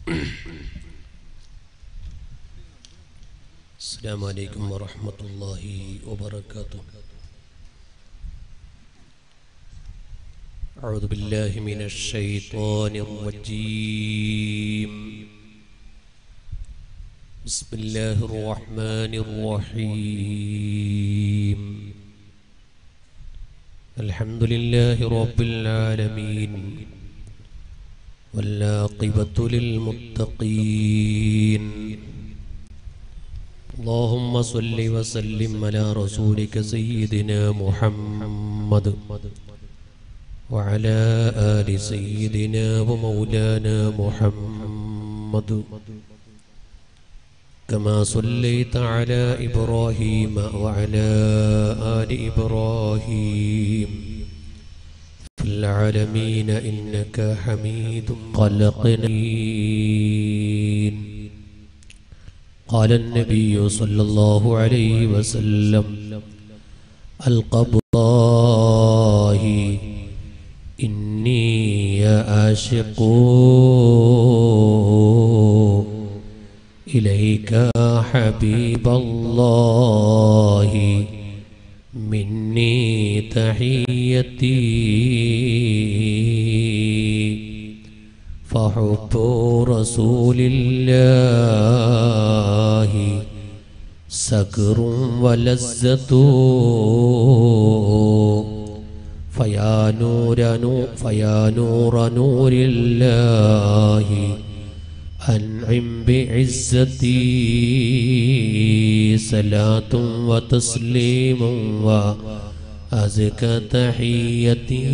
السلام عليكم ورحمة الله وبركاته أعوذ بالله من الشيطان الرجيم بسم الله الرحمن الرحيم الحمد لله رب العالمين والعاقبة للمتقين اللهم صل وسلم على رسولك سيدنا محمد وعلى آل سيدنا ومولانا محمد كما صليت على إبراهيم وعلى آل إبراهيم في العالمين إنك حميد خلقنين قال النبي صلى الله عليه وسلم القبضاه إني أعشق إليك حبيب الله مني تحيتي فحب رسول الله سكر ولذة فيا نور نور فيا نور نور الله أنعم بعزتي صلاة وتسليم وأزكى تحيتي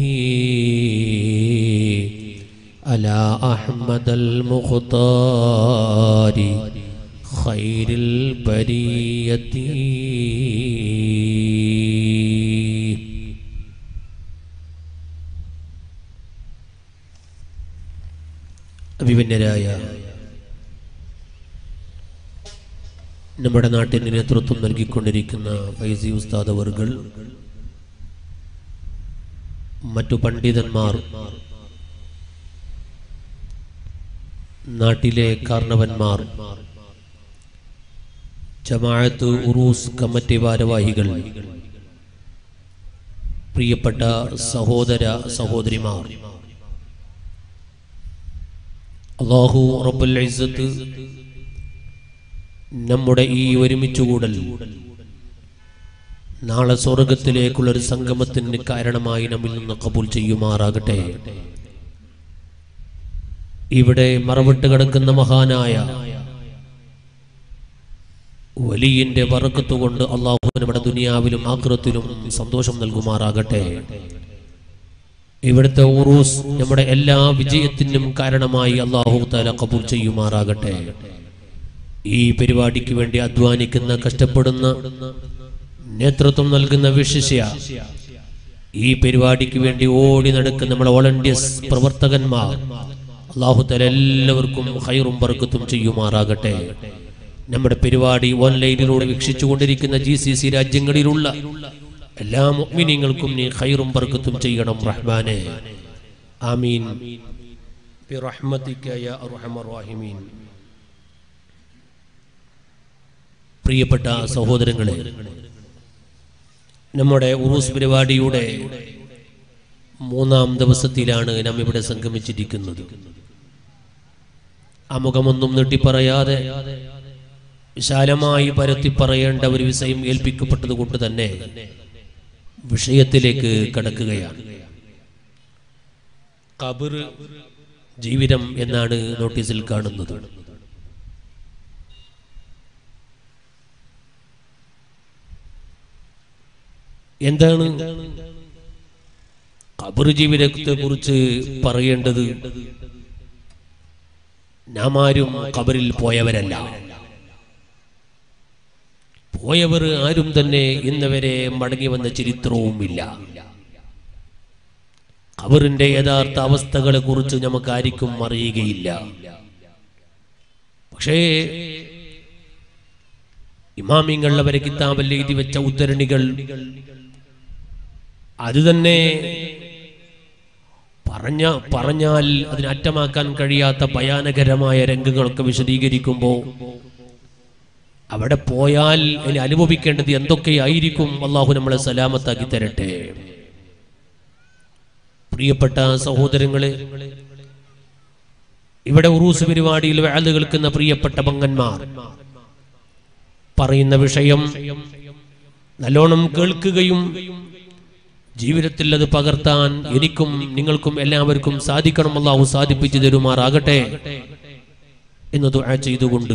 على أحمد المختار خير البرية അഭിമന്യരായ നമ്മുടെ നാട്ടിന് നേതൃത്വം നൽകിക്കൊണ്ടിരിക്കുന്ന ഫൈസി ഉസ്താദ് അവർകൾ മറ്റു പണ്ഡിതന്മാർ നാട്ടിലെ കാരണവന്മാർ ജമാഅത്ത് ഉറൂസ് കമ്മിറ്റി ഭാരവാഹികൾ പ്രിയപ്പെട്ട സഹോദര സഹോദരിമാർ അള്ളാഹു റബ്ബുൽ ഇസ്സത്ത് നമ്മുടെ ഈ ഒരുമിച്ചുകൂടൽ നാളെ സ്വർഗത്തിലേക്കുള്ള ഒരു സംഗമത്തിന് കാരണമായി നമ്മിൽ നിന്ന് കബൂൽ ചെയ്യുമാറാകട്ടെ ഇവിടെ മറവിട്ട് കിടക്കുന്ന മഹാനായ വലിയന്റെ വറക്കത്ത് കൊണ്ട് അള്ളാഹു നമ്മുടെ ദുനിയാവിലും ആക്രത്തിലും സന്തോഷം നൽകുമാറാകട്ടെ ഇവിടുത്തെ ഉറൂസ് നമ്മുടെ എല്ലാ വിജയത്തിനും കാരണമായി അള്ളാഹു താല കബൂൽ ചെയ്യുമാറാകട്ടെ ഈ പരിപാടിക്ക് വേണ്ടി അധ്വാനിക്കുന്ന കഷ്ടപ്പെടുന്ന നേതൃത്വം നൽകുന്ന വിശിഷ്യ ഈ പരിപാടിക്ക് വേണ്ടി ഓടി നടക്കുന്ന നമ്മുടെ വോളണ്ടിയർസ് പ്രവർത്തകന്മാർ അള്ളാഹു തല എല്ലാവർക്കും ഹൈറും ബർക്കത്തും ചെയ്യുമാറാകട്ടെ നമ്മുടെ പരിപാടി ഓൺലൈനിലൂടെ വീക്ഷിച്ചു കൊണ്ടിരിക്കുന്ന ജി സി സി രാജ്യങ്ങളിലുള്ള എല്ലാ മുഅ്മിനീങ്ങൾക്കും നീ ഖൈറും ബർക്കത്തും ചെയ്യണം റഹ്മാനെ ആമീൻ ബിറഹ്മതിക യാ അർഹമർ റഹീമീൻ പ്രിയപ്പെട്ട സഹോദരങ്ങളെ നമ്മുടെ ഉറൂസ് പരിപാടിയുടെ മൂന്നാം ദിവസത്തിലാണ് നാം ഇവിടെ സംഗമിച്ചിരിക്കുന്നത് അമുഖമൊന്നും നീട്ടിപ്പറയാതെ വിശാലമായി പരത്തി പറയേണ്ട ഒരു വിഷയം ഏൽപ്പിക്കപ്പെട്ടത് കൊണ്ട് തന്നെ വിഷയത്തിലേക്ക് കടക്കുകയാണ് കബർ ജീവിതം എന്നാണ് നോട്ടീസിൽ കാണുന്നത് എന്താണ് കബർ ജീവിതത്തെ കുറിച്ച് പറയേണ്ടത് നാം ആരും കബറിൽ പോയവരല്ല പോയവർ ആരും തന്നെ ഇന്നവരെ മടങ്ങി വന്ന ചരിത്രവുമില്ല ഖബറിന്റെ യഥാർത്ഥ അവസ്ഥകളെ കുറിച്ച് നമുക്കാർക്കും അറിയുകയില്ല പക്ഷേ ഇമാമിങ്ങൾ അവരെ കിതാബിൽ എഴുതി വെച്ച ഉദ്ധരണികൾ അത് തന്നെ പറഞ്ഞ പറഞ്ഞാൽ അതിന് അറ്റമാക്കാൻ കഴിയാത്ത ഭയാനകരമായ രംഗങ്ങളൊക്കെ വിശദീകരിക്കുമ്പോൾ അവിടെ പോയാൽ ഇനി അനുഭവിക്കേണ്ടത് എന്തൊക്കെയായിരിക്കും അള്ളാഹു നമ്മളെ സലാമത്താക്കി തരട്ടെ പ്രിയപ്പെട്ട സഹോദരങ്ങളെ ഇവിടെ ഉറൂസ് പരിപാടിയിൽ വേല കേൾക്കുന്ന പ്രിയപ്പെട്ട പങ്കന്മാർ പറയുന്ന വിഷയം നല്ലോണം കേൾക്കുകയും ജീവിതത്തിൽ അത് പകർത്താൻ എനിക്കും നിങ്ങൾക്കും എല്ലാവർക്കും സാധിക്കണം അല്ലാഹു സാധിപ്പിച്ചു തരുമാറാകട്ടെ എന്ന് ദുആ ചെയ്തുകൊണ്ട്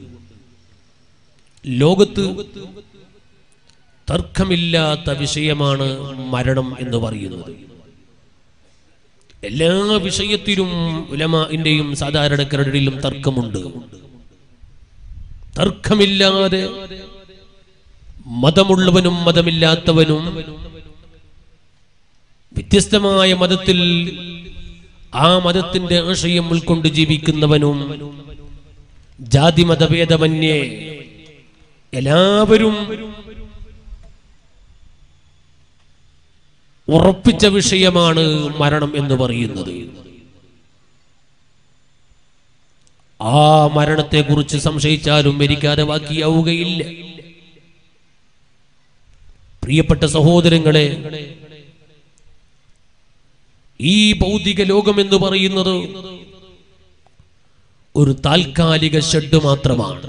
ലോകത്ത് തർക്കമില്ലാത്ത വിഷയമാണ് മരണം എന്ന് പറയുന്നത് എല്ലാ വിഷയത്തിലും ഉലമാന്റെയും സാധാരണക്കാരുടെയും തർക്കമുണ്ട് തർക്കമില്ലാതെ മതമുള്ളവനും മതമില്ലാത്തവനും വ്യത്യസ്തമായ മതത്തിൽ ആ മതത്തിന്റെ ആശയം ഉൾക്കൊണ്ട് ജീവിക്കുന്നവനും ജാതി മതഭേദമന്യേ എല്ലാവരും ഉറപ്പിച്ച വിഷയമാണ് മരണം എന്ന് പറയുന്നത് ആ മരണത്തെ കുറിച്ച് സംശയിച്ചാലും മരിക്കാതെ ബാക്കിയാവുകയില്ല പ്രിയപ്പെട്ട സഹോദരങ്ങളെ ഈ ഭൗതിക ലോകം എന്ന് പറയുന്നത് ഒരു താൽക്കാലിക ഷെഡ് മാത്രമാണ്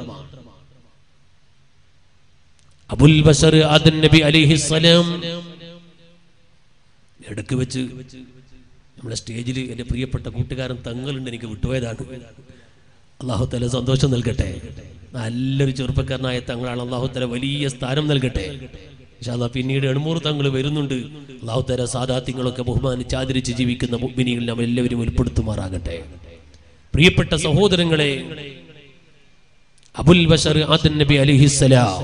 അബുൽ ബഷർ ആദൻ നബി അലിഹിസ്സലാം ഇടക്ക് വെച്ച് നമ്മുടെ സ്റ്റേജിൽ എൻ്റെ പ്രിയപ്പെട്ട കൂട്ടുകാരൻ തങ്ങളുണ്ട് എനിക്ക് വിട്ടുപോയതാണ് അള്ളാഹു തല സന്തോഷം നൽകട്ടെ നല്ലൊരു ചെറുപ്പക്കാരനായ തങ്ങളാണ് അള്ളാഹു തല വലിയ സ്ഥാനം നൽകട്ടെ ഇൻഷാല്ലാ പിന്നീട് എണ്ണൂറ് തങ്ങൾ വരുന്നുണ്ട് അള്ളാഹു തല സാധാത്യങ്ങളൊക്കെ ബഹുമാനിച്ച് ആദരിച്ച് ജീവിക്കുന്ന മുഗ്മിനികൾ നാം എല്ലാവരും ഉൾപ്പെടുത്തുമാറാകട്ടെ പ്രിയപ്പെട്ട സഹോദരങ്ങളെ അബുൽ ബഷർ ആദൻ നബി അലിഹിസ്സലാം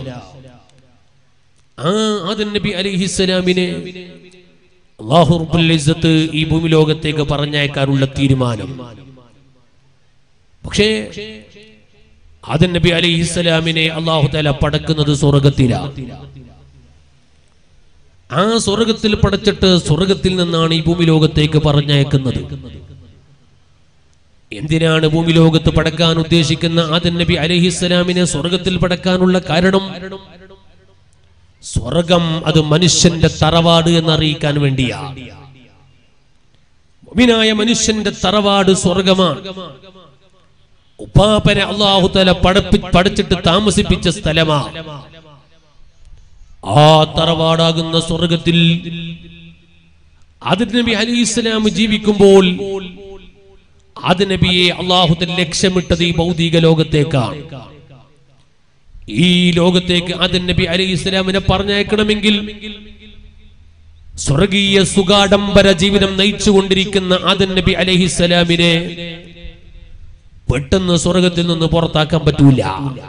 ആ ആദൻ നബി അലിഹിസ്സലാമിനെ അള്ളാഹു റബ്ബുൽ ഇസ്സത്ത് ഈ ഭൂമി ലോകത്തേക്ക് പറഞ്ഞയക്കാനുള്ള തീരുമാനം പക്ഷേ ആദൻ നബി അലൈഹി ഇസ്ലാമിനെ അള്ളാഹു തല പടക്കുന്നത് സ്വർഗത്തിലാണ് ആ സ്വർഗത്തിൽ പടച്ചിട്ട് സ്വർഗത്തിൽ നിന്നാണ് ഈ ഭൂമി ലോകത്തേക്ക് പറഞ്ഞയക്കുന്നത് എന്തിനാണ് ഭൂമി ലോകത്ത് പടക്കാൻ ഉദ്ദേശിക്കുന്ന ആദൻ നബി അലൈഹി ഇസ്ലാമിനെ സ്വർഗത്തിൽ പടക്കാനുള്ള കാരണം സ്വർഗം അത് മനുഷ്യന്റെ തറവാട് എന്നറിയിക്കാൻ വേണ്ടിയാ മുഅ്മിനായ മനുഷ്യന്റെ തറവാട് സ്വർഗമാണ് ഉപ്പാപ്പനെ അള്ളാഹു തല പടപ്പി പടച്ചിട്ട് താമസിപ്പിച്ച സ്ഥലമാ ആ തറവാടാകുന്ന സ്വർഗത്തിൽ ആദിർ നബി അലി ഇസ്ലാം ജീവിക്കുമ്പോൾ ആദ് നബിയെ അള്ളാഹു തല ലക്ഷ്യമിട്ടത് ഈ ഭൗതിക ലോകത്തേക്കാണ് ഈ ലോകത്തേക്ക് ആദൻ നബി അലൈഹി ഇസ്ലാമിനെ പറഞ്ഞയക്കണമെങ്കിൽ സ്വർഗീയ സുഖാഡംബര ജീവിതം നയിച്ചുകൊണ്ടിരിക്കുന്ന ആദൻ നബി അലൈഹി ഇസ്ലാമിനെ പെട്ടെന്ന് സ്വർഗത്തിൽ നിന്ന് പുറത്താക്കാൻ പറ്റൂല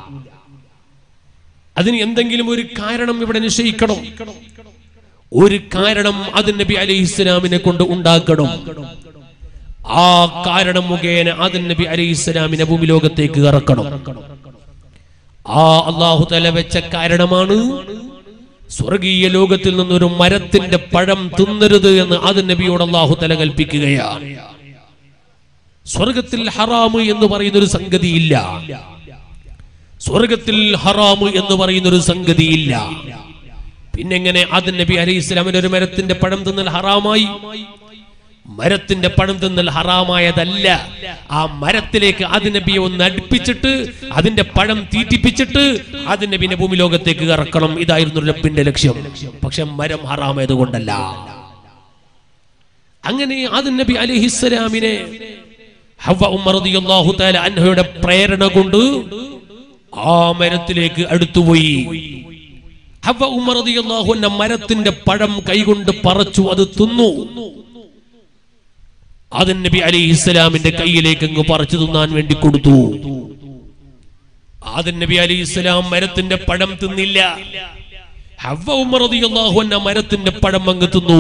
അതിന് എന്തെങ്കിലും ഒരു കാരണം ഇവിടെ നിശ്ചയിക്കണം ഒരു കാരണം ആദൻ നബി അലൈഹി ഇസ്ലാമിനെ കൊണ്ട് ഉണ്ടാക്കണം ആ കാരണം മുഖേന ആദൻ നബി അലൈഹി ഇസ്ലാമിനെ ഭൂമി ലോകത്തേക്ക് ഇറക്കണം ആ അള്ളാഹു തല വെച്ച കാരണമാണ് സ്വർഗീയ ലോകത്തിൽ നിന്നൊരു മരത്തിന്റെ പഴം തിന്നരുത് എന്ന് അത് നബിയോട് അള്ളാഹു തല കൽപ്പിക്കുകയാണ് സ്വർഗത്തിൽ ഹറാമ് എന്ന് പറയുന്ന ഒരു സംഗതിയില്ല സ്വർഗത്തിൽ ഹറാമ് എന്ന് പറയുന്ന ഒരു സംഗതിയില്ല പിന്നെങ്ങനെ അത് നബി അലൈഹി ഇസ്ലാമിന് ഒരു മരത്തിന്റെ പഴം തിന്നൽ ഹറാമായി മരത്തിന്റെ പഴം തിന്നൽ ഹറാമായതല്ല ആ മരത്തിലേക്ക് അത് നബിയെ ഒന്ന് അടുപ്പിച്ചിട്ട് അതിന്റെ പഴം തീറ്റിപ്പിച്ചിട്ട് അത് നബിനെ ഭൂമി ലോകത്തേക്ക് ഇറക്കണം ഇതായിരുന്നു റബ്ബിന്റെ ലക്ഷ്യം പക്ഷെ മരം ഹറാമായത് കൊണ്ടല്ല അങ്ങനെ അത് നബി അലിഹിസ്സലാമിനെ ഹവ്വ ഉമ്മർ റളിയല്ലാഹു തആല അൻഹയുടെ പ്രേരണ കൊണ്ട് ആ മരത്തിലേക്ക് അടുത്തുപോയി ഹവ്വ ഉമ്മർ റളിയല്ലാഹു അൻഹ മരത്തിന്റെ പഴം കൈകൊണ്ട് പറിച്ചു അത് തിന്നു ആദൻ നബി അലൈഹി ഇസ്ലാമിന്റെ കയ്യിലേക്ക് അങ്ങ് പറിച്ചു തിന്നാൻ വേണ്ടി കൊടുത്തു ആദൻ നബി അലൈഹി ഇസ്ലാം മരത്തിന്റെ പഴം തിന്നില്ല ഹവ്വ ഉമർ റളിയല്ലാഹു അൻഹ മരത്തിന്റെ പഴം അങ്ങ് തിന്നു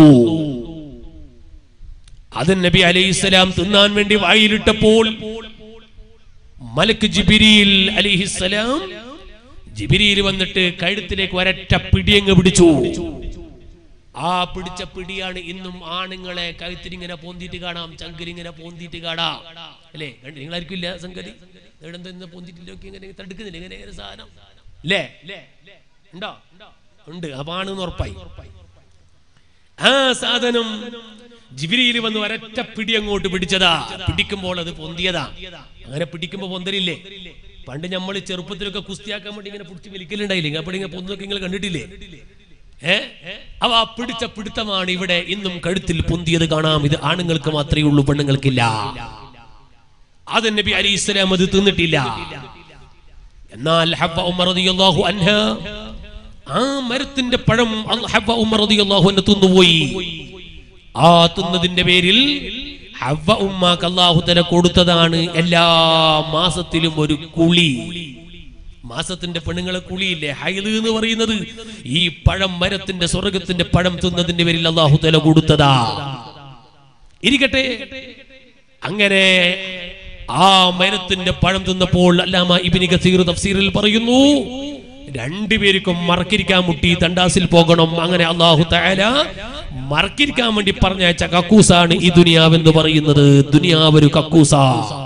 ആദൻ നബി അലൈഹി ഇസ്ലാം തിന്നാൻ വേണ്ടി വായിലിട്ടപ്പോൾ മലക്ക് ജിബിരിയിൽ അലൈഹി ഇസ്ലാം ജിബിരിയിൽ വന്നിട്ട് കഴുത്തിലേക്ക് ഒരറ്റ പിടിയങ്ങ് പിടിച്ചു ആ പിടിച്ച പിടിയാണ് ഇന്നും ആണുങ്ങളെ കഴുത്തിരിങ്ങനെ പോന്തിട്ട് കാണാം ചങ്കരിങ്ങനെ പോന്തിട്ട് കാണാം അല്ലേ കണ്ട് നിങ്ങളായിരിക്കും ഇല്ല സംഗതി എവിടെന്താ ഇന്ന് പോന്തിട്ടില്ലൊക്കെ ഇങ്ങനെ തടുക്കുന്നില്ല ഇങ്ങനെ ഇങ്ങനെ സാധനം അല്ലേ ഉണ്ടോ ഉണ്ട് അപ്പൊ ആണെന്ന് ഉറപ്പായി ആ സാധനം ജിബിരിയിൽ വന്ന് ഒരൊറ്റ പിടി അങ്ങോട്ട് പിടിച്ചതാ പിടിക്കുമ്പോൾ അത് പൊന്തിയതാ അങ്ങനെ പിടിക്കുമ്പോ പൊന്തലില്ലേ പണ്ട് നമ്മൾ ചെറുപ്പത്തിലൊക്കെ കുസ്തിയാക്കാൻ വേണ്ടി ഇങ്ങനെ പിടിച്ച് വലിക്കലുണ്ടായില്ലേ അപ്പോൾ ഇങ്ങനെ പൊന്തൊക്കെ നിങ്ങൾ കണ്ടിട്ടില്ലേ ഏ അവ ആ പിടിച്ച പിടുത്തമാണ് ഇവിടെ ഇന്നും കഴുത്തിൽ പൊന്തിയത് കാണാം ഇത് ആണുങ്ങൾക്ക് മാത്രമേ ഉള്ളൂ പെണ്ണുങ്ങൾക്കില്ല അത് നബി അലി ഇസ്ലാം അത് തിന്നിട്ടില്ല എന്നാൽ ഹബ്ബ ഉമർ റളിയല്ലാഹു അൻഹ ആ മരത്തിന്റെ പഴം അൽ- ഹബ്ബ ഉമർ റളിയല്ലാഹു അൻഹ തിന്നുപോയി ആ തിന്നതിന്റെ പേരിൽ ഹവ്വ ഉമ്മാക്ക് അള്ളാഹു തല കൊടുത്തതാണ് എല്ലാ മാസത്തിലും ഒരു കുളി മാസത്തിന്റെ പെണ്ണുങ്ങളെ കുളിയില്ലേ ഹൈദ് എന്ന് പറയുന്നത് ഈ പഴം മരത്തിന്റെ സ്വർഗത്തിന്റെ പഴം തിന്നതിന്റെ പേരിൽ അള്ളാഹു തല കൊടുത്തതാ ഇരിക്കട്ടെ അങ്ങനെ ആ മരത്തിന്റെ പഴം തിന്നപ്പോൾ അല്ലാമ ഇബിനി കസീർ തഫ്സീറിൽ പറയുന്നു രണ്ടുപേർക്കും മറക്കിരിക്കാൻ മുട്ടി തണ്ടാസിൽ പോകണം അങ്ങനെ അള്ളാഹു തആല മറക്കിരിക്കാൻ വേണ്ടി പറഞ്ഞയച്ച കക്കൂസാണ് ഈ ദുനിയാവെന്ന് പറയുന്നത് ദുനിയാവ് ഒരു കക്കൂസ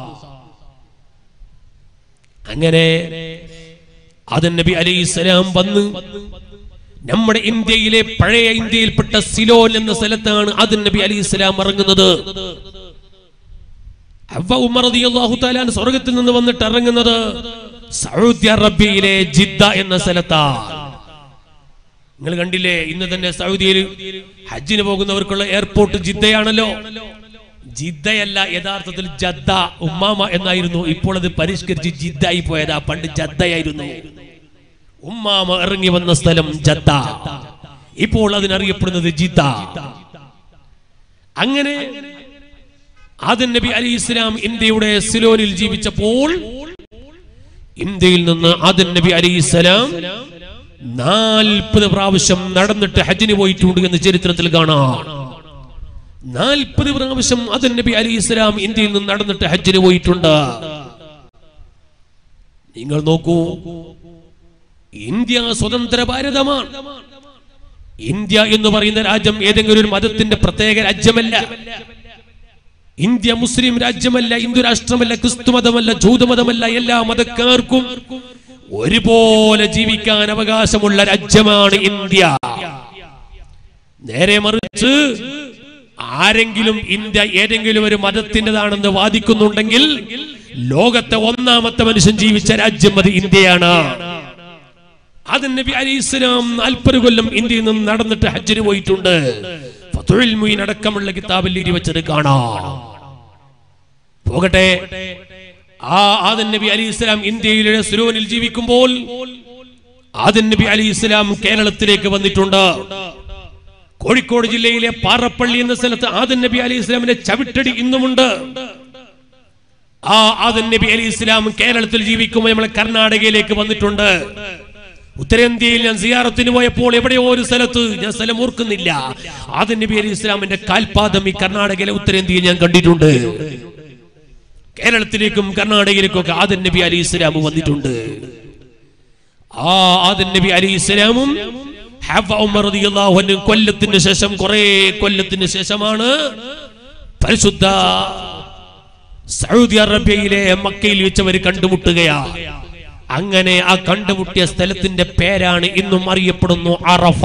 അങ്ങനെ അതൻ നബി അലൈഹി സ്വലാം വന്ന് നമ്മുടെ ഇന്ത്യയിലെ പഴയ ഇന്ത്യയിൽപ്പെട്ട സിലോൻ എന്ന സ്ഥലത്താണ് അതൻ നബി അലൈഹി സ്വലാം ഇറങ്ങുന്നത് ഹവ്വ ഉമർ റളിയല്ലാഹു തആല അൻഹ സ്വർഗ്ഗത്തിൽ നിന്ന് വന്നിട്ട് ഇറങ്ങുന്നത് സൗദി അറേബ്യയിലെ ജിദ്ദ എന്ന സ്ഥലത്താണ് നിങ്ങൾ കണ്ടില്ലേ ഇന്ന് തന്നെ സൗദിയിൽ ഹജ്ജിന് പോകുന്നവർക്കുള്ള എയർപോർട്ട് ജിദ്ദയാണല്ലോ ജിദ്ദയല്ല യഥാർത്ഥത്തിൽ ജദ്ദ ഉമ്മാമ എന്നായിരുന്നു ഇപ്പോൾ അത് പരിഷ്കരിച്ച് ജിദ്ദായി പോയതാ പണ്ട് ജദ്ദയായിരുന്നു ഉമ്മാമ ഇറങ്ങി വന്ന സ്ഥലം ജദ്ദ ഇപ്പോൾ അതിനറിയപ്പെടുന്നത് ജിദ്ദ അങ്ങനെ ആദൻ നബി അലി ഇസ്ലാം ഇന്ത്യയുടെ സിലോനിൽ ജീവിച്ചപ്പോൾ ഇന്ത്യയിൽ നിന്ന് ആദൻ നബി അലി ഇസ്ലാം നാൽപ്പത് പ്രാവശ്യം നടന്നിട്ട് ഹജ്ജിന് പോയിട്ടുണ്ട് എന്ന് ചരിത്രത്തിൽ കാണാം നാൽപ്പത് പ്രാവശ്യം ആദൻ നബി അലി ഇസ്ലാം ഇന്ത്യയിൽ നിന്ന് നടന്നിട്ട് ഹജ്ജിന് പോയിട്ടുണ്ട് നിങ്ങൾ നോക്കൂ ഇന്ത്യ സ്വതന്ത്ര ഭാരതമാണ് ഇന്ത്യ എന്ന് പറയുന്ന രാജ്യം ഏതെങ്കിലും ഒരു മതത്തിന്റെ പ്രത്യേക രാജ്യമല്ല ഇന്ത്യ മുസ്ലിം രാജ്യമല്ല ഹിന്ദു രാഷ്ട്രമല്ല ക്രിസ്തു മതമല്ല ജൂതമതമല്ല എല്ലാ മതക്കാർക്കും ഒരുപോലെ ജീവിക്കാൻ അവകാശമുള്ള രാജ്യമാണ് ഇന്ത്യ നേരെ മറിച്ച് ആരെങ്കിലും ഇന്ത്യ ഏതെങ്കിലും ഒരു മതത്തിൻ്റെതാണെന്ന് വാദിക്കുന്നുണ്ടെങ്കിൽ ലോകത്തെ ഒന്നാമത്തെ മനുഷ്യൻ ജീവിച്ച രാജ്യം അത് ഇന്ത്യയാണ് അത് നബി അലി ഇസ്ലാം നാൽപ്പത് കൊല്ലം ഇന്ത്യയിൽ നിന്ന് നടന്നിട്ട് ഹജ്ജിന് പോയിട്ടുണ്ട് ഫതുൽ മുയിൻ അടക്കമുള്ള കിതാബിൽ ഇരുവച്ചത് കാണാം പോകട്ടെ ആ ആദൻ നബി അലി ഇസ്ലാം ഇന്ത്യയിലെ സുരോനിൽ ജീവിക്കുമ്പോൾ ആദൻ നബി അലി ഇസ്ലാം കേരളത്തിലേക്ക് വന്നിട്ടുണ്ട് കോഴിക്കോട് ജില്ലയിലെ പാറപ്പള്ളി എന്ന സ്ഥലത്ത് ആദൻ നബി അലി ഇസ്ലാമിന്റെ ചവിട്ടടി ഇന്നുമുണ്ട് ആ ആദൻ നബി അലി ഇസ്ലാം കേരളത്തിൽ ജീവിക്കുമ്പോൾ നമ്മൾ കർണാടകയിലേക്ക് വന്നിട്ടുണ്ട് ഉത്തരേന്ത്യയിൽ ഞാൻ സിയാറത്തിന് പോയപ്പോൾ എവിടെയോ ഒരു സ്ഥലത്ത് ഞാൻ സ്ഥലം ഓർക്കുന്നില്ല ആദൻ നബി അലി ഇസ്ലാമിന്റെ കാൽപാദം ഈ കർണാടകയിലെ ഉത്തരേന്ത്യയിൽ ഞാൻ കണ്ടിട്ടുണ്ട് കേരളത്തിലേക്കും കർണാടകയിലേക്കും ഒക്കെ ആദൻ നബി അലി ഇസ്ലാം വന്നിട്ടുണ്ട് ആ ആദൻ നബി അലി ഇസ്ലാമും ഹവ്വ ഉമർ റളിയല്ലാഹു അൻഹു കൊല്ലത്തിന് ശേഷം കുറെ കൊല്ലത്തിന് ശേഷമാണ് പരിശുദ്ധ സൗദി അറേബ്യയിലെ മക്കയിൽ വെച്ച് അവർ കണ്ടുമുട്ടുകയാ അങ്ങനെ ആ കണ്ടുമുട്ടിയ സ്ഥലത്തിന്റെ പേരാണ് ഇന്നും അറിയപ്പെടുന്നു അറഫ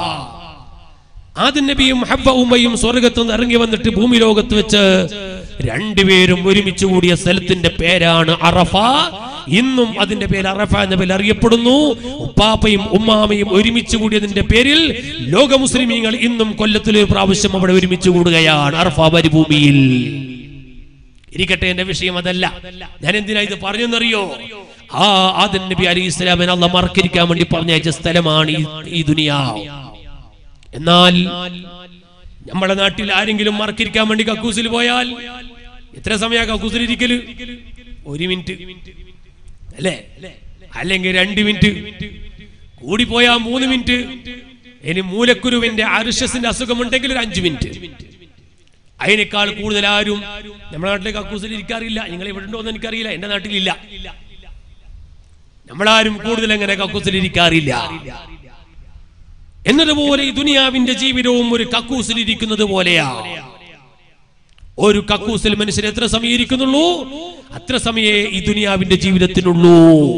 ആദ്യ നബിയും ഹബ്ബ ഉമ്മയും സ്വർഗത്ത് നിന്ന് ഇറങ്ങി വന്നിട്ട് ഭൂമി ലോകത്ത് വെച്ച് രണ്ടുപേരും ഒരുമിച്ച് കൂടിയ സ്ഥലത്തിന്റെ പേരാണ് അറഫ ഇന്നും അതിന്റെ പേര് അറഫ എന്ന പേരിൽ അറിയപ്പെടുന്നു ഉപ്പാപ്പയും ഉമ്മാമയും ഒരുമിച്ച് കൂടിയതിന്റെ പേരിൽ ലോക മുസ്ലിമീങ്ങൾ ഇന്നും കൊല്ലത്തിൽ ഒരു പ്രാവശ്യം അവിടെ ഒരുമിച്ച് കൂടുകയാണ് അറഫ മരുഭൂമിയിൽ ഇരിക്കട്ടെ എന്റെ വിഷയം അതല്ല ഞാൻ എന്തിനാ ഇത് പറഞ്ഞെന്നറിയോ ആ ആദൻ നബി അലി ഇസ്ലാമിനെ അല്ല മറക്കിരിക്കാൻ വേണ്ടി പറഞ്ഞയച്ച സ്ഥലമാണ് ഈ- ഈ ദുനിയാവ് എന്നാൽ നമ്മുടെ നാട്ടിൽ ആരെങ്കിലും മറക്കിരിക്കാൻ വേണ്ടി കക്കൂസിൽ പോയാൽ എത്ര സമയ കക്കൂസിൽ ഇരിക്കല് ഒരു മിനിറ്റ് അല്ലേ അല്ലെങ്കിൽ രണ്ട് മിനിറ്റ് കൂടിപ്പോയാ മൂന്ന് മിനിറ്റ് ഇനി മൂലക്കുരുവിന്റെ അരുഷസിന്റെ അസുഖമുണ്ടെങ്കിൽ ഒരു അഞ്ചു മിനിറ്റ് അതിനേക്കാൾ കൂടുതൽ ആരും നമ്മുടെ നാട്ടിലെ കക്കൂസിൽ ഇരിക്കാറില്ല നിങ്ങൾ ഇവിടെ ഉണ്ടോ എന്ന് എനിക്കറിയില്ല എന്റെ നാട്ടിലില്ല നമ്മളാരും കൂടുതൽ അങ്ങനെ കക്കൂസിൽ ഇരിക്കാറില്ല എന്നതുപോലെ ഈ ദുനിയാവിന്റെ ജീവിതവും ഒരു കക്കൂസിൽ ഇരിക്കുന്നത് പോലെയാ ഒരു കക്കൂസിൽ മനുഷ്യൻ എത്ര സമയം ഇരിക്കുന്നുള്ളൂ അത്ര സമയേ ഈ ദുനിയാവിന്റെ ജീവിതത്തിനുള്ളൂ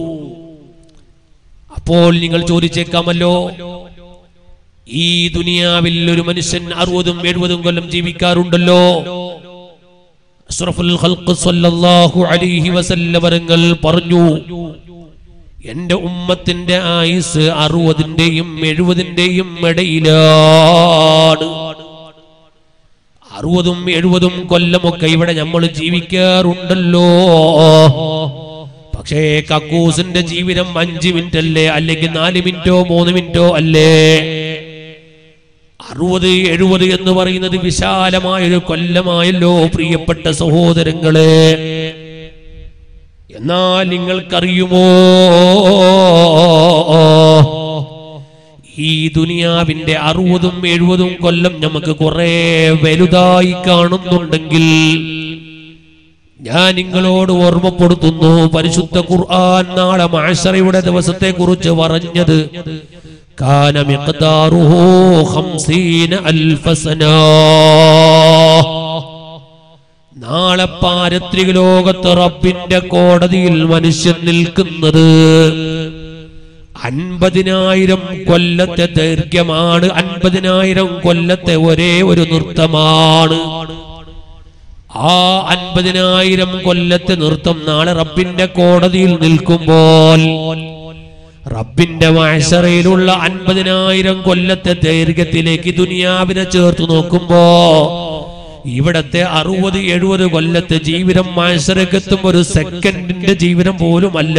അപ്പോൾ നിങ്ങൾ ചോദിച്ചേക്കാമല്ലോ ഈ ദുനിയാവിൽ ഒരു മനുഷ്യൻ അറുപതും എഴുപതും കൊല്ലം ജീവിക്കാറുണ്ടല്ലോ അഷ്റഫുൽ ഖൽഖ് സ്വല്ലല്ലാഹു അലൈഹി വസല്ലമരങ്ങൾ പറഞ്ഞു എന്റെ ഉമ്മത്തിന്റെ ആയുസ് അറുപതിന്റെയും എഴുപതിന്റെയും ഇടയിലാണ് അറുപതും എഴുപതും കൊല്ലമൊക്കെ ഇവിടെ നമ്മൾ ജീവിക്കാറുണ്ടല്ലോ പക്ഷേ കക്കൂസിന്റെ ജീവിതം അഞ്ച് മിനിറ്റ് അല്ലേ അല്ലെങ്കിൽ നാല് മിനിറ്റോ മൂന്ന് മിനിറ്റോ അല്ലേ അറുപത് എഴുപത് എന്ന് പറയുന്നത് വിശാലമായൊരു കൊല്ലമായല്ലോ പ്രിയപ്പെട്ട സഹോദരങ്ങളെ എന്നാൽ നിങ്ങൾക്കറിയുമോ ഈ ദുനിയാവിന്റെ അറുപതും എഴുപതും കൊല്ലം നമുക്ക് കുറെ വലുതായി കാണുന്നുണ്ടെങ്കിൽ ഞാൻ നിങ്ങളോട് ഓർമ്മപ്പെടുത്തുന്നു പരിശുദ്ധ ഖുർആൻ നാളെ മാഷറയുടെ ദിവസത്തെ കുറിച്ച് പറഞ്ഞത് കാന മിഖ്ദാറുഹു ഖംസീന അൽഫ സനാ നാളെ പാരത്രിക ലോകത്ത് റബ്ബിന്റെ കോടതിയിൽ മനുഷ്യൻ നിൽക്കുന്നത് അൻപതിനായിരം കൊല്ലത്തെ ദൈർഘ്യമാണ് അൻപതിനായിരം കൊല്ലത്തെ ഒരേ ഒരു നൃത്തമാണ് ആ അൻപതിനായിരം കൊല്ലത്തെ നൃത്തം നാളെ റബ്ബിന്റെ കോടതിയിൽ നിൽക്കുമ്പോൾ റബ്ബിന്റെ മാഷറയിലുള്ള അൻപതിനായിരം കൊല്ലത്തെ ദൈർഘ്യത്തിലേക്ക് ദുനിയാവിനെ ചേർത്ത് നോക്കുമ്പോ ഇവിടത്തെ അറുപത് എഴുപത് കൊല്ലത്തെ ജീവിതം മാഷറക്കെത്തും ഒരു സെക്കൻഡിന്റെ ജീവിതം പോലുമല്ല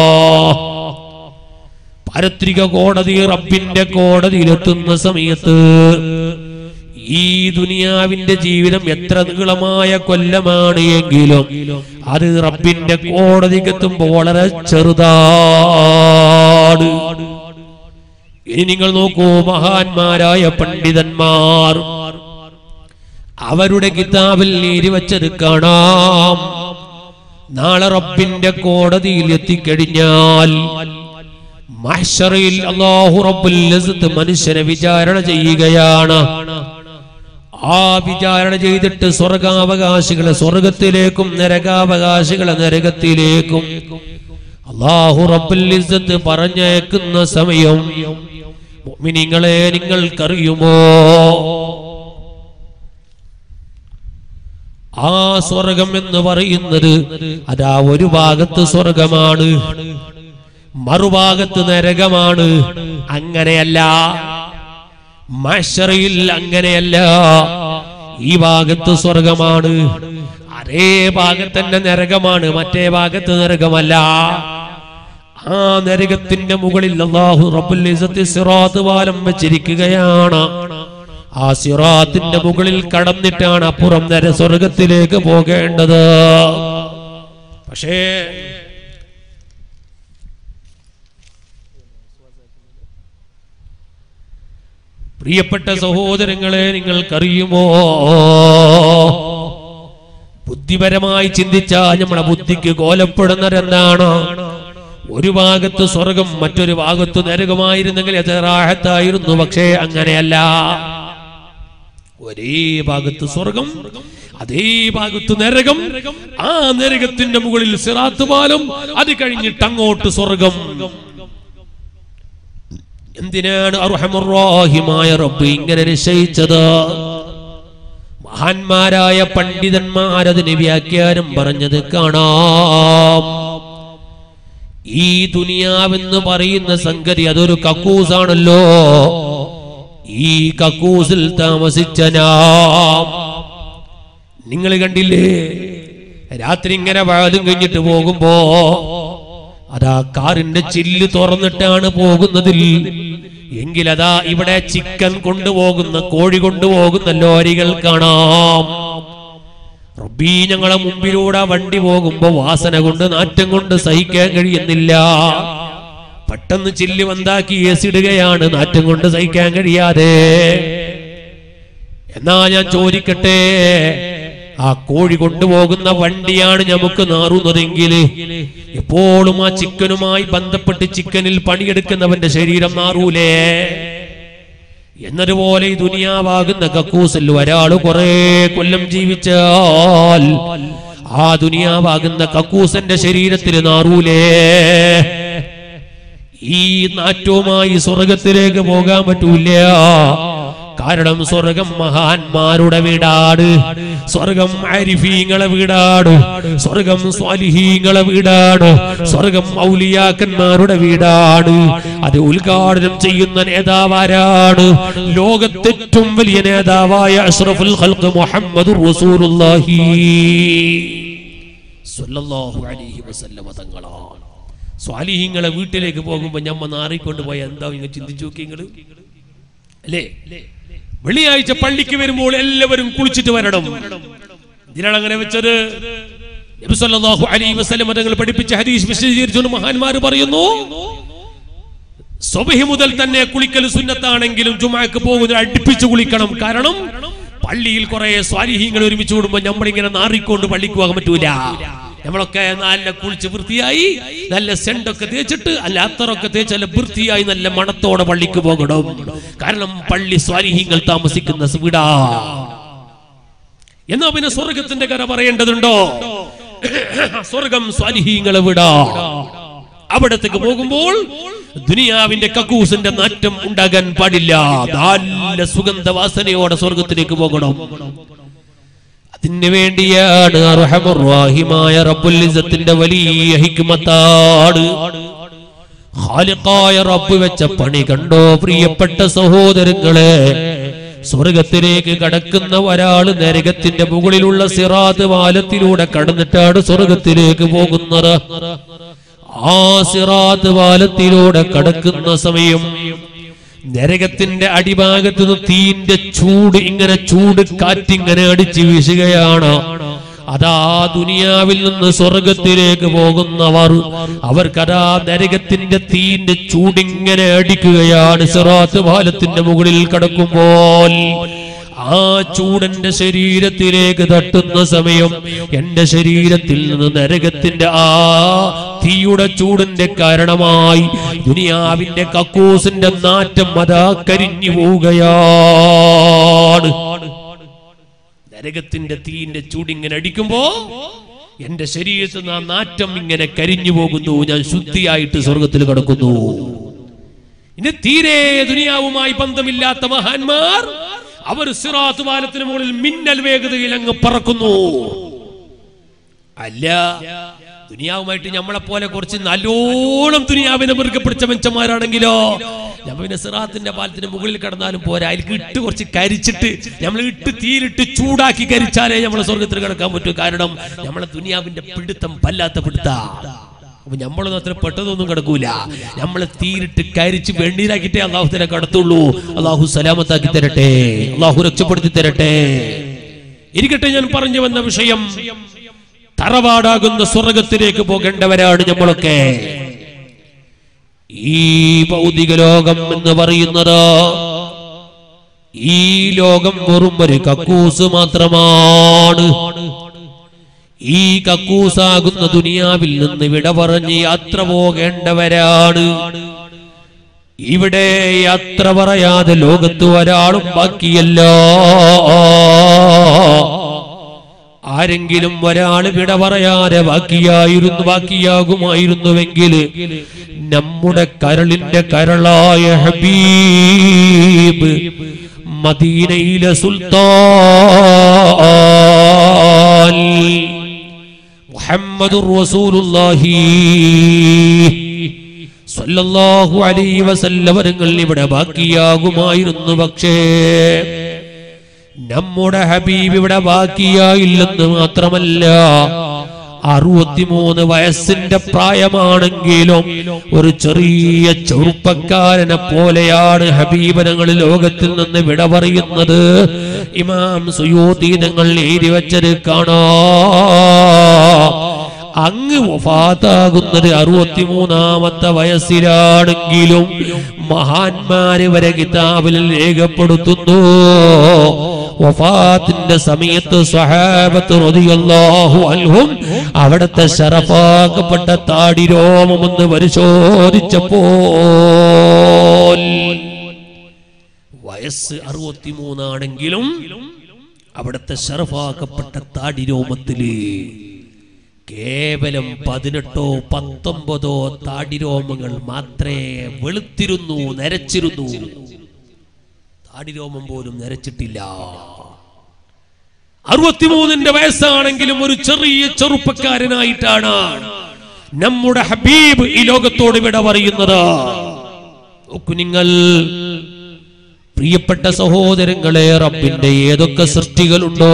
പാരത്രിക കോടതി റബ്ബിന്റെ കോടതിയിലെത്തുന്ന സമയത്ത് ഈ ദുനിയാവിന്റെ ജീവിതം എത്ര നീളമായ കൊല്ലമാണ് എങ്കിലും അത് റബ്ബിന്റെ കോടതിക്കെത്തുമ്പോ വളരെ ചെറുതാണ് ഇനി നിങ്ങൾ നോക്കൂ മഹാന്മാരായ പണ്ഡിതന്മാർ അവരുടെ കിതാബിൽ നീതി വച്ചത് കാണാം നാളെ റബ്ബിന്റെ കോടതിയിൽ എത്തിക്കഴിഞ്ഞാൽ മഹ്ശറയിൽ അല്ലാഹു റബ്ബുൽ ഇസ്സത്ത് മനുഷ്യനെ വിചാരണ ചെയ്യുകയാണ് ആ വിചാരണ ചെയ്തിട്ട് സ്വർഗാവകാശികളെ സ്വർഗത്തിലേക്കും നരകാവകാശികളെ നരകത്തിലേക്കും അള്ളാഹു റബ്ബുൽ ഇസ്സത്ത് പറഞ്ഞയക്കുന്ന സമയം മുഅ്മിനീങ്ങളെ നിങ്ങൾക്കറിയുമോ ആ സ്വർഗം എന്ന് പറയുന്നത് അതാ ഒരു ഭാഗത്ത് സ്വർഗമാണ് മറുഭാഗത്ത് നരകമാണ് അങ്ങനെയല്ല മഷറയിൽ അങ്ങനെയല്ല ഈ ഭാഗത്ത് സ്വർഗമാണ് അതേ ഭാഗത്തന്നെ നരകമാണ് മറ്റേ ഭാഗത്ത് നരകമല്ല ആ നരകത്തിന്റെ മുകളിൽ അള്ളാഹു റബ്ബുൽ ഇസ്സത്ത് സിറാത്ത് പാലം വെച്ചിരിക്കുകയാണ് ആ സിറാത്തിന്റെ മുകളിൽ കടന്നിട്ടാണ് അപ്പുറം നര സ്വർഗത്തിലേക്ക് പോകേണ്ടത് പക്ഷേ പ്രിയപ്പെട്ട സഹോദരങ്ങളെ നിങ്ങൾക്കറിയുമോ ബുദ്ധിപരമായി ചിന്തിച്ചാൽ നമ്മളെ ബുദ്ധിക്ക് കോലപ്പെടുന്നതെന്താണ് ഒരു ഭാഗത്ത് സ്വർഗം മറ്റൊരു ഭാഗത്ത് നരകമായിരുന്നെങ്കിൽ അത് റാഹത്തായിരുന്നു പക്ഷേ അങ്ങനെയല്ല ഒരേ ഭാഗത്ത് സ്വർഗം അതേ ഭാഗത്ത് നരകം ആ നരകത്തിന്റെ മുകളിൽ സിറാത്ത് പാലം അത് കഴിഞ്ഞിട്ട് അങ്ങോട്ട് സ്വർഗം എന്തിനാണ് അർഹമുറാഹിമായ റബ്ബ് ഇങ്ങനെ നിശ്ചയിച്ചത് മഹാന്മാരായ പണ്ഡിതന്മാരതിന് വ്യാഖ്യാനം പറഞ്ഞത് കാണാം ഈ ദുനിയാവെന്ന് പറയുന്ന സംഗതി അതൊരു കക്കൂസാണല്ലോ ഈ കക്കൂസിൽ താമസിച്ച നാം നിങ്ങൾ കണ്ടില്ലേ രാത്രി ഇങ്ങനെ വാതും കഴിഞ്ഞിട്ട് പോകുമ്പോ അതാ കാറിന്റെ ചില്ല് തുറന്നിട്ടാണ് പോകുന്നതിൽ എങ്കിലതാ ഇവിടെ ചിക്കൻ കൊണ്ടുപോകുന്ന കോഴി കൊണ്ടുപോകുന്ന ലോറികൾ കാണാം റബ്ബീ ഞങ്ങളെ മുമ്പിലൂടെ വണ്ടി പോകുമ്പോ വാസന കൊണ്ട് നാറ്റം കൊണ്ട് സഹിക്കാൻ കഴിയുന്നില്ല പെട്ടെന്ന് ചില്ല് വന്താക്കി ഏസിടുകയാണ് നാറ്റം കൊണ്ട് സഹിക്കാൻ കഴിയാതെ എന്നാ ഞാൻ ചോദിക്കട്ടെ ആ കോഴി കൊണ്ടുപോകുന്ന വണ്ടിയാണ് നമുക്ക് നാറുന്നതെങ്കിൽ എപ്പോഴും ആ ചിക്കനുമായി ബന്ധപ്പെട്ട് ചിക്കനിൽ പണിയെടുക്കുന്നവന്റെ ശരീരം നാറൂലേ എന്നതുപോലെ ഈ ദുനിയാവാകുന്ന കക്കൂസിൽ ഒരാൾ കുറെ കൊല്ലം ജീവിച്ചാൽ ആ ദുനിയാവാകുന്ന കക്കൂസന്റെ ശരീരത്തിൽ നാറൂലേ ഈ നാറ്റവുമായി സ്വർഗത്തിലേക്ക് പോകാൻ പറ്റൂല കാരണം സ്വർഗം മഹാന്മാരുടെ വീടാട് സ്വർഗം അരിഫീങ്ങളെ വീടാട് സ്വർഗം സ്വാലിഹീങ്ങളെ വീടാട് സ്വർഗം ഔലിയാക്കന്മാരുടെ വീടാണ് അത് ഉദ്ഘാടനം ചെയ്യുന്ന നേതാവാരാണ് ലോകത്തേറ്റവും വലിയ നേതാവായ അഷ്റഫുൽ ഖൽഖ് മുഹമ്മദ് റസൂലുള്ളാഹി സ്വല്ലല്ലാഹു അലൈഹി വസല്ലമ തങ്ങളാണ് സ്വാലിഹീങ്ങളെ വീട്ടിലേക്ക് പോകുമ്പോൾ ഞമ്മ നാറിക്കൊണ്ട് പോയ എന്താ നിങ്ങൾ ചിന്തിച്ചു നോക്കി നിങ്ങൾ അല്ലേ വെള്ളിയാഴ്ച പള്ളിക്ക് വരുമ്പോൾ എല്ലാവരും കുളിച്ചിട്ട് വരണം ഇതിനാണ് അങ്ങനെ വെച്ചത് നബി സല്ലല്ലാഹു അലൈഹി വസല്ലം തങ്ങൾ പഠിപ്പിച്ച ഹദീസ് വിശദീകരിച്ചുകൊണ്ട് മഹാന്മാർ പറയുന്നു സ്വബഹി മുതൽ തന്നെ കുളിക്കൽ സുന്നത്താണെങ്കിലും ജുമാക്ക് പോകുന്നതിന് അടുപ്പിച്ച് കുളിക്കണം കാരണം പള്ളിയിൽ കുറെ സ്വാലിഹീങ്ങൾ ഒരുമിച്ച് കൂടുമ്പോൾ നമ്മളിങ്ങനെ നാറിക്കൊണ്ട് പള്ളിക്ക് പോകാൻ പറ്റൂല നമ്മളൊക്കെ നല്ല കുളിച്ച് വൃത്തിയായി നല്ല സെണ്ടൊക്കെ തേച്ചിട്ട് അല്ല അത്തറൊക്കെ തേച്ച് നല്ല വൃത്തിയായി നല്ല മണത്തോടെ പള്ളിക്ക് പോകണം കാരണം പള്ളി സ്വാലിഹീങ്ങൾ താമസിക്കുന്ന വീടാ എന്നാ പിന്നെ സ്വർഗത്തിന്റെ കര പറയേണ്ടതുണ്ടോ സ്വർഗം സ്വാലിഹീങ്ങളെ വിടാ അവിടത്തേക്ക് പോകുമ്പോൾ ദുനിയാവിന്റെ കക്കൂസിന്റെ നാറ്റം ഉണ്ടാകാൻ പാടില്ല നല്ല സുഗന്ധവാസനയോടെ സ്വർഗത്തിലേക്ക് പോകണം അതിന് വേണ്ടിയാണ് അർഹമുറാഹിമായ റബ്ബുൽ ഇസ്സത്തിന്റെ വലിയ ഹിക്മത്താണ് ഖാലിഖായ റബ്ബ് വെച്ച പണി കണ്ടോ പ്രിയപ്പെട്ട സഹോദരങ്ങളെ സ്വർഗത്തിലേക്ക് കടക്കുന്ന ഒരാള് നരകത്തിന്റെ മുകളിലുള്ള സിറാത്ത് പാലത്തിലൂടെ കടന്നിട്ടാണ് സ്വർഗത്തിലേക്ക് പോകുന്നത് ആ സിറാത്ത് പാലത്തിലൂടെ കടക്കുന്ന സമയം നരകത്തിന്റെ അടിഭാഗത്ത് നിന്ന് തീന്റെ ചൂട് ഇങ്ങനെ ചൂട് കാറ്റിങ്ങനെ അടിച്ചു വീശുകയാണ് അതാ ദുനിയാവിൽ നിന്ന് സ്വർഗത്തിലേക്ക് പോകുന്നവർ അവർക്കതാ നരകത്തിന്റെ തീന്റെ ചൂടിങ്ങനെ അടിക്കുകയാണ് സിറാത്ത് പാലത്തിന്റെ മുകളിൽ കടക്കുമ്പോൾ ആ ചൂടന്റെ ശരീരത്തിലേക്ക് തട്ടുന്ന സമയം എന്റെ ശരീരത്തിൽ നിന്ന് നരകത്തിന്റെ ആ തീയുടെ ചൂടിന്റെ കാരണമായി ദുനിയാവിന്റെ കക്കൂസിന്റെ നാറ്റം അതാ കരിഞ്ഞു പോവുകയാണ് നരകത്തിന്റെ തീന്റെ ചൂടിങ്ങനെ അടിക്കുമ്പോ എന്റെ ശരീരത്തിൽ നിന്ന് ആ നാറ്റം ഇങ്ങനെ കരിഞ്ഞു പോകുന്നു ഞാൻ ശുദ്ധിയായിട്ട് സ്വർഗത്തിൽ കിടക്കുന്നു ഇനി തീരെ ദുനിയാവുമായി ബന്ധമില്ലാത്ത മഹാന്മാർ അവർ സിറാത്ത് പാലത്തിന് മുകളിൽ മിന്നൽ വേഗതയിൽ അങ്ങ് പറക്കുന്നു അല്ല ദുനിയാവുമായിട്ട് നമ്മളെ പോലെ കുറച്ച് നല്ലോണം ദുനിയാവിനെ മുറുകെ പിടിച്ച മെച്ചന്മാരാണെങ്കിലോ നമ്മൾ പിന്നെ സിറാത്തിന്റെ പാലത്തിന് മുകളിൽ കിടന്നാലും പോരാ അതിലേക്ക് ഇട്ട് കുറച്ച് കരിച്ചിട്ട് നമ്മൾ ഇട്ട് തീരിട്ട് ചൂടാക്കി കരിച്ചാലേ നമ്മളെ സ്വർഗത്തിൽ കിടക്കാൻ പറ്റൂ കാരണം നമ്മളെ ദുനിയാവിന്റെ പിടുത്തം വല്ലാത്ത പിടുത്ത അപ്പൊ നമ്മളൊന്നും അത്ര പെട്ടതൊന്നും കിടക്കൂല നമ്മളെ തീരിട്ട് കരിച്ച് വെണ്ണീരാക്കിട്ടേ അള്ളാഹുത്തിനെ കടത്തുള്ളൂ അള്ളാഹു സലാമത്താക്കി തരട്ടെ അള്ളാഹു രക്ഷപ്പെടുത്തി തരട്ടെ ഇരിക്കട്ടെ ഞാൻ പറഞ്ഞു വന്ന വിഷയം തറവാടാകുന്ന സ്വർഗത്തിലേക്ക് പോകേണ്ടവരാണ് നമ്മളൊക്കെ ഈ ഭൗതിക ലോകം എന്ന് പറയുന്നത് ഈ ലോകം വെറും ഒരു കക്കൂസ് മാത്രമാണ് ഈ കക്കൂസാകുന്ന ദുനിയാവിൽ നിന്ന് വിട പറഞ്ഞ് യാത്ര പോകേണ്ടവരാണ് ഇവിടെ യാത്ര പറയാതെ ലോകത്ത് ഒരാളും ബാക്കിയല്ല ആരെങ്കിലും ഒരാൾ വിട പറയാതെ ബാക്കിയായിരുന്നു ബാക്കിയാകുമായിരുന്നുവെങ്കിൽ നമ്മുടെ കരളിന്റെ കരളായ ഹബീബ് മദീനയിലെ സുൽത്താൻ മുഹമ്മദുർ റസൂലുള്ളാഹി സല്ലല്ലാഹു അലൈഹി വസല്ലം അവരുകൾ ഇവിടെ ബാക്കിയാകുമായിരുന്നു പക്ഷേ നമ്മുടെ ഹബീബ് ഇവിടെ ബാക്കിയായില്ലെന്ന് മാത്രമല്ല അറുപത്തിമൂന്ന് വയസ്സിന്റെ പ്രായമാണെങ്കിലും ഒരു ചെറിയ ചെറുപ്പക്കാരനെ പോലെയാണ് ഹബീബനങ്ങൾ ലോകത്തിൽ നിന്ന് വിട പറയുന്നത് ഇമാം സുയോതീതങ്ങൾ എഴുതി വച്ചത് കാണാ അങ്ങ് വഫാത്താകുന്നത് അറുപത്തിമൂന്നാമത്തെ വയസ്സിലാണെങ്കിലും മഹാന്മാര് വരെ കിതാബിൽ രേഖപ്പെടുത്തുന്നു വഫാത്തിന്റെ സമയത്ത് സ്വഹാബത്ത് റളിയല്ലാഹു അൻഹും അവിടുത്തെ ശറഫാക്കപ്പെട്ട താടി രോമമെന്ന് പരിശോധിച്ചപ്പോൾ വയസ്സ് അറുപത്തിമൂന്നാണെങ്കിലും അവിടുത്തെ ഷറഫാക്കപ്പെട്ട താടിരോമത്തില് കേവലം പതിനെട്ടോ പത്തൊമ്പതോ താടിരോമങ്ങൾ മാത്രമേ വെളുത്തിരുന്നു നരച്ചിരുന്നു താടിരോമം പോലും നരച്ചിട്ടില്ല അറുപത്തിമൂന്നിന്റെ വയസ്സാണെങ്കിലും ഒരു ചെറിയ ചെറുപ്പക്കാരനായിട്ടാണ് നമ്മുടെ ഹബീബ് ഈ ലോകത്തോട് വിട പറയുന്നത് നോക്കൂ നിങ്ങൾ പ്രിയപ്പെട്ട സഹോദരങ്ങളെ റബ്ബിന്റെ ഏതൊക്കെ സൃഷ്ടികളുണ്ടോ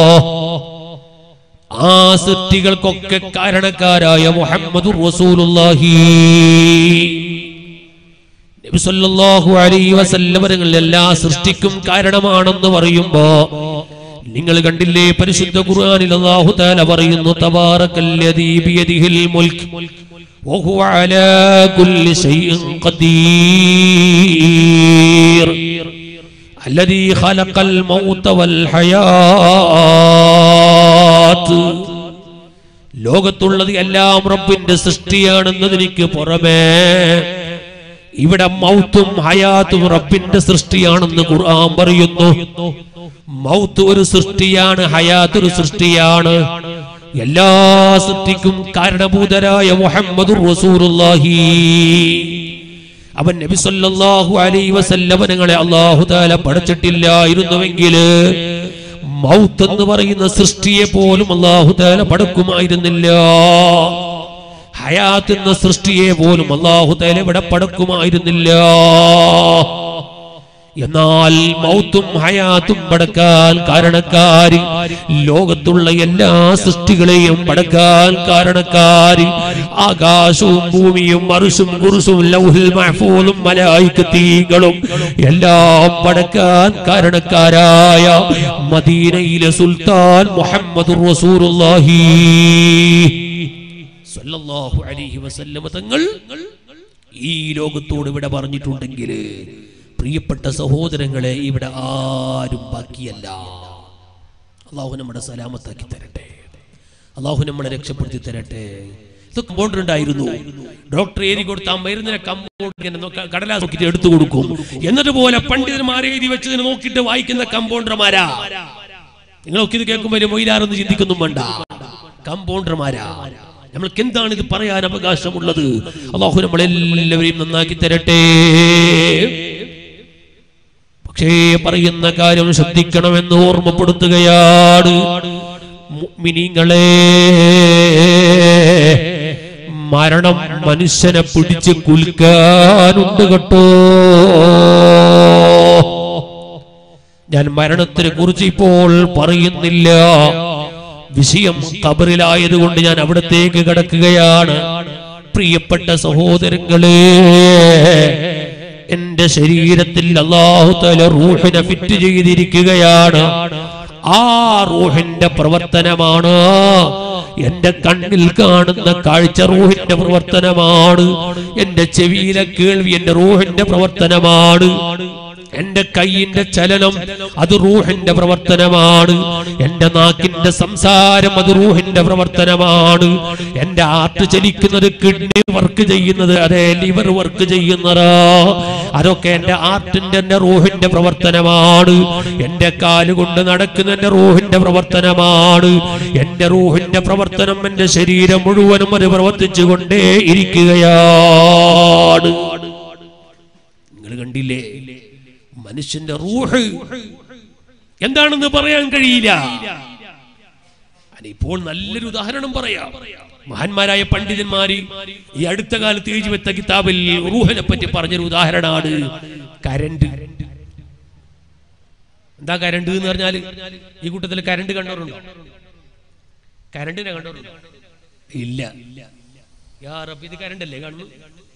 ആ സൃഷ്ടികൾക്കൊക്കെ കാരണക്കാരായ മുഹമ്മദ് റസൂലുള്ളാഹി നബി സല്ലല്ലാഹു അലൈഹി വസല്ലം തങ്ങൾ എല്ലാ സൃഷ്ടിക്കും കാരണമാണെന്ന് പറയുമ്പോ നിങ്ങൾ കണ്ടില്ലേ പരിശുദ്ധ ഖുർആനിൽ അല്ലാഹു തആല പറയുന്നു തബാറക്കല്ലദീ ബിയദിഹിൽ മുൽക്ക് വഹുവ അലാ കുല്ലി ശൈഇൻ ഖദീർ الذي خلق الموت والحياة ലോകത്തുള്ളത് എല്ലാം റബ്ബിന്റെ സൃഷ്ടിയാണെന്നതിനിക്ക് പുറമേ ഇവിടെ മൗത്തും ഹയാത്തും റബ്ബിന്റെ സൃഷ്ടിയാണെന്ന് ഖുർആൻ പറയുന്നു മൗത്ത് ഒരു സൃഷ്ടിയാണ് ഹയാത്ത് ഒരു സൃഷ്ടിയാണ് എല്ലാ സൃഷ്ടിക്കും കാരണഭൂതരായ മുഹമ്മദ് റസൂലുള്ളാഹി അവൻ നബി സല്ലല്ലാഹു അലൈഹി വസല്ലമനങ്ങളെ അല്ലാഹു തആല പഠിച്ചിട്ടില്ലായിരുന്നുവെങ്കിൽ മൗത്ത് എന്ന് പറയുന്ന സൃഷ്ടിയെ പോലും അല്ലാഹു തആല പടക്കുമായിരുന്നില്ല ഹയാത്ത് എന്ന സൃഷ്ടിയെ പോലും അല്ലാഹു തആല ഇവിടെ പടക്കുമായിരുന്നില്ല എന്നാൽ മൗത്തും ഹയാത്തും പടക്കാൻ കാരണക്കാരി ലോകത്തുള്ള എല്ലാ സൃഷ്ടികളെയും പടക്കാൻ കാരണക്കാരി ആകാശവും ഭൂമിയും മറുസും കുറുസും ലൗഹിൽ മഹഫൂലും മലായിക്കത്തീകളും എല്ലാം പടക്കാൻ കാരണക്കാരായ മദീനയിലെ സുൽത്താൻ മുഹമ്മദ് റസൂലുള്ളാഹി സല്ലല്ലാഹു അലൈഹി വസല്ലമ തങ്ങൾ ഈ ലോകത്തോട് ഇവിടെ പറഞ്ഞിട്ടുണ്ടെങ്കിൽ പ്രിയപ്പെട്ട സഹോദരങ്ങളെ ഇവിടെ ആരും ബാക്കിയല്ല അള്ളാഹു നമ്മുടെ സലാമത്താക്കി തരട്ടെ അള്ളാഹു നമ്മളെ രക്ഷപ്പെടുത്തി തരട്ടെ ഇത് കമ്പൗണ്ടർ ഉണ്ടായിരുന്നു ഡോക്ടർ എഴുതി കൊടുത്ത ആ മരുന്നിനെ കമ്പൗണ്ടർ ഇങ്ങനെ നോക്ക- കടലാസ് നോക്കിയിട്ട് എടുത്തു കൊടുക്കും എന്നതുപോലെ പണ്ഡിതന്മാരെ എഴുതി വെച്ചതിന് നോക്കിയിട്ട് വായിക്കുന്ന കമ്പൗണ്ടർമാരാ നിങ്ങളൊക്കെ ഇത് കേൾക്കുമ്പോൾ മൊയിലാറൊന്നും ചിന്തിക്കൊന്നും വേണ്ട കമ്പൗണ്ടർമാരാ നമ്മൾക്ക് എന്താണ് ഇത് പറയാൻ അവകാശമുള്ളത് അള്ളാഹു നമ്മളെല്ലാവരെയും നന്നാക്കി തരട്ടെ പക്ഷേ പറയുന്ന കാര്യം ശ്രദ്ധിക്കണമെന്ന് ഓർമ്മപ്പെടുത്തുകയാണ് മുഅ്മിനീങ്ങളെ മരണം മനുഷ്യനെ പിടിച്ച് കുലുക്കാനുണ്ട് കേട്ടോ ഞാൻ മരണത്തിനെ കുറിച്ച് ഇപ്പോൾ പറയുന്നില്ല വിഷയം കബറിലായതുകൊണ്ട് ഞാൻ അവിടത്തേക്ക് കടക്കുകയാണ് പ്രിയപ്പെട്ട സഹോദരങ്ങളെ എന്റെ ശരീരത്തിൽ അള്ളാഹു തല റൂഹിനെ ഫിറ്റ് ചെയ്തിരിക്കുകയാണ് ആ റൂഹിന്റെ പ്രവർത്തനമാണ് എന്റെ കണ്ണിൽ കാണുന്ന കാഴ്ച റൂഹിന്റെ പ്രവർത്തനമാണ് എന്റെ ചെവിയിലെ കേൾവി എന്റെ റൂഹിന്റെ പ്രവർത്തനമാണ് എന്റെ കൈയിന്റെ ചലനം അത് റൂഹിന്റെ പ്രവർത്തനമാണ് എന്റെ നാക്കിന്റെ സംസാരം അത് റൂഹിന്റെ പ്രവർത്തനമാണ് എന്റെ ആർട്ട് ചലിക്കുന്നത് കിഡ്നി വർക്ക് ചെയ്യുന്നത് അതെ ലിവർ വർക്ക് ചെയ്യുന്നതാ അതൊക്കെ എന്റെ ആർട്ടിന്റെ എന്റെ റൂഹിന്റെ പ്രവർത്തനമാണ് എന്റെ കാലുകൊണ്ട് നടക്കുന്ന എന്റെ റൂഹിന്റെ പ്രവർത്തനമാണ് എന്റെ റൂഹിന്റെ പ്രവർത്തനം എന്റെ ശരീരം മുഴുവനും അത് പ്രവർത്തിച്ചു കൊണ്ടേ ഇരിക്കുകയാണ് നിങ്ങൾ കണ്ടില്ലേ മനുഷ്യന്റെ റൂഹ് എന്താണെന്ന് പറയാൻ കഴിയില്ല ഇപ്പോൾ നല്ലൊരു ഉദാഹരണം പറയാം മഹാന്മാരായ പണ്ഡിതന്മാര് ഈ അടുത്ത കാലത്ത് എഴുതി വെച്ച കിതാബിൽ റൂഹിനെ പറ്റി പറഞ്ഞൊരു ഉദാഹരണമാണ് കരണ്ട് എന്താ കരണ്ട് എന്ന് പറഞ്ഞാല് ഈ കൂട്ടത്തിൽ കരണ്ട് കണ്ടവരുണ്ടോ കരണ്ടിനെ കണ്ടവരുണ്ടോ ഇല്ല യാ റബ്ബ് ഇത് കരണ്ടല്ലേ കാണുന്നു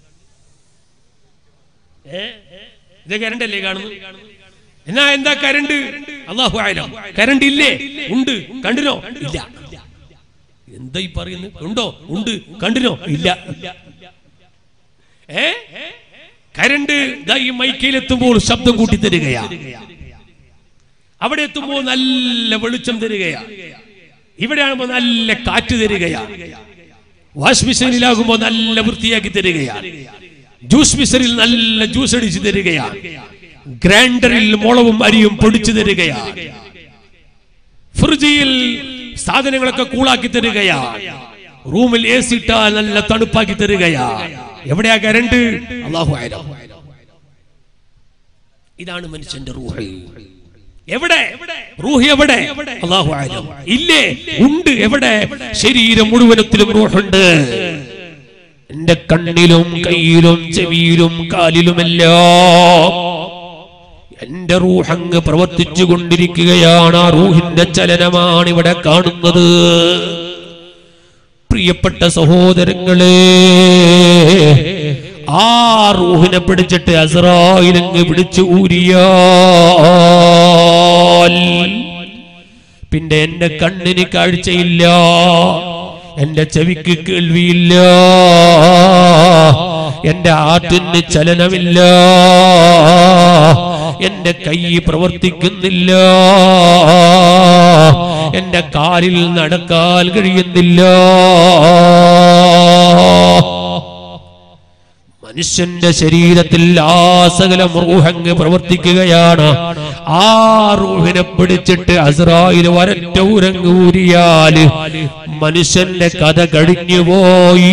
ഏ ഇത് കരണ്ടല്ലേ കാണുന്നു എന്നാ എന്താ കരണ്ട് അള്ളാഹു ആയാലും കരണ്ട് ഇല്ലേ ഉണ്ട് കണ്ടിനോ ഇല്ല എന്താ ഈ പറയുന്നത് ഉണ്ടോ ഉണ്ട് കണ്ടിനോ ഇല്ല ഏ കരണ്ട് ദാ ഈ മൈക്കയിലെത്തുമ്പോൾ ശബ്ദം കൂട്ടി തരികയാ അവിടെ എത്തുമ്പോൾ നല്ല വെളിച്ചം തരികയാ ഇവിടെ ആകുമ്പോ നല്ല കാറ്റ് തരികയാ വാഷ് മെഷീനിലാകുമ്പോ നല്ല വൃത്തിയാക്കി തരികയാണ് ജ്യൂസ് മിഷറിൽ നല്ല ജ്യൂസ് അടിച്ചു തരികയാണ് ഗ്രൈൻഡറിൽ മുളവും അരിയും പൊടിച്ചു തരികയാണ് ഫ്രിഡ്ജിൽ സാധനങ്ങളൊക്കെ കൂളാക്കി തരികയാ റൂമിൽ എ സി ഇട്ടാൽ നല്ല തണുപ്പാക്കി തരികയാ എവിടെയാ കരണ്ട് അള്ളാഹു ആയിരം ഇതാണ് മനുഷ്യന്റെ റൂഹ് എവിടെ റൂഹ് എവിടെ അള്ളാഹു ആയിരം ഇല്ലേ ഉണ്ട് എവിടെ ശരീരം മുഴുവനത്തിലും റൂഹുണ്ട് എന്റെ കണ്ണിലും കയ്യിലും ചെവിയിലും കാലിലുമെല്ലാം എന്റെ റൂഹങ്ങ് പ്രവർത്തിച്ചു കൊണ്ടിരിക്കുകയാണ് ആ റൂഹിന്റെ ചലനമാണ് ഇവിടെ കാണുന്നത് പ്രിയപ്പെട്ട സഹോദരങ്ങളെ ആ റൂഹിനെ പിടിച്ചിട്ട് അസറായിലങ്ങ് പിടിച്ചു ഊരിയാൽ പിന്നെ എന്റെ കണ്ണിന് കാഴ്ചയില്ല എന്റെ ചെവിക്ക് കേൾവിയില്ല എന്റെ ആറ്റിന് ചലനമില്ല എന്റെ കൈ പ്രവർത്തിക്കുന്നില്ല എന്റെ കാലിൽ നടക്കാൻ കഴിയുന്നില്ല മനുഷ്യന്റെ ശരീരത്തിൽ ആ സകലം റൂഹങ്ങ് പ്രവർത്തിക്കുകയാണ് ആ റൂഹിനെ പിടിച്ചിട്ട് അസ്രായിൽ വരറ്റ ഉരങ്ങ് ഊരിയാല് മനുഷ്യന്റെ കഥ കഴിഞ്ഞു പോയി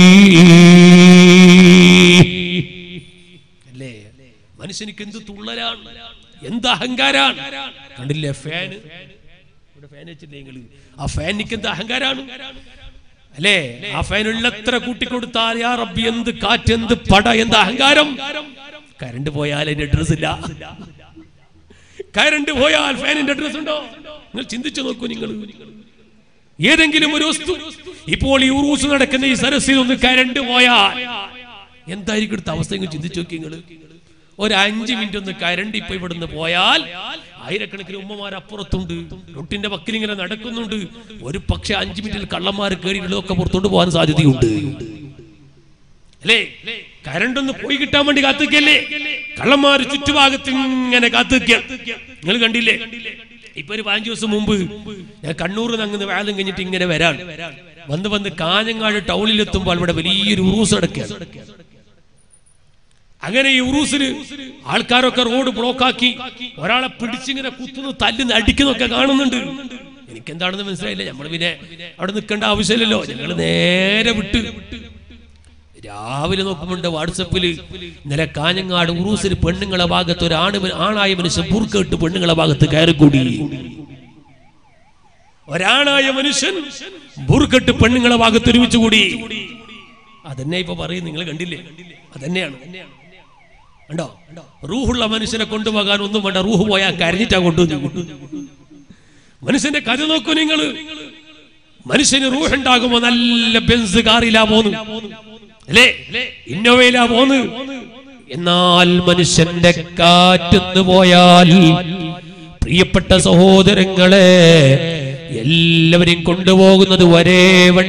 അല്ലേ മനുഷ്യനിക്ക് എന്ത് തുള്ളലാണ് എന്ത് അഹങ്കാരാണ് കണ്ടില്ലേ ഫാന് ഇവിടെ ഫാൻ വെച്ചില്ലേ നിങ്ങള് ആ ഫാനിക്ക് എന്ത് അഹങ്കാരാണ് അല്ലേ ആ ഫാൻ ഉള്ളത്ര കൂട്ടിക്കൊടുത്താൽ യാ റബ്ബി എന്ത് കാറ്റ് എന്ത് പട എന്ത് അഹങ്കാരം കരണ്ട് പോയാൽ അതിന്റെ ഡ്രസ് ഇല്ല കരണ്ട് പോയാൽ ഫാനിന്റെ ഡ്രസ് ഉണ്ടോ നിങ്ങൾ ചിന്തിച്ചു നോക്കൂ നിങ്ങൾ ഏതെങ്കിലും ഒരു വസ്തു ഇപ്പോൾ ഈ ഉറൂസ് നടക്കുന്ന ഈ സരസിൽ ഒന്ന് കരണ്ട് പോയാൽ എന്തായിരിക്കും ഇവിടുത്തെ അവസ്ഥ നിങ്ങൾ ചിന്തിച്ചു നോക്കി നിങ്ങൾ ഒരു അഞ്ച് മിനിറ്റ് ഒന്ന് കരണ്ട് ഇപ്പൊ ഇവിടുന്ന് പോയാൽ ആയിരക്കണക്കിന് ഉമ്മമാർ അപ്പുറത്തുണ്ട് റൊട്ടിന്റെ വക്കിൽ ഇങ്ങനെ നടക്കുന്നുണ്ട് ഒരു പക്ഷെ അഞ്ച് മിനിറ്റിൽ കള്ളന്മാർ കയറിയിട്ടുള്ളതൊക്കെ പുറത്തോട്ട് പോകാൻ സാധ്യതയുണ്ട് അല്ലേ കരണ്ട് ഒന്ന് പോയി കിട്ടാൻ വേണ്ടി കാത്തുക്കല്ലേ കള്ളന്മാർ ചുറ്റുഭാഗത്ത് ഇങ്ങനെ കാത്തുക്ക നിങ്ങൾ കണ്ടില്ലേ ഇപ്പൊ ഒരു പതിനഞ്ച് ദിവസം മുമ്പ് ഞാൻ കണ്ണൂർ നിന്ന് വേലം കഴിഞ്ഞിട്ട് ഇങ്ങനെ വരാൻ വന്ന് വന്ന് കാഞ്ഞങ്ങാട് ടൗണിൽ എത്തുമ്പോൾ അവിടെ വലിയൊരു ഉറൂസ് നടക്കുക അങ്ങനെ ഈ ഉറൂസിന് ആൾക്കാരൊക്കെ റോഡ് ബ്ലോക്കാക്കി ഒരാളെ പിടിച്ചിങ്ങനെ കുത്തുന്നു തല്ലുന്നു അടിക്കുന്നൊക്കെ കാണുന്നുണ്ട് എനിക്ക് എന്താണെന്ന് മനസ്സിലായില്ല നമ്മൾ പിന്നെ അവിടെ നിൽക്കേണ്ട ആവശ്യമില്ലല്ലോ ഞങ്ങൾ നേരെ വിട്ട് രാവിലെ നോക്കുമ്പോണ്ട് വാട്സപ്പില് ഇന്നലെ കാഞ്ഞങ്ങാട് ഉറൂസിൽ പെണ്ണുങ്ങളെ ഭാഗത്ത് ഒരു ആണ് ആണായ മനുഷ്യൻ ബുർക്കിട്ട് പെണ്ണുങ്ങളെ ഭാഗത്ത് കയറിക്കൂടി ഒരാണായ മനുഷ്യൻ ബുർക്കിട്ട് പെണ്ണുങ്ങളെ ഭാഗത്ത് ഒരുമിച്ച് കൂടി അതന്നെ ഇപ്പൊ പറയും നിങ്ങൾ കണ്ടില്ലേ അതന്നെയാണ് ഉണ്ടോ റൂഹുള്ള മനുഷ്യനെ കൊണ്ടുപോകാൻ ഒന്നും വേണ്ട റൂഹ് പോയാൽ കരഞ്ഞിട്ടാ കൊണ്ടുവന്നു മനുഷ്യന്റെ കഥ നോക്കൂ നിങ്ങൾ മനുഷ്യന് റൂഹുണ്ടാകുമ്പോ നല്ല ബെൻസ് കാറിലാ പോന്നു അല്ലേ ഇന്നോവയിലാ പോന്ന് എന്നാൽ മനുഷ്യന്റെ കാറ്റെന്ന് പോയാൽ പ്രിയപ്പെട്ട സഹോദരങ്ങളെ എല്ലാവരെയും കൊണ്ടുപോകുന്നത് ഒരേ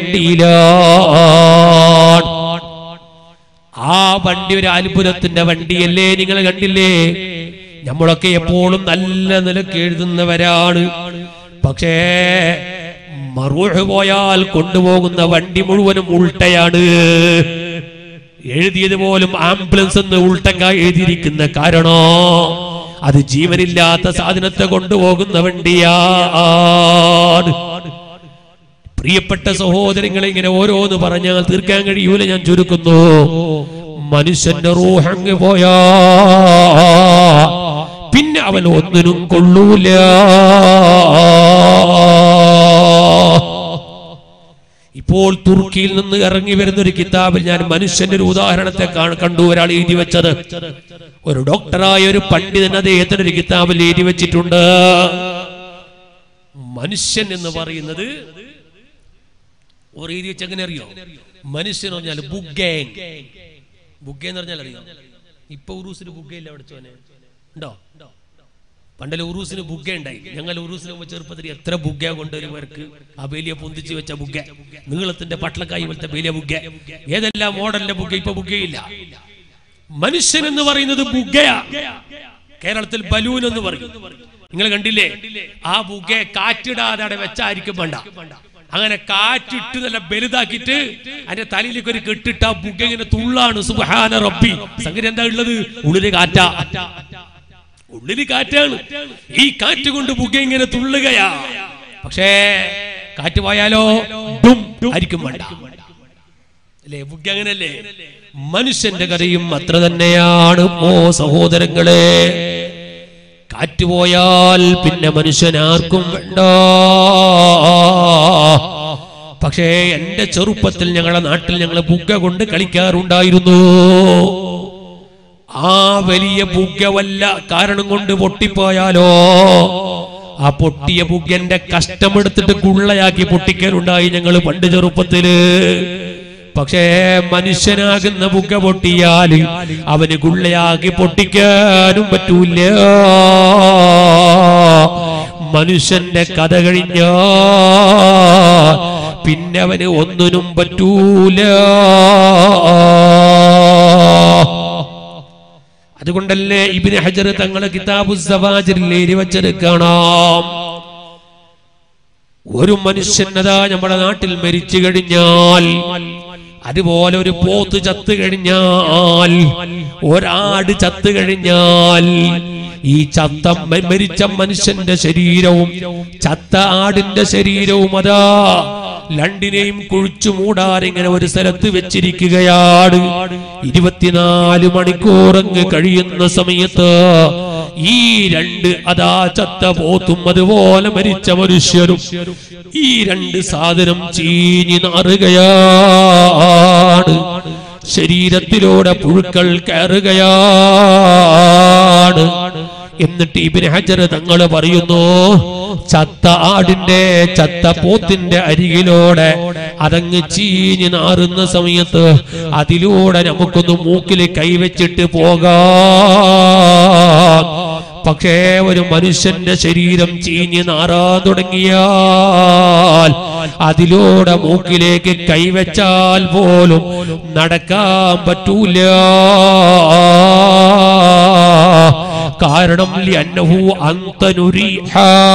വണ്ടിയിലാണ് ആ വണ്ടി ഒരു അത്ഭുതത്തിന്റെ വണ്ടിയല്ലേ നിങ്ങൾ കണ്ടില്ലേ നമ്മളൊക്കെ എപ്പോഴും നല്ല നിലക്ക് എഴുതുന്നവരാണ് പക്ഷേ മറൂഹ് പോയാൽ കൊണ്ടുപോകുന്ന വണ്ടി മുഴുവനും ഉൾട്ടയാണ് എഴുതിയത് പോലും ആംബുലൻസ് എന്ന് ഉൾട്ടങ്ക എഴുതിയിരിക്കുന്ന കാരണോ അത് ജീവനില്ലാത്ത സാധനത്തെ കൊണ്ടുപോകുന്ന വണ്ടിയാണ് പ്രിയപ്പെട്ട സഹോദരങ്ങളെ ഇങ്ങനെ ഓരോന്ന് പറഞ്ഞാൽ തീർക്കാൻ കഴിയൂല ഞാൻ ചുരുക്കുന്നു മനുഷ്യന്റെ റൂഹങ്ങ് പോയാ പിന്നെ അവൻ ഒന്നിനും കൊള്ളൂല ഇപ്പോൾ തുർക്കിയിൽ നിന്ന് ഇറങ്ങി വരുന്ന ഒരു കിതാബിൽ ഞാൻ മനുഷ്യന്റെ ഒരു ഉദാഹരണത്തെ കാണ- കണ്ടു ഒരാൾ എഴുതി വെച്ചത് ഒരു ഡോക്ടറായ ഒരു പണ്ഡിതൻ അദ്ദേഹത്തിന് ഒരു കിതാബിൽ എഴുതി വെച്ചിട്ടുണ്ട് മനുഷ്യൻ എന്ന് പറയുന്നത് ഒരു എഴുതി വെച്ച് എങ്ങനെ അറിയോ മനുഷ്യൻ എന്ന് പറഞ്ഞാൽ ബുഗേൻ ബുഗേ എന്ന് പറഞ്ഞാൽ അറിയോ ഇപ്പൊ ഉറൂസിന് ബുഗയില്ല പഠിച്ചോനെ ഉണ്ടോ പണ്ടല്ല ഉറൂസിന് ബുഗ ഉണ്ടായി ഞങ്ങൾ ഉറൂസിന് മുമ്പ് ചെറുപ്പത്തിൽ എത്ര ബുഗ കൊണ്ടുവരുവർക്ക് ആ ബേലിയ പൊന്തിച്ച് വെച്ച ബുഗ നീളത്തിന്റെ പട്ടളക്കായി പോലത്തെ ബേലിയ ബുഗ ഏതെല്ലാം മോഡലിന്റെ ബുഗ ഇപ്പൊ ബുഗയില്ല മനുഷ്യൻ എന്ന് പറയുന്നത് ബുഗയാ കേരളത്തിൽ ബലൂൻ എന്ന് പറയും നിങ്ങൾ കണ്ടില്ലേ ആ ബുഗയെ കാറ്റിടാതെ അവിടെ വെച്ചായിരിക്കും വേണ്ട അങ്ങനെ കാറ്റിട്ട് നല്ല വലുതാക്കിയിട്ട് അതിന്റെ തലയിലേക്ക് ഒരു കെട്ടിട്ട് ആ ബുഗ ഇങ്ങനെ തുള്ളാണ് സുബഹാന റബ്ബി സംഗതി എന്താ ഉള്ളത് ഉള്ളില് കാറ്റാ ഉള്ളില് കാറ്റാണ് ഈ കാറ്റ് കൊണ്ട് ബുഗ ഇങ്ങനെ തുള്ളുകയാ പക്ഷേ കാറ്റ് പോയാലോ ഡും ആയിരിക്കും വേണ്ട അല്ലേ ബുഗ അങ്ങനല്ലേ മനുഷ്യന്റെ കഥയും അത്ര തന്നെയാണ് ഓ സഹോദരങ്ങളെ കാറ്റ് പോയാൽ പിന്നെ മനുഷ്യനാർക്കും വേണ്ട പക്ഷേ എന്റെ ചെറുപ്പത്തിൽ ഞങ്ങളുടെ നാട്ടിൽ ഞങ്ങൾ ബുഗ കൊണ്ട് കളിക്കാറുണ്ടായിരുന്നു ആ വലിയ ബുഗ വല്ല കാരണം കൊണ്ട് പൊട്ടിപ്പോയാലോ ആ പൊട്ടിയ ബുഗന്റെ കഷ്ടമെടുത്തിട്ട് ഗുള്ളയാക്കി പൊട്ടിക്കലുണ്ടായി ഞങ്ങൾ പണ്ട് ചെറുപ്പത്തില് പക്ഷേ മനുഷ്യനാകുന്ന ബുഗ പൊട്ടിയാൽ അവന് ഗുള്ളയാക്കി പൊട്ടിക്കാനും പറ്റൂല മനുഷ്യന്റെ കഥ കഴിഞ്ഞ പിന്നെ അവന് ഒന്നിനും പറ്റൂല അതുകൊണ്ടല്ലേ ഇബിന് ഹജർ തങ്ങളെ കിതാബു സവാജിൽ എഴുതി വച്ചത് കാണാം ഒരു മനുഷ്യനതാ നമ്മുടെ നാട്ടിൽ മരിച്ചു കഴിഞ്ഞാൽ അതുപോലെ ഒരു പോത്ത് ചത്തു കഴിഞ്ഞാൽ ഒരാട് ചത്തു കഴിഞ്ഞാൽ ഈ ചത്ത മ- മരിച്ച മനുഷ്യന്റെ ശരീരവും ചത്ത ആടിന്റെ ശരീരവും അതാ രണ്ടിനെയും കുഴിച്ചു മൂടാൻ ഇങ്ങനെ ഒരു സ്ഥലത്ത് വെച്ചിരിക്കുകയാണ് ഇരുപത്തിനാല് മണിക്കൂറങ്ങ് കഴിയുന്ന സമയത്ത് ഈ രണ്ട് അതാ ചത്ത പോത്തും അതുപോലെ മരിച്ച മനുഷ്യരും ഈ രണ്ട് സാധനം ചീഞ്ഞി നാറുകയാണ് ശരീരത്തിലൂടെ പുഴുക്കൾ കയറുകയാണ് എന്നിട്ട് ഇബിന് ഹജർ തങ്ങൾ പറയുന്നു ചത്ത ആടിന്റെ ചത്ത പോത്തിന്റെ അരികിലൂടെ അതങ്ങ് ചീഞ്ഞ് നാറുന്ന സമയത്ത് അതിലൂടെ നമുക്കൊന്ന് മൂക്കിൽ കൈവച്ചിട്ട് പോകാം പക്ഷേ ഒരു മനുഷ്യന്റെ ശരീരം ചീഞ്ഞ് നാറാൻ തുടങ്ങിയാൽ അതിലൂടെ മൂക്കിലേക്ക് കൈവച്ചാൽ പോലും നടക്കാൻ പറ്റൂല കാരണം അന്നഹു അന്തനുരീഹ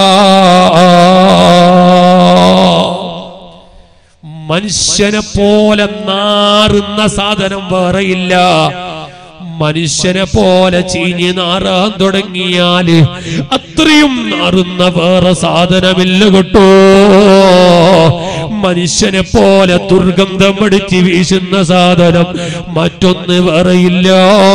മനുഷ്യനെ പോലെ നാറുന്ന സാധനം വേറെയില്ല മനുഷ്യനെ പോലെ ചീഞ്ഞ് നാറാൻ തുടങ്ങിയാല് അത്രയും നാറുന്ന വേറെ സാധനമില്ല കേട്ടോ മനുഷ്യനെ പോലെ ദുർഗന്ധം അടിച്ച് വീശുന്ന സാധനം മറ്റൊന്ന് വേറെയില്ല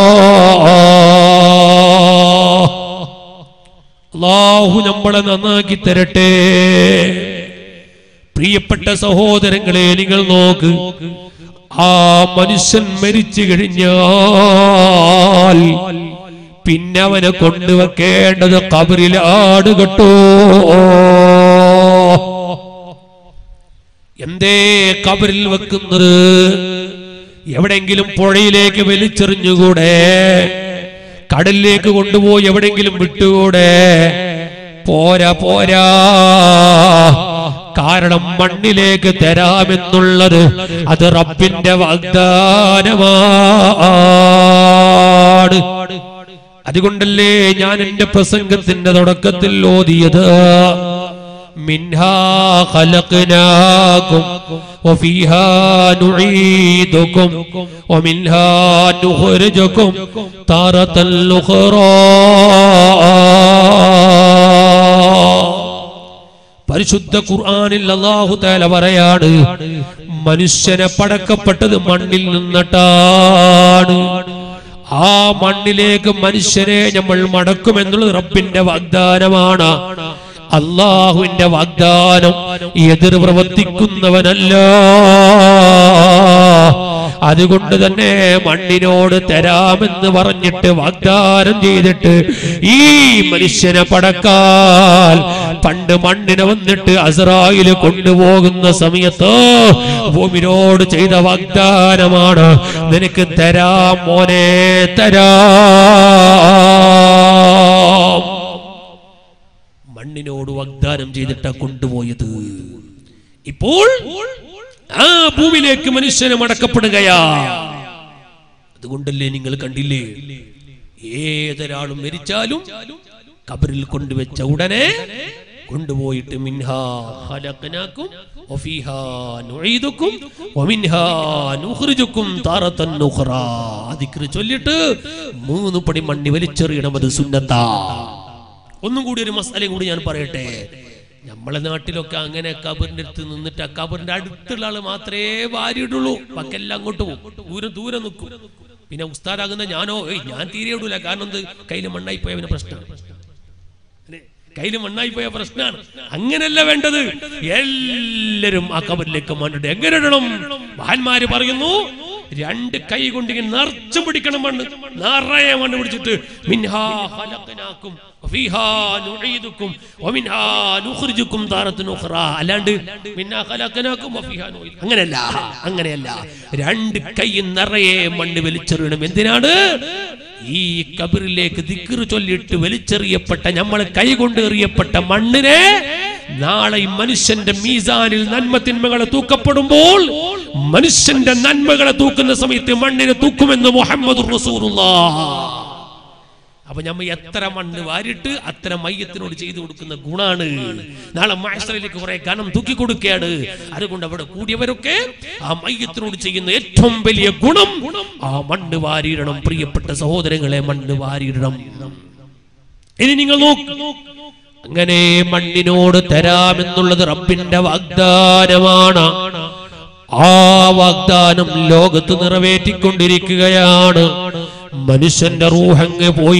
അള്ളാഹു നമ്മളെ നന്നാക്കി തരട്ടെ പ്രിയപ്പെട്ട സഹോദരങ്ങളെ നിങ്ങൾ നോക്ക് ആ മനുഷ്യൻ മരിച്ചു കഴിഞ്ഞാൽ പിന്നെ അവനെ കൊണ്ടുവെക്കേണ്ടത് കബറിലാണ് കേട്ടോ എന്തേ കബറിൽ വെക്കുന്നത് എവിടെങ്കിലും പുഴയിലേക്ക് വലിച്ചെറിഞ്ഞുകൂടെ കടലിലേക്ക് കൊണ്ടുപോയി എവിടെങ്കിലും വിട്ടുകൂടെ പോരാ പോരാ കാരണം മണ്ണിലേക്ക് തരാമെന്നുള്ളത് അത് റബ്ബിന്റെ വാഗ്ദാനമാണ് അതുകൊണ്ടല്ലേ ഞാൻ എന്റെ പ്രസംഗത്തിന്റെ തുടക്കത്തിൽ ഓതിയത് منها خلقناكم وفيها نعيدكم ومنها نخرجكم تارة أخرى പരിശുദ്ധ ഖുർആനിൽ അല്ലാഹു തആല പറയാണ് മനുഷ്യനെ പടക്കപ്പെട്ടത് മണ്ണിൽ നിന്നിട്ടാണ് ആ മണ്ണിലേക്ക് മനുഷ്യനെ നമ്മൾ മടക്കുമെന്നുള്ളത് റബ്ബിന്റെ വാഗ്ദാനമാണ് അള്ളാഹുവിന്റെ വാഗ്ദാനം എതിർ പ്രവർത്തിക്കുന്നവനല്ല അതുകൊണ്ട് തന്നെ മണ്ണിനോട് തരാമെന്ന് പറഞ്ഞിട്ട് വാഗ്ദാനം ചെയ്തിട്ട് ഈ മനുഷ്യനെ പടക്കാൽ പണ്ട് മണ്ണിനെ വന്നിട്ട് അസറായിൽ കൊണ്ടുപോകുന്ന സമയത്ത് ഭൂമിനോട് ചെയ്ത വാഗ്ദാനമാണ് നിനക്ക് തരാം മോനെ തരാം മണ്ണിനോട് വാഗ്ദാനം ചെയ്തിട്ടാ കൊണ്ടുപോയത് ഇപ്പോൾ ആ ഭൂമിയിലേക്ക് മനുഷ്യനെ മടക്കപ്പെടുകയാ അതുകൊണ്ടല്ലേ നിങ്ങൾ കണ്ടില്ലേ ഏതൊരാളും മരിച്ചാലും കബറിൽ കൊണ്ടുവച്ച ഉടനെ കൊണ്ടുപോയിട്ട് മിൻഹാ ഖലഖനാകും വഫീഹാ നുഈദുക്കും വമിൻഹാ നുഖ്രിജുക്കും താറത്തൻ ഉഖ്റാ ദിക്ർ ചൊല്ലിട്ട് മൂന്ന് പടി മണ്ണി വലിച്ചെറിയണം അത് സുന്നത്താ ഒന്നും കൂടി ഒരു മസാലയും കൂടി ഞാൻ പറയട്ടെ നമ്മളെ നാട്ടിലൊക്കെ അങ്ങനെ കബറിന്റെ അടുത്ത് നിന്നിട്ട് ആ കബറിന്റെ അടുത്തുള്ള ആള് മാത്രമേ വാരിയിടുള്ളൂ ബാക്കിയെല്ലാം അങ്ങോട്ട് പോകും ദൂരം ദൂരെ നിൽക്കും പിന്നെ ഉസ്താദാകുന്ന ഞാനോ ഏയ് ഞാൻ തീരെ ഇടൂല കാരണം എന്ത് കയ്യിൽ മണ്ണായി പോയ പിന്നെ പ്രശ്നമാണ് കയ്യിൽ മണ്ണായി പോയ പ്രശ്നമാണ് അങ്ങനല്ല വേണ്ടത് എല്ലാരും ആ കബറിലേക്ക് മണ്ണിട്ട് എങ്ങനെ ഇടണം മഹാന്മാര് പറയുന്നു രണ്ട് കൈ കൊണ്ട് ഇങ്ങനെ നിറച്ചു പിടിക്കണം മണ്ണ് നിറയെ മണ്ണ് പിടിച്ചിട്ട് മിൻഹാ ഖലഖനാക്കും വഫീഹാ നുഈദുക്കും വമിൻഹാ നുഖ്രിജുക്കും താറത്തുൻ ഉഖ്റാ അല്ലാണ്ട് മിന്നാ ഖലഖനാക്കും വഫീഹാ നുഈദ് അങ്ങനെയല്ല അങ്ങനെയല്ല രണ്ട് കൈ നിറയെ മണ്ണ് വലിച്ചെറിയണം എന്തിനാണ് ഈ കബറിലേക്ക് ദിക്ർ ചൊല്ലിയിട്ട് വലിച്ചെറിയപ്പെട്ട നമ്മൾ കൈകൊണ്ട് എറിയപ്പെട്ട മണ്ണിനെ നാളെ ഈ മനുഷ്യന്റെ മീസാനിൽ നന്മ തിന്മകളെ തൂക്കപ്പെടുമ്പോൾ മനുഷ്യന്റെ നന്മകളെ തൂക്കുന്ന സമയത്ത് മണ്ണിനെ തൂക്കുമെന്ന് മുഹമ്മദ് അപ്പൊ നമ്മ എത്ര മണ്ണ് വാരിട്ട് അത്ര മയ്യത്തിനോട് ചെയ്തു കൊടുക്കുന്ന ഗുണാണ് നാളെ മാസ്റ്ററിലേക്ക് കുറെ കനം തൂക്കി കൊടുക്കുകയാണ് അതുകൊണ്ട് അവിടെ കൂടിയവരൊക്കെ ആ മയ്യത്തിനോട് ചെയ്യുന്ന ഏറ്റവും വലിയ ഗുണം ആ മണ്ണ് വാരിയിടണം പ്രിയപ്പെട്ട സഹോദരങ്ങളെ മണ്ണ് വാരിയിടണം ഇനി നിങ്ങൾ നോക്ക് അങ്ങനെ മണ്ണിനോട് തരാമെന്നുള്ളത് റബ്ബിന്റെ വാഗ്ദാനമാണ് ആ വാഗ്ദാനം ലോകത്ത് നിറവേറ്റിക്കൊണ്ടിരിക്കുകയാണ് മനുഷ്യന്റെ റൂഹങ്ങ് പോയി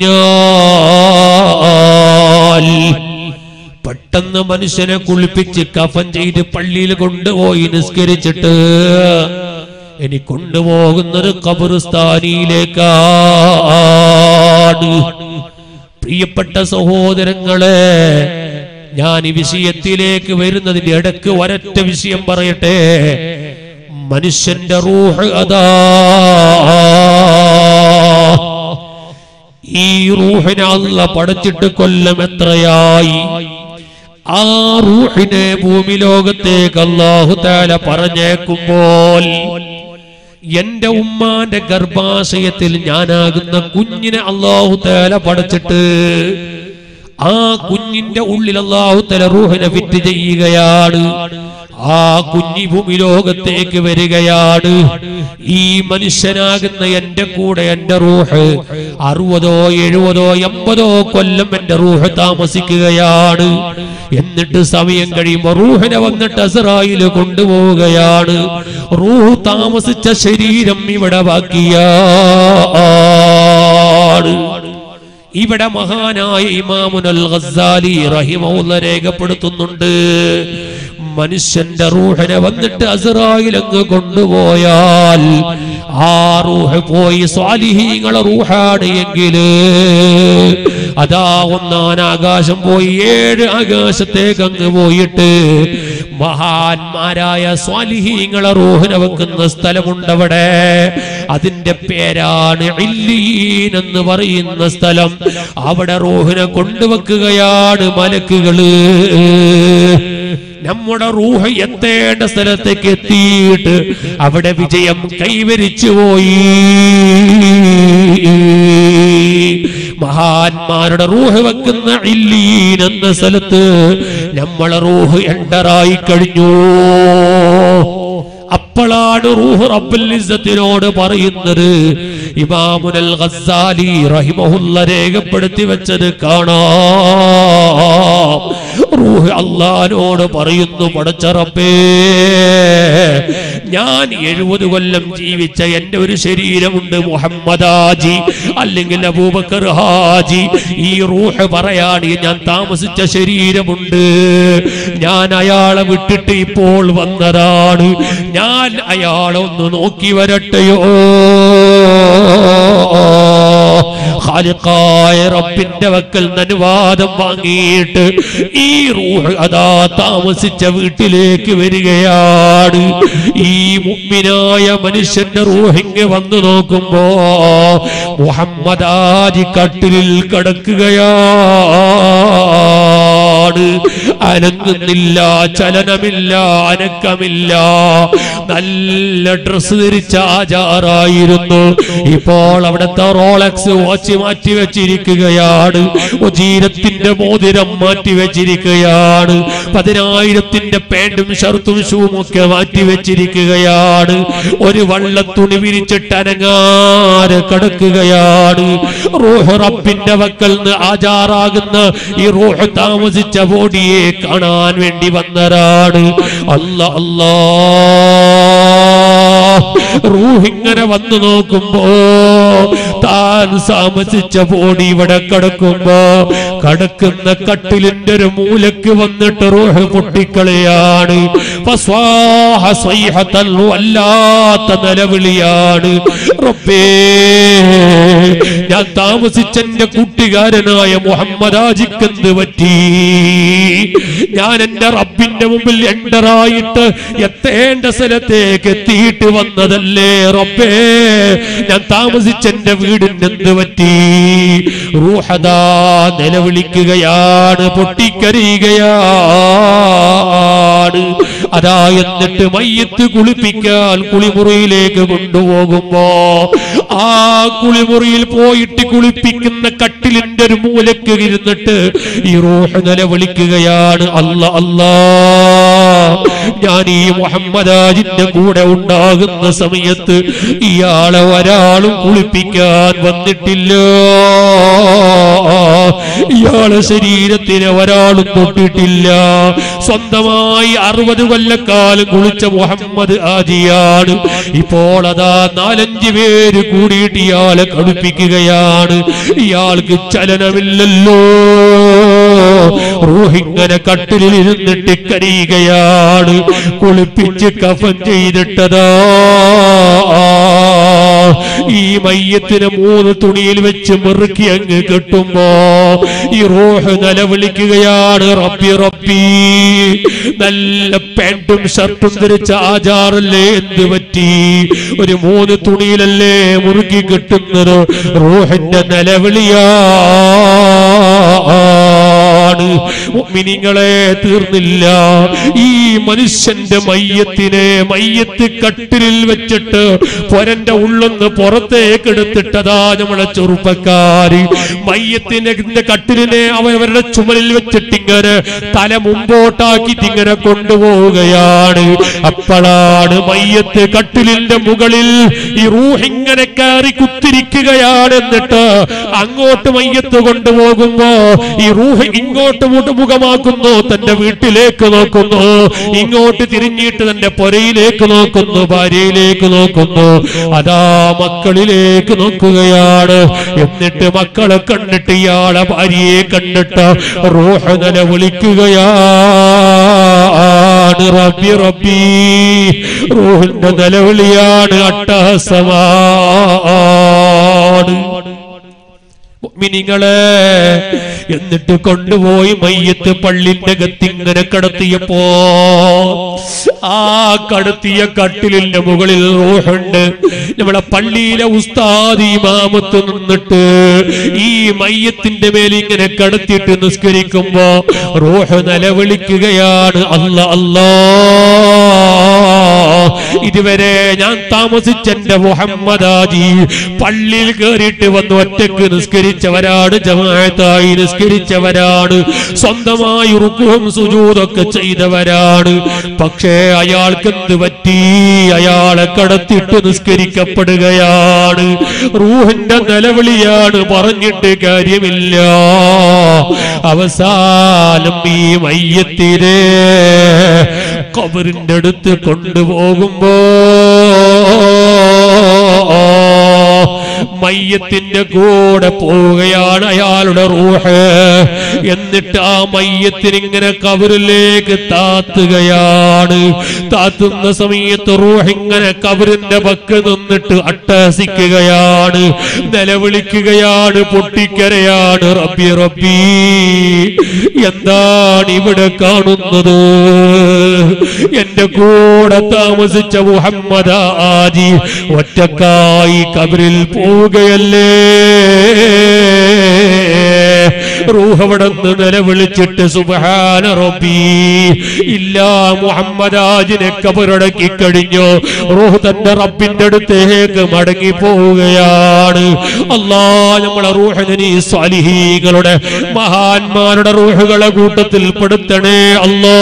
കഴിഞ്ഞാൽ പെട്ടെന്ന് മനുഷ്യനെ കുളിപ്പിച്ച് കഫൻ ചെയ്ത് പള്ളിയിൽ കൊണ്ടുപോയി നിസ്കരിച്ചിട്ട് ഇനി കൊണ്ടുപോകുന്നത് കബറുസ്ഥാനിയിലേക്കാണ് പ്രിയപ്പെട്ട സഹോദരങ്ങളെ ഞാൻ ഈ വിഷയത്തിലേക്ക് വരുന്നതിന്റെ ഇടക്ക് ഒരൊറ്റ വിഷയം പറയട്ടെ മനുഷ്യന്റെ റൂഹ് അതാ ഈ റൂഹിനെ അല്ല പടച്ചിട്ട് കൊല്ലം എത്രയായി ആ റൂഹിനെ ഭൂമി ലോകത്തേക്ക് അള്ളാഹു താല പറഞ്ഞേക്കുമ്പോൾ എന്റെ ഉമ്മാന്റെ ഗർഭാശയത്തിൽ ഞാനാകുന്ന കുഞ്ഞിനെ അള്ളാഹു താല പടച്ചിട്ട് ആ കുഞ്ഞിന്റെ ഉള്ളിൽ അള്ളാഹു തല റൂഹിനെ ഫിറ്റ് ചെയ്യുകയാണ് ആ കുഞ്ഞി ഭൂമി ലോകത്തേക്ക് വരികയാണ് ഈ മനുഷ്യനാകുന്ന എന്റെ കൂടെ എന്റെ റൂഹ് അറുപതോ എഴുപതോ എൺപതോ കൊല്ലം എന്റെ റൂഹ് താമസിക്കുകയാണ് എന്നിട്ട് സമയം കഴിയുമ്പോ റൂഹിനെ വന്നിട്ട് അസറായിൽ കൊണ്ടുപോവുകയാണ് റൂഹ് താമസിച്ച ശരീരം ഇവിടെ ബാക്കിയാണ് ഇവിടെ മഹാനായ ഇമാമുനൽ ഗസാലി റഹിമൗല്ല രേഖപ്പെടുത്തുന്നുണ്ട് മനുഷ്യന്റെ റൂഹിനെ വന്നിട്ട് അസറായിൽ അങ്ങ് കൊണ്ടുപോയാൽ ആ റൂഹ് പോയി സ്വാലിഹീങ്ങളെ റൂഹാണ് എങ്കില് അതാ ഒന്നാൻ ആകാശം പോയി ഏഴ് ആകാശത്തേക്ക് അങ്ങ് പോയിട്ട് മഹാന്മാരായ സ്വാലിഹീങ്ങളെ റൂഹിനെ വെക്കുന്ന സ്ഥലമുണ്ടവിടെ അതിന്റെ പേരാണ് ഇല്ലീൻ എന്ന് പറയുന്ന സ്ഥലം അവിടെ റൂഹിനെ കൊണ്ടുവെക്കുകയാണ് മലക്കുകള് നമ്മുടെ റൂഹ് എത്തേണ്ട സ്ഥലത്തേക്ക് എത്തിയിട്ട് അവിടെ വിജയം കൈവരിച്ചു പോയി മഹാന്മാരുടെ റൂഹ് വെക്കുന്ന ഇല്ലീൻ എന്ന സ്ഥലത്ത് നമ്മളെ റൂഹ് എൻ്ററായി കഴിഞ്ഞു അപ്പോഴാണ് റൂഹ് റബ്ബുൽ ഇസ്സത്തിനോട് പറയുന്നത് ഇമാമുനൽ ഗസ്സാലി റഹിമഹുല്ല രേഖപ്പെടുത്തി വെച്ചത് കാണാം റൂഹ് അള്ളഹാനോട് പറയുന്നു പടച്ച റബ്ബേ ഞാൻ എഴുപത് കൊല്ലം ജീവിച്ച എന്റെ ഒരു ശരീരമുണ്ട് മുഹമ്മദ് ഹാജി അല്ലെങ്കിൽ അബൂബക്കർ ഹാജി ഈ റൂഹ് പറയാണ് ഞാൻ താമസിച്ച ശരീരമുണ്ട് ഞാൻ അയാളെ വിട്ടിട്ട് ഇപ്പോൾ വന്നതാണ് ഞാൻ അയാളെ ഒന്ന് നോക്കി വരട്ടെയോ ഖാലിഖായ റബ്ബിന്റെ വക്കൽ നിന്ന് അനുവാദം വാങ്ങിയിട്ട് ഈ റൂഹ് അതാ താമസിച്ച വീട്ടിലേക്ക് വരികയാണ് ഈ മുഗ്മിനായ മനുഷ്യന്റെ റൂഹിങ് വന്നു നോക്കുമ്പോ മുഹമ്മദ് ആജി കട്ടിലിൽ കിടക്കുകയാണ് കിടക്കുകയാണ് അനങ്ങുന്നില്ല ചലനമില്ല അനക്കമില്ല നല്ല ഡ്രസ് ധരിച്ച ആചാറായിരുന്നു ഇപ്പോൾ അവിടുത്തെ റോളക്സ് വാച്ച് മാറ്റി വെച്ചിരിക്കുകയാണ് ജീരത്തിന്റെ മോതിരം മാറ്റി വെച്ചിരിക്കുകയാണ് പതിനായിരത്തിന്റെ പാന്റും ഷർട്ടും ഷൂവും ഒക്കെ മാറ്റി വെച്ചിരിക്കുകയാണ് ഒരു വള്ളത്തുണി വിരിച്ചിട്ട് അനങ്ങാതെ കിടക്കുകയാണ് റൂഹ് റബ്ബിന്റെ വക്കൽ നിന്ന് ആചാറാകുന്ന ഈ റൂഹ് താമസിച്ച ബോഡിയെ കാണാൻ വേണ്ടി വന്നതാണ് അല്ല അല്ലാ റൂഹ് ഇങ്ങനെ വന്നു നോക്കുമ്പോ താൻ താമസിച്ച ബോഡി ഇവിടെ കിടക്കുമ്പോ കിടക്കുന്ന കട്ടിലിന്റെ ഒരു മൂലക്ക് വന്നിട്ട് റൂഹ് പൊട്ടിക്കളയാണ് ഫസ്വാഹ സ്വൈഹത്തൻ വല്ലാത്ത നിലവിളിയാണ് റബ്ബേ ഞാൻ താമസിച്ച എന്റെ കൂട്ടുകാരനായ മുഹമ്മദ് ആജിക്കെന്ത് പറ്റി ഞാൻ എന്റെ റബ്ബിന്റെ മുമ്പിൽ എൻ്ററായിട്ട് എത്തേണ്ട സ്ഥലത്തേക്ക് എത്തിയിട്ട് വന്നതല്ലേ റബ്ബേ ഞാൻ താമസിച്ച എന്റെ വീടിന് എന്ത് പറ്റി റൂഹദാ നിലവിളിക്കുകയാണ് പൊട്ടിക്കരയുകയാണ് അതാ എന്നിട്ട് മയ്യത്ത് കുളിപ്പിക്കാൻ കുളിമുറിയിലേക്ക് കൊണ്ടുപോകുമ്പോ ആ കുളിമുറിയിൽ പോയിട്ട് കുളിപ്പിക്കുന്ന കട്ടിലിന്റെ ഒരു മൂലക്ക് ഇരുന്നിട്ട് ഈ റൂഹ് നിലവിളിക്കുകയാണ് അല്ല അല്ലാ ഞാൻ ഈ മുഹമ്മദാജിന്റെ കൂടെ ഉണ്ടാകുന്ന സമയത്ത് ഇയാളെ ഒരാളും കുളിപ്പിക്കാൻ വന്നിട്ടില്ല ഇയാളെ ശരീരത്തിനെ ഒരാളും തൊട്ടിട്ടില്ല സ്വന്തമായി അറുപത് കൊല്ലക്കാലം കുളിച്ച മുഹമ്മദ് ആജിയാണ് ഇപ്പോൾ അതാ നാലഞ്ച് പേര് കൂടിയിട്ട് ഇയാളെ കടുപ്പിക്കുകയാണ് ഇയാൾക്ക് ചലനമില്ലല്ലോ റൂഹിങ്ങനെ കട്ടിലിൽ ഇരുന്നിട്ട് കരയുകയാണ് കുളിപ്പിച്ച് കഫൻ ചെയ്തിട്ടതാ ഈ മയ്യത്തിന് മൂന്ന് തുണിയിൽ വെച്ച് മുറുക്കി അങ്ങ് കെട്ടുമ്പോ ഈ റോഹ് നിലവിളിക്കുകയാണ് റബ്ബി റബ്ബി നല്ല പാന്റും ഷർട്ടും ധരിച്ച ആചാറല്ലേ എന്ത് പറ്റി ഒരു മൂന്ന് തുണിയിലല്ലേ മുറുക്കി കെട്ടുന്നത് റോഹിന്റെ നിലവിളിയാണ് മിനിങ്ങളെ തീർന്നില്ല ഈ മനുഷ്യന്റെ മയ്യത്തിനെ മയ്യത്ത് കട്ടിലിൽ വെച്ചിട്ട് പൊരന്റെ ഉള്ളൊന്ന് പുറത്തേക്ക് എടുത്തിട്ടതാ നമ്മളെ ചെറുപ്പക്കാര് മയ്യത്തിന്റെ ഇതിന്റെ കട്ടിലിനെ അവരവരുടെ ചുമലിൽ വെച്ചിട്ട് ഇങ്ങനെ തല മുമ്പോട്ടാക്കിയിട്ട് ഇങ്ങനെ കൊണ്ടുപോവുകയാണ് അപ്പോഴാണ് മയ്യത്ത് കട്ടിലിന്റെ മുകളിൽ ഈ റൂഹിങ്ങനെ കയറി കുത്തിരിക്കുകയാണ് എന്നിട്ട് അങ്ങോട്ട് മയ്യത്ത് കൊണ്ടുപോകുമ്പോ ഈ റൂഹ് ഇങ്ങോട്ട് മുട്ട് മുഖമാക്കുന്നു തന്റെ വീട്ടിലേക്ക് നോക്കുന്നു ഇങ്ങോട്ട് തിരിഞ്ഞിട്ട് തന്റെ പൊരയിലേക്ക് നോക്കുന്നു ഭാര്യയിലേക്ക് നോക്കുന്നു അതാ മക്കളിലേക്ക് നോക്കുകയാണ് എന്നിട്ട് മക്കളെ കണ്ടിട്ട് ഇയാളെ ഭാര്യയെ കണ്ടിട്ട് റൂഹ് നില വിളിക്കുകയാണ് റബ്ബി റബ്ബി റൂഹിന്റെ നിലവിളിയാണ് അട്ടഹസമാണ് മിനിങ്ങളെ എന്നിട്ട് കൊണ്ടുപോയി മയ്യത്ത് പള്ളിന്റെ അകത്തിങ്ങനെ കടത്തിയപ്പോ ആ കടത്തിയ കട്ടിലിന്റെ മുകളിൽ റൂഹുണ്ട് നമ്മളെ പള്ളിയിലെ ഉസ്താദ് ഇമാമത്ത് നിന്നിട്ട് ഈ മയ്യത്തിന്റെ മേൽ ഇങ്ങനെ കടത്തിയിട്ട് നിസ്കരിക്കുമ്പോ റൂഹ് നിലവിളിക്കുകയാണ് അല്ല അല്ലാ ഇതുവരെ ഞാൻ താമസിച്ച എന്റെ മുഹമ്മദാജി പള്ളിയിൽ കയറിയിട്ട് വന്ന് ഒറ്റക്ക് നിസ്കരിച്ചവരാണ് ജമാഅത്തായി നിസ്കരിച്ചവരാണ് സ്വന്തമായി റുക്കുവും സുജൂതൊക്കെ ചെയ്തവരാണ് പക്ഷേ അയാൾക്ക് എന്ത് പറ്റി അയാളെ കടത്തിട്ട് നിസ്കരിക്കപ്പെടുകയാണ് റൂഹിന്റെ നിലവിളിയാണ് പറഞ്ഞിട്ട് കാര്യമില്ല അവസാനം ഈ മയ്യത്തിനെ കബറിന്റെ അടുത്ത് കൊണ്ടുപോകുമ്പോ മയ്യത്തിന്റെ കൂടെ പോവുകയാണ് അയാളുടെ റൂഹ് എന്നിട്ട് ആ മയ്യത്തിന് ഇങ്ങനെ കബറിലേക്ക് താത്തുകയാണ് താത്തുന്ന സമയത്ത് റൂഹ് ഇങ്ങനെ കബറിന്റെ പക്ക് നിന്നിട്ട് അട്ടഹസിക്കുകയാണ് നിലവിളിക്കുകയാണ് പൊട്ടിക്കരയാണ് റബ്ബി റബ്ബി എന്താണ് ഇവിടെ കാണുന്നത് എന്റെ കൂടെ താമസിച്ച മുഹമ്മദ് ആജി ഒറ്റക്കായി കബറിൽ പോവുകയല്ലേ റൂഹ് അവിടെ നിന്ന് നിലവിളിച്ചിട്ട് സുബഹാന റബ്ബി ഇല്ലാ മുഹമ്മദാജിനെ കബറടക്കി കഴിഞ്ഞു റൂഹ് തന്റെ റബ്ബിന്റെ അടുത്തേക്ക് മടങ്ങി പോവുകയാണ് അല്ലാ നമ്മളെ റൂഹിനെ നീ സ്വാലിഹീകളുടെ മഹാന്മാരുടെ റൂഹുകളെ കൂട്ടത്തിൽ പെടുത്തണേ അല്ലാ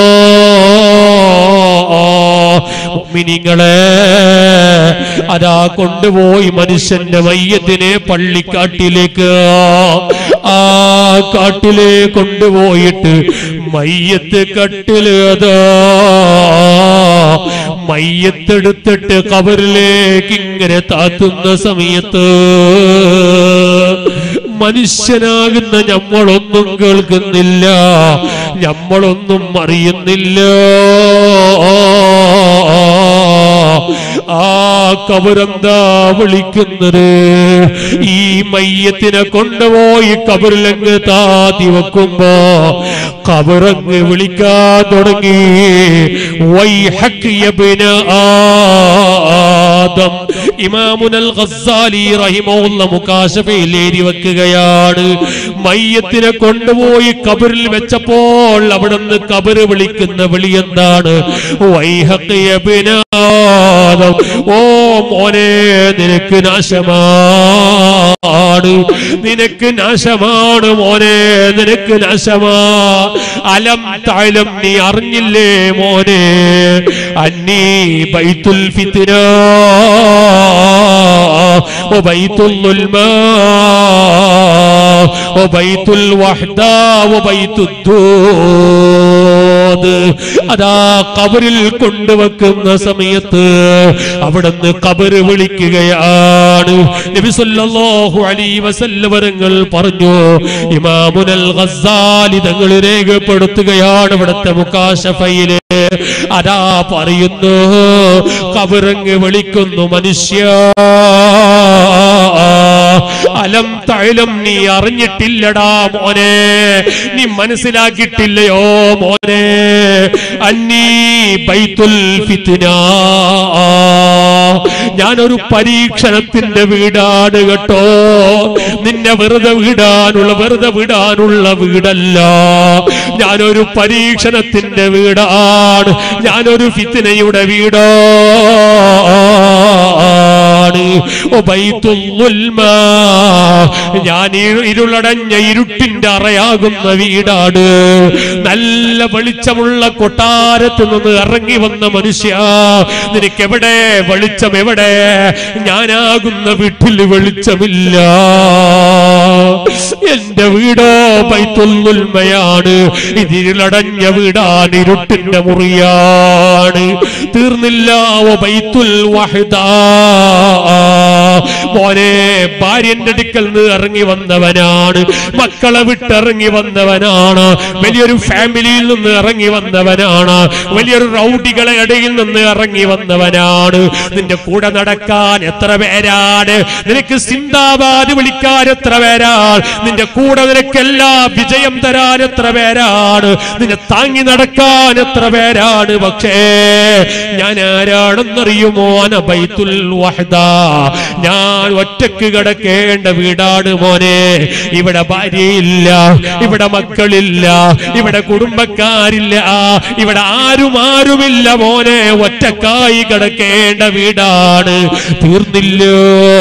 മുഅ്മിനീങ്ങളെ അതാ കൊണ്ടുപോയി മനുഷ്യന്റെ മയ്യത്തിനെ പള്ളിക്കാട്ടിലേക്ക് ആ കാട്ടിലെ കൊണ്ടുപോയിട്ട് മയ്യത്ത് കട്ടില് അതാ മയ്യത്തെടുത്തിട്ട് കബറിലേക്ക് ഇങ്ങനെ താത്തുന്ന സമയത്ത് മനുഷ്യനാകുന്ന നമ്മളൊന്നും കേൾക്കുന്നില്ല നമ്മളൊന്നും അറിയുന്നില്ല ആ കബറെന്താ വിളിക്കുന്നത് ഈ മയ്യത്തിനെ കൊണ്ടുപോയി കബറിലങ്ങ് താത്തി വെക്കുമ്പോ കബറങ്ങ് വിളിക്കാൻ തുടങ്ങി വൈഹക്ക് യബ്ന ആദം ഇമാമുനൽ ഖസ്സാലി റഹിമഹുല്ല മുകാശഫയിൽ എഴുതി വെക്കുകയാണ് മയ്യത്തിനെ കൊണ്ടുപോയി കബറിൽ വെച്ചപ്പോൾ അവിടുന്ന് കബറ് വിളിക്കുന്ന വിളി എന്താണ് വൈഹക്ക് യബ്ന ആദം ഓ മോനെ നിനക്ക് നാശമാണ് നിനക്ക് നാശമാണ് മോനെ നിനക്ക് നാശമാ അലം താലം നീ അറിഞ്ഞില്ലേ മോനെ അന്നീ ബൈത്തുൽ ഫിത്തിന وبيت الظلماء وبيت الوحدة وبيت الدود അതാ കബറിൽ കൊണ്ടുവെക്കുന്ന സമയത്ത് അവിടുന്ന് കബറ് വിളിക്കുകയാണ് നബി സല്ലല്ലാഹു അലൈഹി വസല്ലവരങ്ങൾ പറഞ്ഞു ഇമാമുനൽ ഗസ്സാലി തങ്ങൾ രേഖപ്പെടുത്തുകയാണ് ഇവിടുത്തെ മുക്കാശഫയിലെ അതാ പറയുന്നു കബറങ്ങ് വിളിക്കുന്നു മനുഷ്യ അലം തൈലം നീ അറിഞ്ഞിട്ടില്ലടാ മോനെ നീ മനസ്സിലാക്കിയിട്ടില്ലയോ മോനെ അന്നീ ബൈത്തുൽ ഫിത്ന ഞാനൊരു പരീക്ഷണത്തിന്റെ വീടാണ് കേട്ടോ നിന്നെ വെറുതെ വിടാനുള്ള വെറുതെ വിടാനുള്ള വീടല്ല ഞാനൊരു പരീക്ഷണത്തിന്റെ വീടാണ് ഞാനൊരു ഫിത്തിനയുടെ വീടാണ് ഓ ബൈത്തുൽ ഉൽമ. ഞാൻ ഇരു- ഇരുളടഞ്ഞ ഇരുട്ടിന്റെ അറയാകുന്ന വീടാണ് നല്ല വെളിച്ചമുള്ള കൊട്ടാരത്ത് നിന്ന് ഇറങ്ങി വന്ന മനുഷ്യ നിനക്ക് എവിടെ വെളിച്ചം എവിടെ ഞാനാകുന്ന വീട്ടിൽ വെളിച്ചമില്ല എന്റെ വീടോ ബൈത്തുൽമയാണ് ഇതിരുളടഞ്ഞ വീടാണ് ഇരുട്ടിന്റെ മുറിയാണ് തീർന്നില്ല ഓ ബൈത്തുൽ വഹദ മോനെ ഭാര്യന്റെ അടുക്കൽ നിന്ന് ഇറങ്ങി വന്നവനാണ് മക്കളെ വിട്ടിറങ്ങി വന്നവനാണ് വലിയൊരു ഫാമിലിയിൽ നിന്ന് ഇറങ്ങി വന്നവനാണ് വലിയൊരു റൗഡികളെ ഇടയിൽ നിന്ന് ഇറങ്ങി വന്നവനാണ് നിന്റെ കൂടെ നടക്കാൻ എത്ര പേരാണ് നിനക്ക് സിന്ദാബാദ് വിളിക്കാൻ എത്ര പേരാണ് നിന്റെ കൂടെ നിനക്കെല്ലാം വിജയം തരാൻ എത്ര പേരാണ് നിന്നെ താങ്ങി നടക്കാൻ എത്ര പേരാണ് പക്ഷേ ഞാൻ ആരാണെന്നറിയുമോ അനബൈത്തുൽ വഹദ ഞാൻ ഒറ്റക്ക് കിടക്കേണ്ട വീടാണ് മോനെ ഇവിടെ ഭാര്യയില്ല ഇവിടെ മക്കളില്ല ഇവിടെ കുടുംബക്കാരില്ല ഇവിടെ ആരും ആരുമില്ല മോനെ ഒറ്റക്കായി കിടക്കേണ്ട വീടാണ് തീർന്നില്ലോ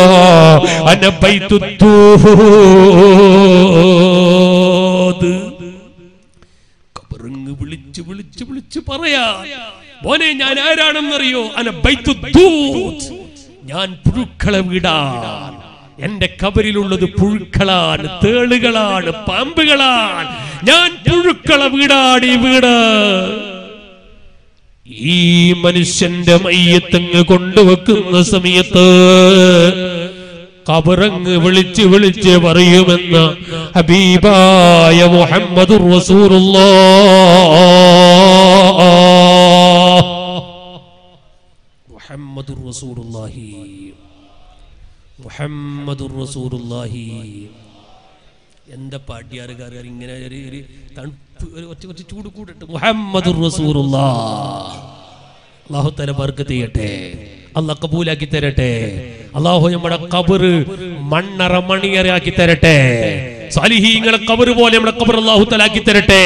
അനബൈത്തുത്തൂത് കബറിങ് വിളിച്ച് വിളിച്ച് വിളിച്ച് പറയാ മോനെ ഞാൻ ആരാണെന്നറിയോ അനബൈത്തുത്തൂത് ഞാൻ പുഴുക്കളെ വീടാണ് എന്റെ കബറിലുള്ളത് പുഴുക്കളാണ് തേളുകളാണ് പാമ്പുകളാണ് ഞാൻ പുഴുക്കള വീടാണ് ഈ വീട് ഈ മനുഷ്യന്റെ മയ്യത്തങ്ങ് കൊണ്ടുവെക്കുന്ന സമയത്ത് കബറങ്ങ് വിളിച്ച് വിളിച്ച് പറയുമെന്ന ഹബീബായ മുഹമ്മദ് മുഹമ്മദ് റസൂലുള്ളാഹി മുഹമ്മദ് റസൂലുള്ളാഹി എന്താ പാട്ടിയാറുകാർ ഇങ്ങനെ ഒരു ഒരു തണുപ്പ് ഒരു ഒറ്റ ഒറ്റ ചൂട് കൂടിട്ട് മുഹമ്മദ് അള്ളാഹു തല ബർക്കത്ത് ചെയ്യട്ടെ അള്ളാഹ് കബൂലാക്കി തരട്ടെ അള്ളാഹു നമ്മുടെ കബറ് മണ്ണറ മണിയറാക്കി തരട്ടെ സാലിഹീങ്ങളെ കബർ പോലെ നമ്മുടെ കബർ അള്ളാഹു തലാക്കി തരട്ടെ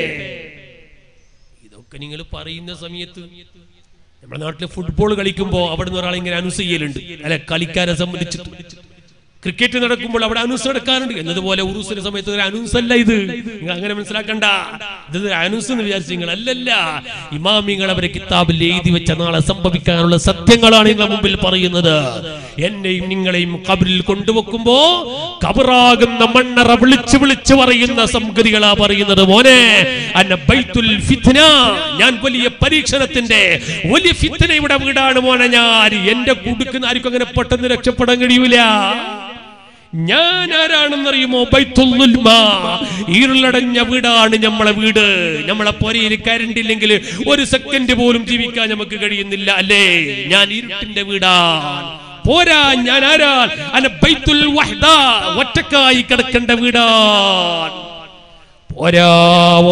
ഇതൊക്കെ നിങ്ങൾ പറയുന്ന സമയത്ത് നമ്മുടെ നാട്ടില് ഫുട്ബോൾ കളിക്കുമ്പോ അവിടെ നിന്ന് ഒരാൾ ഇങ്ങനെ അനുസ് ചെയ്യലുണ്ട് അല്ലെ കളിക്കാരെ സംബന്ധിച്ചിട്ട് ക്രിക്കറ്റ് നടക്കുമ്പോൾ അവിടെ അനൂസ് നടക്കാറുണ്ട് എന്നതുപോലെ ഉറൂസിന്റെ സമയത്ത് ഒരു അനൂസ് അല്ല ഇത് നിങ്ങൾ അങ്ങനെ മനസ്സിലാക്കണ്ട ഇത് ഒരു അനൂസ് എന്ന് വിചാരിച്ചു നിങ്ങൾ അല്ലല്ല ഇമാമിങ്ങൾ അവരെ കിതാബിൽ എഴുതി വെച്ച നാളെ സംഭവിക്കാനുള്ള സത്യങ്ങളാണ് നിങ്ങളുടെ മുമ്പിൽ പറയുന്നത് എന്നെയും നിങ്ങളെയും കബറിൽ കൊണ്ടുവെക്കുമ്പോ കബറാകുന്ന മണ്ണറ വിളിച്ചു വിളിച്ചു പറയുന്ന സംഗതികളാ പറയുന്നത് മോനെ അന്ന ബൈത്തുൽ ഫിത്ന ഞാൻ വലിയ പരീക്ഷണത്തിന്റെ വലിയ ഫിത്നയുടെ വീടാണ് മോനെ ഞാൻ എന്റെ കുടുക്കുന്ന ആർക്കും അങ്ങനെ പെട്ടെന്ന് രക്ഷപ്പെടാൻ കഴിയൂല ഞാൻ ആരാണെന്നറിയുമോ ബൈത്തുല്ലുൽമ ഇരുളടഞ്ഞ വീടാണ് നമ്മളെ വീട് നമ്മളെ പൊരയിൽ കരണ്ട് ഇല്ലെങ്കിൽ ഒരു സെക്കൻഡ് പോലും ജീവിക്കാൻ നമുക്ക് കഴിയുന്നില്ല അല്ലേ ഞാൻ ഇരുട്ടിന്റെ വീടാണ് പോരാ ഞാൻ ആരാൻ അന ബൈത്തുൽ വഹ്ദ ഒറ്റക്കായി കിടക്കേണ്ട വീടാണ് പോരാവ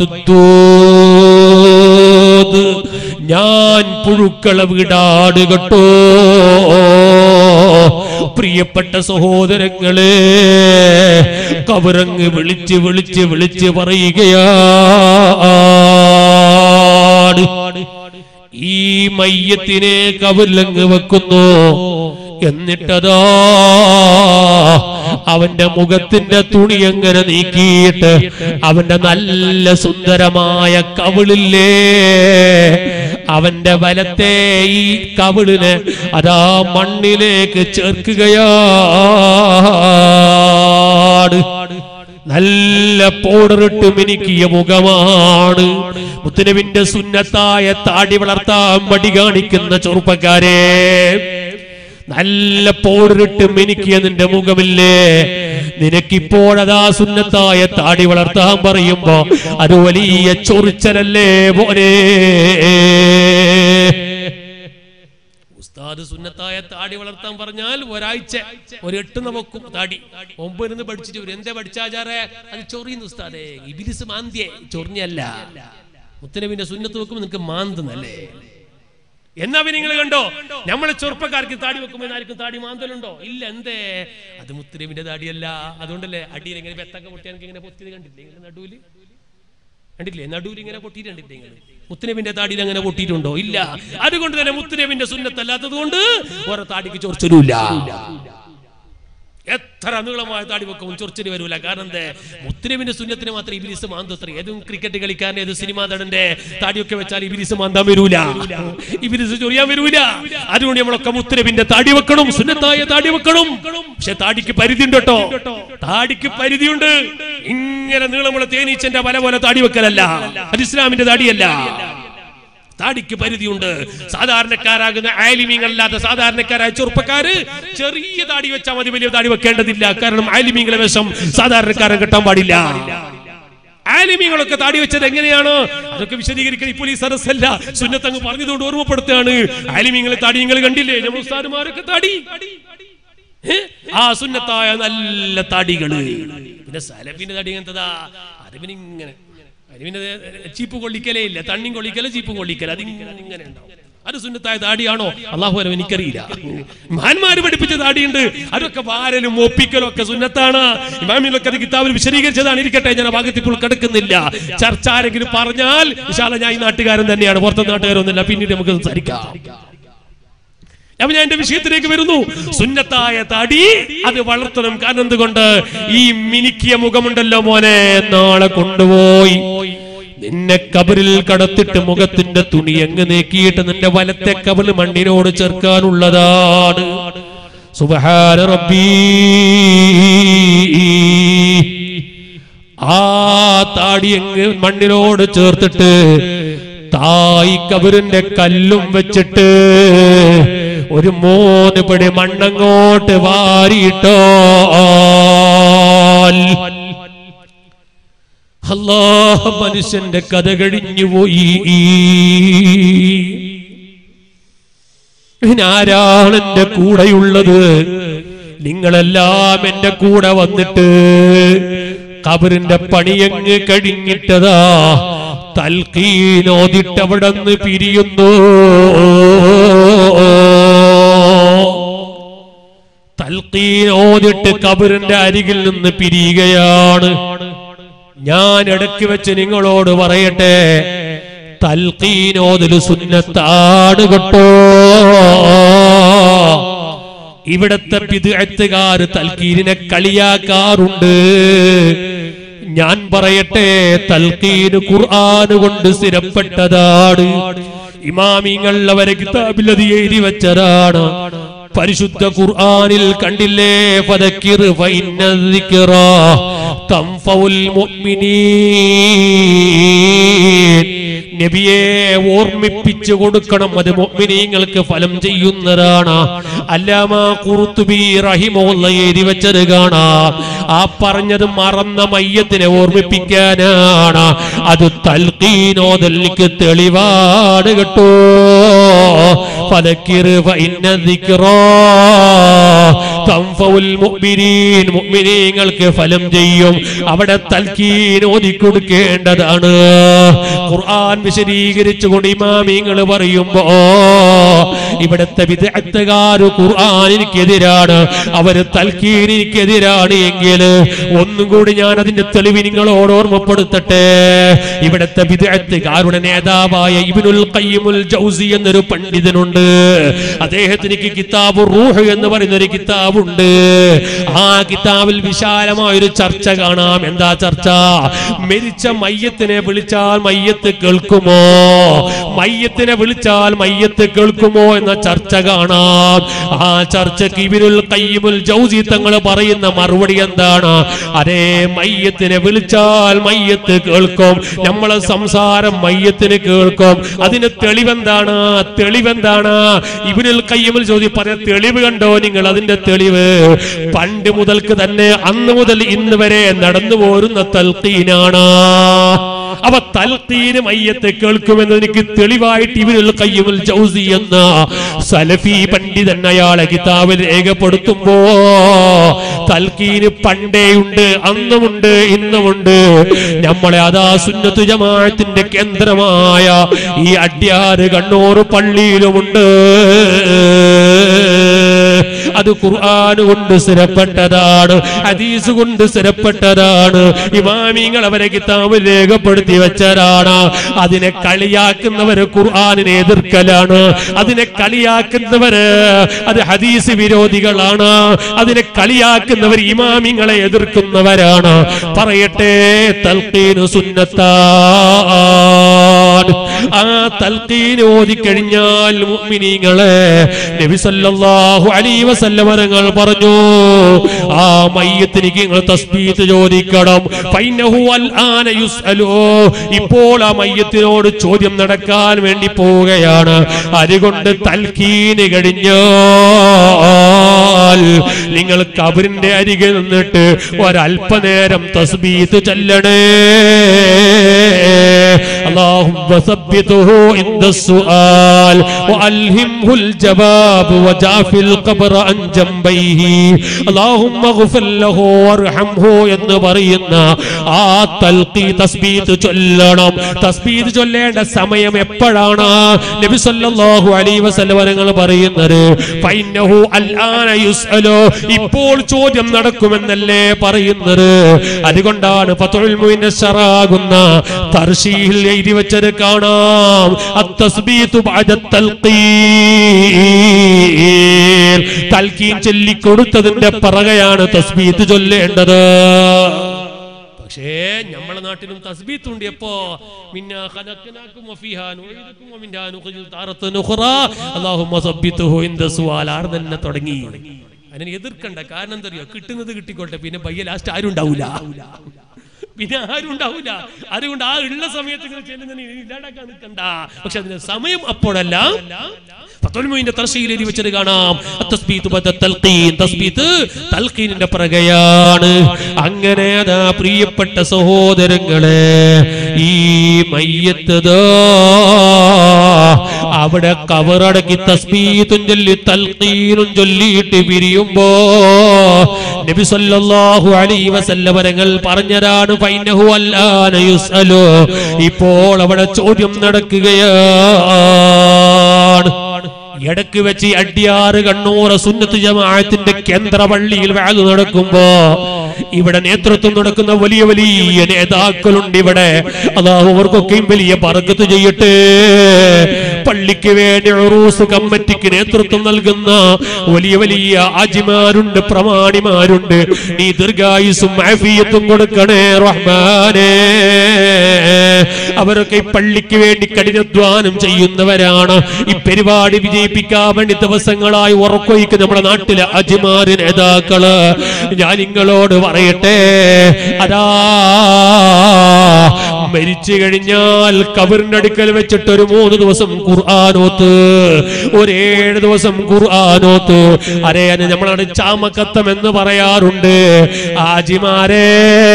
ബൈത്തുദ്ദൂദ് ഞാൻ പുഴുക്കള വീടാട് കേട്ടോ പ്രിയപ്പെട്ട സഹോദരങ്ങളെ കബറങ്ങ് വിളിച്ച് വിളിച്ച് വിളിച്ച് പറയുകയാണ് ഈ മയ്യത്തിനെ കബറിലങ്ങ് വെക്കുന്നു എന്നിട്ടതാ അവന്റെ മുഖത്തിന്റെ തുണി എങ്ങനെ നീക്കിയിട്ട് അവന്റെ നല്ല സുന്ദരമായ കവിളില്ലേ അവന്റെ വലത്തെ ഈ കവിളിന് അതാ മണ്ണിലേക്ക് ചേർക്കുകയാണ് നല്ല പൗഡറിട്ട് മിനുക്കിയ മുഖമാണ് മുത്തനവിന്റെ സുന്നത്തായ താടി വളർത്താൻ മടി കാണിക്കുന്ന ചെറുപ്പക്കാരെ നല്ല പൗഡറിട്ട് മിനുക്കിയ നിന്റെ മുഖമില്ലേ നിനക്കിപ്പോഴതാ സുന്നത്തായ താടി വളർത്താൻ പറയുമ്പോ അത് വലിയ ചൊറിച്ചലല്ലേ പോരേ ഉസ്താദ് സുന്നത്തായ താടി വളർത്താൻ പറഞ്ഞാൽ ഒരാഴ്ച ഒരു എട്ട് നമുക്കും താടി ഒമ്പതിന് പഠിച്ചിട്ട് വരും എന്താ പഠിച്ചാചാറേ അത് ചൊറിയുന്നു ഉസ്താദേ ഇബിലിസ് മാന്തിയെ ചൊറിഞ്ഞല്ല മുത്തനബിന്റെ സുന്നത്ത് വെക്കുമ്പോൾ നിനക്ക് മാന്തുന്നല്ലേ എന്നാ നിങ്ങൾ കണ്ടോ നമ്മളെ ചെറുപ്പക്കാർക്ക് താടി വെക്കുമ്പോൾ ആർക്കും താടി മാന്തലുണ്ടോ ഇല്ല എന്തേ അത് മുത്തനബിന്റെ താടിയല്ല അതുകൊണ്ടല്ലേ അടിയിൽ ഇങ്ങനെ വെത്തൊക്കെ പൊട്ടി എനിക്ക് ഇങ്ങനെ പൊത്തിയത് കണ്ടില്ലേ ഇങ്ങനെ നടുവില് കണ്ടില്ലേ നടുവിൽ ഇങ്ങനെ പൊട്ടിയിട്ട് കണ്ടില്ലേ നിങ്ങൾ മുത്തനബിന്റെ താടിയിൽ അങ്ങനെ പൊട്ടിയിട്ടുണ്ടോ ഇല്ല അതുകൊണ്ട് തന്നെ മുത്തനബിന്റെ സുന്നത്തല്ലാത്തത് കൊണ്ട് ഓരോ താടിക്ക് ചൊറിച്ചലുമില്ല എത്ര നീളമായ താടി വെക്കും ചൊറിച്ചിന് വരൂല കാരണം എന്തേ മുത്തനബിന്റെ സുന്നത്തിന് മാത്രം ഇബിലിസ് മാന്തത്ര ഏതും ക്രിക്കറ്റ് കളിക്കാരൻ ഏത് സിനിമാ നടന്റെ താടിയൊക്കെ വെച്ചാൽ ഇബിലിസ് മാന്താൻ വരൂല ഇബിലിസ് ചൊറിയാൻ വരൂല അതുകൊണ്ട് നമ്മളൊക്കെ മുത്തനബിന്റെ താടി വെക്കണം സുന്നത്തായ താടി വെക്കണം പക്ഷെ താടിക്ക് പരിധി ഉണ്ട് കേട്ടോ താടിക്ക് പരിധിയുണ്ട് ഇങ്ങനെ നീളമുള്ള തേനീച്ചന്റെ പല പോലെ താടി വെക്കലല്ല അത് ഇസ്ലാമിന്റെ താടിയല്ല താടിക്ക് പരിധിയുണ്ട് സാധാരണക്കാരാകുന്ന ആലിമീങ്ങളല്ലാത്ത സാധാരണക്കാരായ ചെറുപ്പക്കാര് ചെറിയ താടി വെച്ചാൽ മതി വലിയ താടി വെക്കേണ്ടതില്ല കാരണം ആലിമീങ്ങളെ വേഷം സാധാരണക്കാരൻ കെട്ടാൻ പാടില്ല ആലിമീങ്ങളൊക്കെ താടി വെച്ചത് എങ്ങനെയാണ് അതൊക്കെ വിശദീകരിക്കാൻ ഇപ്പോൾ ഈ സദസ്സല്ല സുന്നത്തങ്ങ് പറഞ്ഞതുകൊണ്ട് ഓർമ്മപ്പെടുത്തുകയാണ് ആലിമീങ്ങളെ താടി നിങ്ങൾ കണ്ടില്ലേ നമ്മൾ ഉസ്താദുമാരൊക്കെ താടി ഏ? ആ സുന്നത്തായ നല്ല താടികള് പിന്നെ സലഫിന്റെ തടി എങ്ങനത്തതാ അത് പിന്നെ ഇങ്ങനെ അത് പിന്നെ ദേ ചീപ്പ് കൊള്ളിക്കലേ ഇല്ല തണ്ണിയും കൊള്ളിക്കല ചീപ്പും കൊള്ളിക്കല അത് ഇങ്ങനെ ഉണ്ടാവും അത് സുന്നത്തായ താടിയാണോ അള്ളാഹു അലം എനിക്കറിയില്ല മഹാന്മാര് പഠിപ്പിച്ച താടിയുണ്ട് അതൊക്കെ വാരലും ഒപ്പിക്കലും ഒക്കെ സുന്നത്താണ് ഇമാമിലൊക്കെ അത് കിതാബിൽ വിശദീകരിച്ചതാണ് ഇരിക്കട്ടെ ഞാൻ ആ ഭാഗത്ത് ഇപ്പോൾ കിടക്കുന്നില്ല ചർച്ച ആരെങ്കിലും പറഞ്ഞാൽ വിശാല ഞാൻ ഈ നാട്ടുകാരൻ തന്നെയാണ് പുറത്തെ നാട്ടുകാരൊന്നുമില്ല പിന്നീട് നമുക്ക് സംസാരിക്കാം അപ്പൊ ഞാൻ എന്റെ വിഷയത്തിലേക്ക് വരുന്നു സുന്നത്തായ തടി അത് വളർത്തണം കാരണം എന്തുകൊണ്ട് ഈ മിനുക്കിയ മുഖമുണ്ടല്ലോ മോനെ നാളെ കൊണ്ടുപോയി നിന്നെ കബറിൽ കടത്തിട്ട് മുഖത്തിന്റെ തുണി എങ്ങ് നീക്കിയിട്ട് നിന്റെ വലത്തെ കബറിൽ മണ്ണിനോട് ചേർക്കാനുള്ളതാണ് സുബഹാന റബ്ബീ ആ താടി എങ്ങ് മണ്ണിനോട് ചേർത്തിട്ട് തായി കബറിന്റെ കല്ലും വെച്ചിട്ട് ഒരു മൂന്ന് പിടി മണ്ണങ്ങോട്ട് വാരിയിട്ടോ അല്ലാഹ മനുഷ്യന്റെ കഥ കഴിഞ്ഞു പോയി ആരാണ് എന്റെ കൂടെയുള്ളത് നിങ്ങളെല്ലാം എന്റെ കൂടെ വന്നിട്ട് കബറിന്റെ പണിയങ്ങ് കഴിഞ്ഞിട്ടതാ തൽക്കീനോദിട്ടവിടെ നിന്ന് പിരിയുന്നു തൽക്കീൻ ഓതിട്ട് കബറിന്റെ അരികിൽ നിന്ന് പിരിയുകയാണ് ഞാൻ ഇടയ്ക്ക് വെച്ച് നിങ്ങളോട് പറയട്ടെ തൽക്കീൻ ഓതല് സുന്നത്താണ് കേട്ടോ ഇവിടത്തെ പിതുഅത്തുകാർ തൽക്കീനിനെ കളിയാക്കാറുണ്ട് ഞാൻ പറയട്ടെ തൽക്കീന് ഖുർആൻ കൊണ്ട് സ്ഥിരപ്പെട്ടതാണ് ഇമാമിങ്ങൾ അവരെ കിതാബിൽ അത് എഴുതി വെച്ചതാണ് പരിശുദ്ധ ഖുർആനിൽ കണ്ടില്ലേ ഫദക്കിർ ഫഇന്ന ദിക്റ തൻഫഉൽ മുഅ്മിനീൻ നബിയെ ഓർമ്മിപ്പിച്ചു കൊടുക്കണം അത് മുഅ്മിനീങ്ങൾക്ക് ഫലം ചെയ്യുന്നതാണ് അല്ലാമ ഖുർത്തുബി റഹിമഹുള്ള എഴുതി വെച്ചത് കാണാം ആ പറഞ്ഞത് മറന്ന മയ്യത്തിനെ ഓർമ്മിപ്പിക്കാനാണ് അത് തൽക്കീനോദലിക്ക് തെളിവാണ് കേട്ടോ ഫലക്കിർ ഫഇന്ന ദിക്റാ തൻഫഉൽ മുഅ്മിനീൻ മുഅ്മിനീങ്ങൾക്ക് ഫലം ചെയ്യും അവിടെ തൽക്കീൻ ഓതി കൊടുക്കേണ്ടതാണ് ഖുർആൻ വിശദീകരിച്ചുകൊണ്ട് ഇമാമിങ്ങൾ പറയുമ്പോ ഇവിടുത്തെ വിദഗ്ധകാർ ഖുർആാനിനെതിരാണ് അവര് തൽക്കീനിക്കെതിരാണ് എങ്കിൽ ഒന്നും കൂടി ഞാൻ അതിന്റെ തെളിവ് നിങ്ങളോട് ഓർമ്മപ്പെടുത്തട്ടെ ഇവിടുത്തെ വിദഗ്ധകാരുടെ നേതാവായ ഇബ്നുൽ ഖയ്യിമുൽ ജൗസി എന്നൊരു പണ്ഡിതനുണ്ട് അദ്ദേഹത്തിന് കിതാബ് റൂഹ് എന്ന് പറയുന്ന ഒരു കിതാബുണ്ട് ആ കിതാബിൽ വിശാലമായ ഒരു ചർച്ച കാണാം എന്താ ചർച്ച മരിച്ച മയ്യത്തിനെ വിളിച്ചാൽ മയ്യത്ത് കേൾക്കുമോ മയ്യത്തിനെ വിളിച്ചാൽ മയ്യത്ത് കേൾക്കുമോ എന്ന ചർച്ച കാണാം ആ ചർച്ചക്ക് ഇബിനുൽ കയ്യിമുൽ ജൗസി തങ്ങൾ പറയുന്ന മറുപടി എന്താണ് അതേ മയ്യത്തിനെ വിളിച്ചാൽ മയ്യത്ത് കേൾക്കും നമ്മളെ സംസാരം മയ്യത്തിന് കേൾക്കും അതിന് തെളിവെന്താണ് തെളിവെന്താണ് ഇബിനുൽ കയ്യിമുൽ ജൗസി പറയാ തെളിവ് കണ്ടോ നിങ്ങൾ അതിന്റെ തെളിവ് പണ്ട് മുതൽക്ക് തന്നെ അന്ന് മുതൽ ഇന്ന് വരെ നടന്നു പോരുന്ന തൽക്കീനാണ് അവ തൽക്കീന് മയ്യത്തെ കേൾക്കുമെന്ന് എനിക്ക് തെളിവായിട്ട് ഇവരുള്ള കയ്യുമുൽ ജൗസി എന്ന സലഫി പണ്ഡിതൻ അയാളെ കിതാബിൽ രേഖപ്പെടുത്തുമ്പോ തൽക്കീന് പണ്ടേയുണ്ട് അന്നുമുണ്ട് ഇന്നുമുണ്ട് നമ്മളെ അതാ സുന്നത്തു ജമാഅത്തിന്റെ കേന്ദ്രമായ ഈ അഡ്യാറ് കണ്ണൂർ പള്ളിയിലുമുണ്ട് അത് ഖുർആൻ കൊണ്ട് സ്ഥിരപ്പെട്ടതാണ് ഹദീസ് കൊണ്ട് സ്ഥിരപ്പെട്ടതാണ് ഇമാമിങ്ങൾ അവരെ കിതാബ് രേഖപ്പെടുത്തി വെച്ചതാണ് അതിനെ കളിയാക്കുന്നവര് ഖുർആനിനെ എതിർക്കലാണ് അതിനെ കളിയാക്കുന്നവര് അത് ഹദീസ് വിരോധികളാണ് അതിനെ കളിയാക്കുന്നവർ ഇമാമിങ്ങളെ എതിർക്കുന്നവരാണ് പറയട്ടെ തൽക്കീന് സുന്നത്താണ് ആ തൽക്കീൻ ഓതിക്കഴിഞ്ഞാൽ മുഅ്മിനീങ്ങളെ നബി സല്ലല്ലാഹു അലൈഹി വസല്ലമ തങ്ങൾ പറഞ്ഞു ആ മയ്യത്തിനിക്ക് നിങ്ങൾ തസ്ബീത്ത് ചോദിക്കണം ഫൈനഹു അൽആന യുസ്അലു ഇപ്പോൾ ആ മയ്യത്തിനോട് ചോദ്യം നടക്കാൻ വേണ്ടി പോവുകയാണ് അതുകൊണ്ട് തൽക്കീന് കഴിഞ്ഞാൽ നിങ്ങൾ കബറിന്റെ അരികെ നിന്നിട്ട് ഒരല്പനേരം തസ്ബീത്ത് ചൊല്ലണേ اللهم ثبته عند السؤال وألهمه الجواب وجاف القبر عن جنبيه اللهم اغفر له وارحمه എന്ന് പറയുന്ന ആ തൽക്കി തസ്ബീത്ത് ചൊല്ലണം തസ്ബീത്ത് ചൊല്ലേണ്ട സമയം എപ്പോഴാണ് നബി സല്ലല്ലാഹു അലൈഹി വസല്ലം നിങ്ങൾ പറയുന്നത് ഫൈനഹു അൽആന യുസ്അലു ഇപ്പോൾ ചോദ്യം നടക്കുമെന്നല്ലേ പറയുന്നത് അതുകൊണ്ടാണ് ഫതുൽ മുഇന്റെ ശറാകുന്ന തർശീഹിൽ എഴുതി വെച്ചത് കാണാം അത്തസ്ബീതു ബഅദ തൽഖീൻ തൽഖീൻ ചൊല്ലിക്കൊടുത്തതിന്റെ പിറകെയാണ് തസ്ബീത്ത് ചൊല്ലേണ്ടത് പക്ഷേ നമ്മളെ നാട്ടിലും തസ്ബീത്ത് ഉണ്ട് എപ്പോ മിന്നാ ഖലഖനാകും വഫീഹാ നുഈദുകും വമിൻഹാ നുഖ്രിജു താറത്തൻ ഉഖ്റാ അല്ലാഹുമ്മ സബ്ബിത്തുഹു ഇൻദ സുആൽ ആർ തന്നെ തുടങ്ങി അതിനെ എതിർക്കണ്ട കാരണം എന്താ അറിയോ കിട്ടുന്നത് കിട്ടിക്കോട്ടെ പിന്നെ പയ്യ ലാസ്റ്റ് ആരും ഉണ്ടാവില്ല പിന്നെ ആരും ഉണ്ടാവില്ല അതുകൊണ്ട് ആ ഉള്ള സമയത്ത് ഇങ്ങനെ ചെല്ലുന്നതിന് ഇല്ലാണ്ടാക്കാൻ നിൽക്കണ്ട പക്ഷെ അതിന് സമയം അപ്പോഴല്ല ഫത്തുൽമുയിന്റെ തർശയിൽ എഴുതി വെച്ചത് കാണാം അത്തസ്ബീത്ത് ബദ തൽഖീൻ തസ്ബീത്ത് തൽഖീനിന്റെ പിറകെയാണ് അങ്ങനെ അതാ പ്രിയപ്പെട്ട സഹോദരങ്ങളെ ഈ മയ്യത്ത് ദാ അവിടെ കവറടക്കി തസ്ബീത്തും ചൊല്ലി തൽഖീനും ചൊല്ലിയിട്ട് പിരിയുമ്പോ നബി സല്ലല്ലാഹു അലൈഹി വസല്ലം തങ്ങൾ പറഞ്ഞതാണ് ഫൈനഹു അല്ലാന യുസ്അലു ഇപ്പോൾ അവിടെ ചോദ്യം നടക്കുകയാണ് ഇടക്ക് വെച്ച് അടിയാറ് കണ്ണൂർ സുന്നത്ത് ജമാഅത്തിന്റെ കേന്ദ്ര പള്ളിയിൽ വാത് നടക്കുമ്പോ ഇവിടെ നേതൃത്വം നടക്കുന്ന വലിയ വലിയ നേതാക്കളുണ്ട് ഇവിടെ അതാഹു അവർക്കൊക്കെയും വലിയ പറക്കത്ത് ചെയ്യട്ടെ പള്ളിക്ക് വേണ്ടി ഉറൂസ് കമ്മിറ്റിക്ക് നേതൃത്വം നൽകുന്ന വലിയ വലിയ ആജിമാരുണ്ട് പ്രമാണിമാരുണ്ട് നീ ദീർഘായുസും ആഫിയത്തും കൊടുക്കണേ റഹ്മാനേ അവരൊക്കെ ഈ പള്ളിക്ക് വേണ്ടി കഠിനാധ്വാനം ചെയ്യുന്നവരാണ് ഈ പരിപാടി വിജയിപ്പിക്കാൻ വേണ്ടി ദിവസങ്ങളായി ഉറക്കൊയ്ക്ക് നമ്മുടെ നാട്ടിലെ അജിമാര് നേതാക്കള് ഞാൻ നിങ്ങളോട് പറയട്ടെ അതാ മരിച്ചു കഴിഞ്ഞാൽ കബറിന്റെ അടുക്കൽ വെച്ചിട്ട് ഒരു മൂന്ന് ദിവസം ഖുർആാനോത്ത് ഒരേഴ് ദിവസം ഖുർആാനോത്ത് അരേന് നമ്മളാണ് ചാമക്കത്തം എന്ന് പറയാറുണ്ട് ആജിമാരെ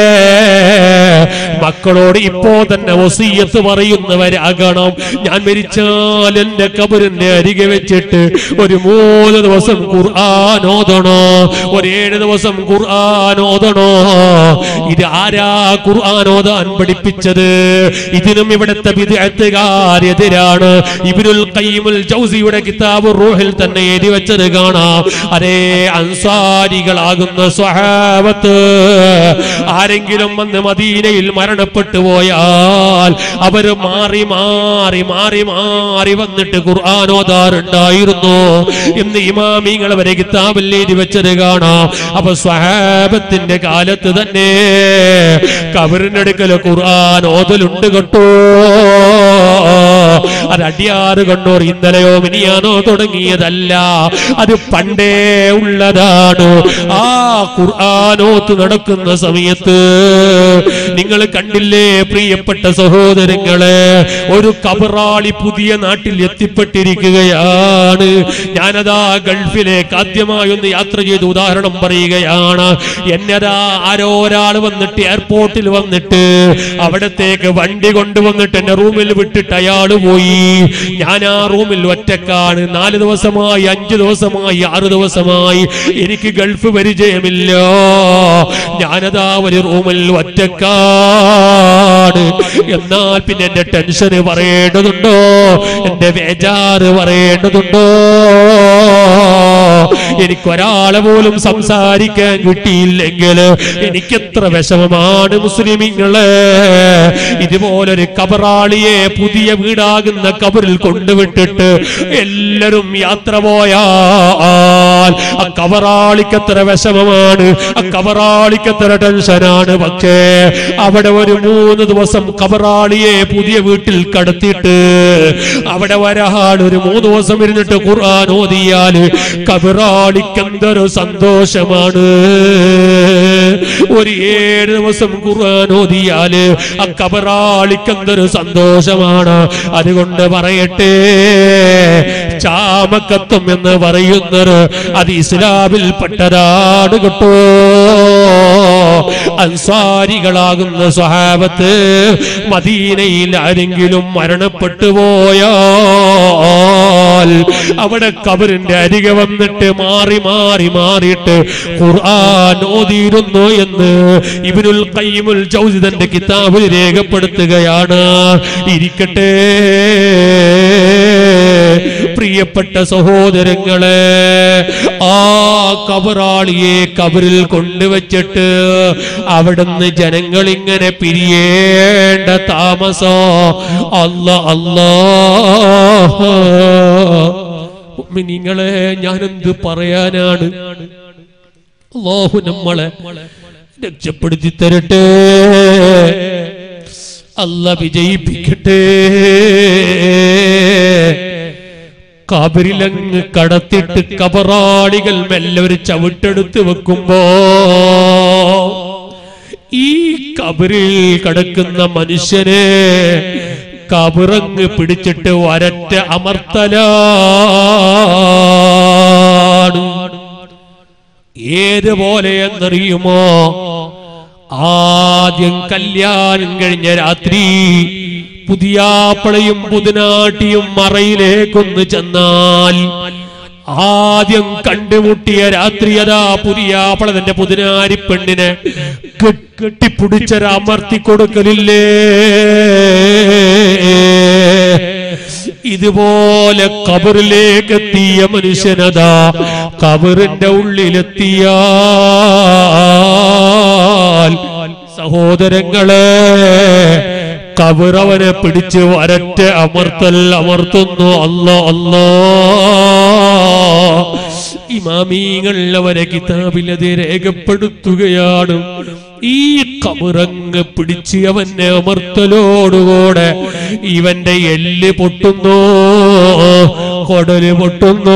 മക്കളോട് ഇപ്പോ തന്നെ വസീയത്ത് പറയുന്നവരാകണം ഞാൻ മരിച്ചാൽ എന്റെ കബറിന്റെ അരികെ വെച്ചിട്ട് ഒരു മൂന്ന് ദിവസം ഖുർആാനോദണോ ഒരേഴ് ദിവസം ഖുർആാനോദണോ ഇത് ആരാ ഖുർആാനോദാൻ പഠിപ്പിച്ചത് ഇതിനും ഇവിടുത്തെ വിദഗ്ധകാരെതിരാണ് ഇബിനുൽ ഖയ്യിമുൽ ജൗസിയുടെ കിതാബ് റൂഹിൽ തന്നെ എഴുതി വെച്ചത് കാണാം അതേ അൻസാരികളാകുന്ന സ്വഹാബത്ത് ആരെങ്കിലും വന്ന് മദീനയിൽ മരണപ്പെട്ടു പോയാൽ അവര് മാറി മാറി മാറി മാറി വന്നിട്ട് ഖുർആൻ ഓതാറുണ്ടായിരുന്നു എന്ന് ഇമാമിങ്ങൾ വരെ കിതാബിൽ എഴുതി വെച്ചത് കാണാം അപ്പൊ സ്വഹാബത്തിന്റെ കാലത്ത് തന്നെ കബറിനടുക്കൽ ഖുർആൻ ഓതലുണ്ട് കേട്ടോ അത് അടിയാറ് കണ്ണൂർ ഇന്നലെയോ മിനിയാനോ തുടങ്ങിയതല്ല അത് പണ്ടേ ഉള്ളതാണ് ആ ഖുർആാനോത്ത് നടക്കുന്ന സമയത്ത് നിങ്ങൾ കണ്ടില്ലേ പ്രിയപ്പെട്ട സഹോദരങ്ങളെ ഒരു കബറാളി പുതിയ നാട്ടിൽ എത്തിപ്പെട്ടിരിക്കുകയാണ് ഞാനതാ ഗൾഫിലേക്ക് ആദ്യമായി ഒന്ന് യാത്ര ചെയ്ത് ഉദാഹരണം പറയുകയാണ് എന്നതാ ആരോ ഒരാൾ വന്നിട്ട് എയർപോർട്ടിൽ വന്നിട്ട് അവിടത്തേക്ക് വണ്ടി കൊണ്ടുവന്നിട്ട് എന്റെ റൂമിൽ വിട്ടിട്ട് അയാള് പോയി ഞാൻ ആ റൂമിൽ ഒറ്റക്കാണ് നാല് ദിവസമായി അഞ്ചു ദിവസമായി ആറ് ദിവസമായി എനിക്ക് ഗൾഫ് പരിചയമില്ല ഞാനതാ ഒരു റൂമിൽ ഒറ്റക്കാട് എന്നാൽ പിന്നെ എന്റെ ടെൻഷന് പറയേണ്ടതുണ്ടോ എന്റെ വേജാറ് പറയേണ്ടതുണ്ടോ എനിക്കൊരാളെ പോലും സംസാരിക്കാൻ കിട്ടിയില്ലെങ്കിൽ എനിക്കെത്ര വിഷമമാണ് മുസ്ലിമിങ്ങളെ ഇതുപോലൊരു കബറാളിയെ പുതിയ വീടാകുന്ന കബറിൽ കൊണ്ടുവിട്ടിട്ട് എല്ലാരും യാത്ര പോയാൽ ആ കബറാളിക്ക് എത്ര വിഷമമാണ് ആ കബറാളിക്ക് എത്ര ടെൻഷനാണ് പക്ഷേ അവിടെ ഒരു മൂന്ന് ദിവസം കബറാളിയെ പുതിയ വീട്ടിൽ കടത്തിയിട്ട് അവിടെ ഒരാൾ ഒരു മൂന്ന് ദിവസം ഇരുന്നിട്ട് ഖുർആൻ ഓതിയാല് കബറാളിക്ക് എന്തൊരു സന്തോഷമാണ് ഒരു ഏഴ് ദിവസം ഖുർആൻ ഓതിയാല് ആ കബറാളിക്ക് എന്തൊരു സന്തോഷമാണ് അതുകൊണ്ട് പറയട്ടെ ചാമക്കത്വം എന്ന് പറയുന്നത് അത് ഇസ്ലാമിൽ പെട്ടതാണ് കേട്ടോ അൻസാരികളാകുന്ന സ്വഹാബത്ത് മദീനയിൽ ആരെങ്കിലും മരണപ്പെട്ടു പോയാൽ അവിടെ കബറിന്റെ അരികെ വന്നിട്ട് മാറി മാറി മാറിയിട്ട് ഖുർആൻ ഓതിയിരുന്നു എന്ന് ഇബ്നുൽ ഖയ്യിമുൽ ജൗസി തന്റെ കിതാബിൽ രേഖപ്പെടുത്തുകയാണ് ഇരിക്കട്ടെ പ്രിയപ്പെട്ട സഹോദരങ്ങളെ ആ കബറാളിയെ കബറിൽ കൊണ്ടുവച്ചിട്ട് അവിടുന്ന് ജനങ്ങൾ ഇങ്ങനെ പിരിയേണ്ട താമസോ അല്ല അല്ലാ നിങ്ങളെ ഞാനെന്ത് പറയാനാണ് അള്ളാഹു നമ്മളെ രക്ഷപ്പെടുത്തി തരട്ടെ അല്ല വിജയിപ്പിക്കട്ടെ കബറിലങ്ങ് കടത്തിട്ട് കബറാളികൾ മെല്ലെ ഒരു ചവിട്ടെടുത്ത് വെക്കുമ്പോ ഈ കബറിൽ കിടക്കുന്ന മനുഷ്യനെ കബറങ്ങ് പിടിച്ചിട്ട് ഒരറ്റ അമർത്തലാണ് ഏതുപോലെ എന്നറിയുമോ ആദ്യം കല്യാണം കഴിഞ്ഞ രാത്രി പുതിയാപ്പളയും പുതിനാട്ടിയും മറയിലേക്കൊന്ന് ചെന്നാൽ ആദ്യം കണ്ടുമുട്ടിയ രാത്രി അതാ പുതിയാപ്പള തന്റെ പുതിനാരി പെണ്ണിനെ കെ- കെട്ടിപ്പിടിച്ചൊരമർത്തി കൊടുക്കലില്ലേ ഇതുപോലെ കബറിലേക്ക് എത്തിയ മനുഷ്യനതാ കബറിന്റെ ഉള്ളിലെത്തിയാൽ സഹോദരങ്ങളെ കബറവനെ പിടിച്ച് വരറ്റ അമർത്തൽ അമർത്തുന്നു അല്ലോ അല്ലോ ഇമാമീങ്ങൾ അവരെ കിതാബിൽ അത് രേഖപ്പെടുത്തുകയാണ് ഈ കബറങ്ങ് പിടിച്ച് അവന്റെ അമർത്തലോടുകൂടെ ഇവന്റെ എല്ല് പൊട്ടുന്നു കൊടല് പൊട്ടുന്നു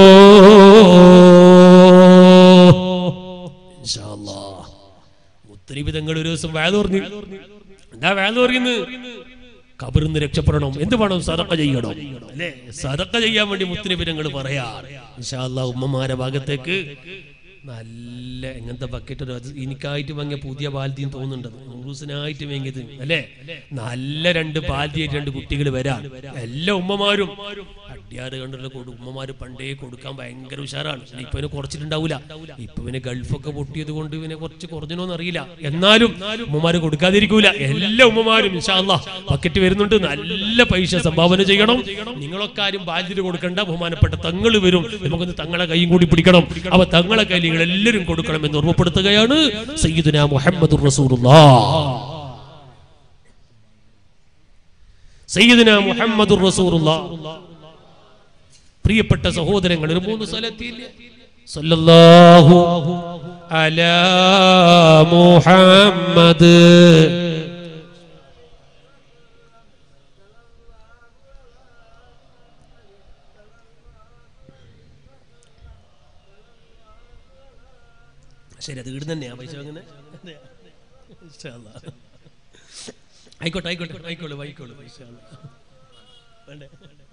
ഇൻഷാ അല്ലാഹ്. മുത്തലിബിതങ്ങൾ ഒരു ദിവസം വേല പറഞ്ഞു എന്താ വേല പറയുന്നത് കബറിന്ന് രക്ഷപ്പെടണം എന്ത് വേണം സദക്ക ചെയ്യണം അല്ലേ സദക്ക ചെയ്യാൻ വേണ്ടി മുത്തലിബിതങ്ങൾ പറയാ ഇൻഷാ അല്ലാഹ് ഉമ്മമാരെ ഭാഗത്തേക്ക് നല്ല എങ്ങനത്തെ ബക്കറ്റ് ഒരു അത് എനിക്കായിട്ട് വാങ്ങിയ പുതിയ ബാൽദിയും തോന്നുന്നുണ്ട് നൂറൂസിനായിട്ട് വാങ്ങിയത് അല്ലേ നല്ല രണ്ട് ബാൽദിയായിട്ട് രണ്ട് കുട്ടികൾ വരാൻ എല്ലാ ഉമ്മമാരും അടിയാറ് കണ്ടുള്ള കൊടു ഉമ്മമാര് പണ്ടേ കൊടുക്കാൻ ഭയങ്കര ഉഷാറാണ് പിന്നെ ഇപ്പൊ ഇവന് കുറച്ചിട്ടുണ്ടാവൂല ഇപ്പൊ ഇവന് ഗൾഫൊക്കെ പൊട്ടിയത് കൊണ്ട് ഇവനെ കുറച്ച് കുറഞ്ഞോന്ന് അറിയില്ല എന്നാലും ഉമ്മമാര് കൊടുക്കാതിരിക്കൂല എല്ലാ ഉമ്മമാരും ഇൻഷാല്ല ബക്കറ്റ് വരുന്നുണ്ട് നല്ല പൈസ സംഭാവന ചെയ്യണം നിങ്ങളൊക്കെ ആരും ബാധ്യത കൊടുക്കണ്ട ബഹുമാനപ്പെട്ട തങ്ങൾ വരും നമുക്കൊന്ന് തങ്ങളെ കൈയും കൂടി പിടിക്കണം അവ തങ്ങളെ കയ്യിൽ നിങ്ങൾ എല്ലാവരും കൊടുക്കണം എന്ന് ഓർമ്മപ്പെടുത്തുകയാണ് സയ്യിദുന മുഹമ്മദ് റസൂലുള്ളാ സയ്യിദുന മുഹമ്മദ് റസൂലുള്ളാ പ്രിയപ്പെട്ട സഹോദരങ്ങൾ ഒരു മൂന്ന് സ്ഥലത്തില്ലേ സല്ലല്ലാഹു അലാ മുഹമ്മദ് ശരി അത് വീട് തന്നെയാ പൈസ അങ്ങനെ ആയിക്കോട്ടെ ആയിക്കോട്ടെ ആയിക്കോളൂ ആയിക്കോളൂ പൈസ വേണ്ടേ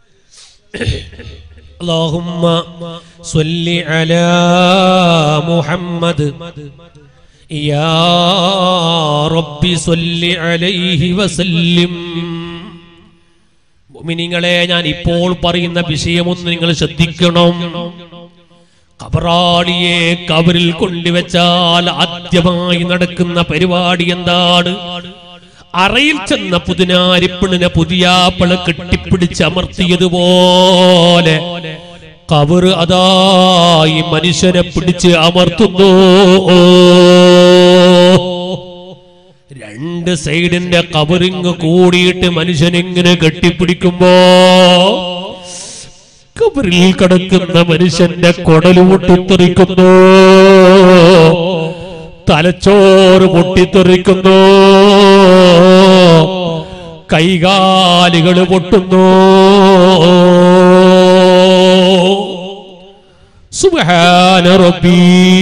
اللهم صل على محمد يا رب صل عليه وسلم മുഅ്മിനീങ്ങളെ ഞാൻ ഇപ്പോൾ പറയുന്ന വിഷയമൊന്ന് നിങ്ങൾ ശ്രദ്ധിക്കണം കബറാളിയെ കബറിൽ കൊണ്ടുവച്ചാൽ ആദ്യമായി നടക്കുന്ന പരിപാടി എന്താണ് അറയിൽ ചെന്ന പുതിനാരിപ്പിണിനെ പുതിയാപ്പള കെട്ടിപ്പിടിച്ച് അമർത്തിയതുപോലെ കബറ് അതായി മനുഷ്യനെ പിടിച്ച് അമർത്തുന്നു രണ്ട് സൈഡിന്റെ കബറിങ് കൂടിയിട്ട് മനുഷ്യനിങ്ങനെ കെട്ടിപ്പിടിക്കുമ്പോ കബറിൽ കിടക്കുന്ന മനുഷ്യന്റെ കൊടല് പൊട്ടിത്തെറിക്കുന്നു തലച്ചോറ് പൊട്ടിത്തെറിക്കുന്നു കൈകാലുകൾ പൊട്ടുന്നു സുബ്ഹാന റബ്ബീ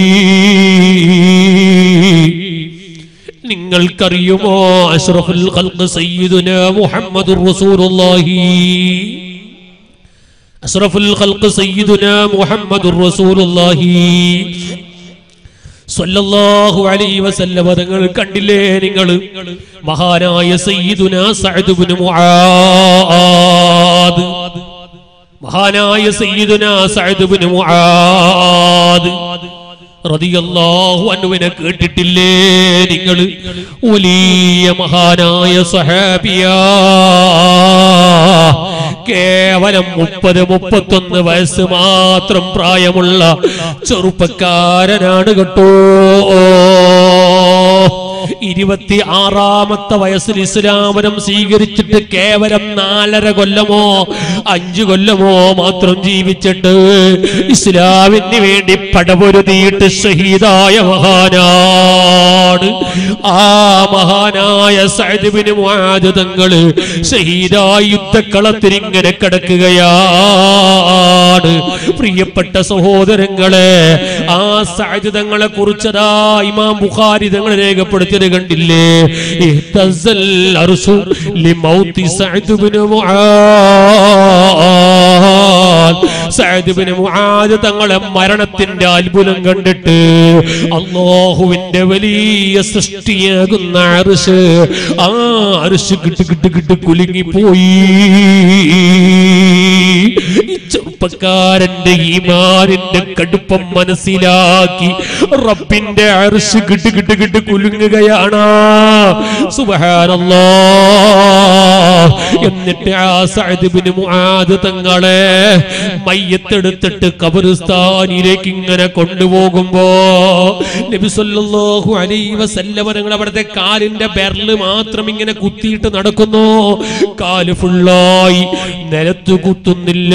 നിങ്ങൾക്കറിയുമോ അഷ്റഫുൽ ഖൽഖ് സയ്യിദുന മുഹമ്മദുർ റസൂലുള്ളാഹി അഷ്റഫുൽ ഖൽഖ് സയ്യിദുന മുഹമ്മദുർ റസൂലുള്ളാഹി സ്വല്ലല്ലാഹു അലൈഹി വസല്ലമ തങ്ങൾ കണ്ടില്ലേ നിങ്ങൾ മഹാനായ സയ്യിദുന സഅദ് ഇബ്നു മുആദ് മഹാനായ സയ്യിദുന സഅദ് ഇബ്നു മുആദ് റളിയല്ലാഹു അൻഹുവിനെ കേട്ടിട്ടില്ലേ നിങ്ങൾ വലിയ മഹാനായ സഹാബിയാ കേവലം മുപ്പത് മുപ്പത്തൊന്ന് വയസ്സ് മാത്രം പ്രായമുള്ള ചെറുപ്പക്കാരനാണ് കേട്ടോ ഇരുപത്തി ആറാമത്തെ വയസ്സിൽ ഇസ്ലാമനം സ്വീകരിച്ചിട്ട് കേവലം നാലര കൊല്ലമോ അഞ്ചു കൊല്ലമോ മാത്രം ജീവിച്ചിട്ട് ഇസ്ലാമിന് വേണ്ടി പടപൊരുതിയിട്ട് ഷഹീദായ മഹാനാട് ആ മഹാനായ സൈദിബിന് തങ്ങള് ഷഹീദായ യുദ്ധക്കളത്തിൽ ഇങ്ങനെ കിടക്കുകയാണ് പ്രിയപ്പെട്ട സഹോദരങ്ങളെ ആ സഅദ് തങ്ങളെ കുറിച്ചതാ ഇമാം ബുഖാരി തങ്ങൾ രേഖപ്പെടുത്തിയത് കണ്ടില്ലേ ഇഹ്തസൽ അർശു ലിമൗതി Saad ibn Muadh Saad ibn Muadh തങ്ങളെ മരണത്തിന്റെ അത്ഭുതം കണ്ടിട്ട് അല്ലാഹുവിന്റെ വലിയ സൃഷ്ടിയാകുന്ന അർശ് ആ അർശ് കിട്ട് കിട്ട് കിട്ട് കുലുങ്ങി പോയി ഈ ചെറുപ്പക്കാരന്റെ ഈമാനിന്റെ കടുപ്പം മനസ്സിലാക്കി റബ്ബിന്റെ അർശ് കിട്ട് കിട്ട് കിട്ട് കുലുങ്ങുകയാണ് സുബ്ഹാനല്ലാ എന്നിട്ട് ആ സഅദ് ഇബ്നു മുആദ് തങ്ങളെ മയ്യത്തെടുത്തിട്ട് ഖബർസ്ഥാനിലേക്ക് ഇങ്ങനെ കൊണ്ടുപോകുമ്പോ നബി സല്ലല്ലാഹു അലൈഹി വസല്ലം നിങ്ങൾ അവിടുത്തെ കാലിന്റെ ബെർല് മാത്രം ഇങ്ങനെ കുത്തിയിട്ട് നടക്കുന്നു കാല് ഫുള്ളായി നിലത്ത് കുത്തുന്നില്ല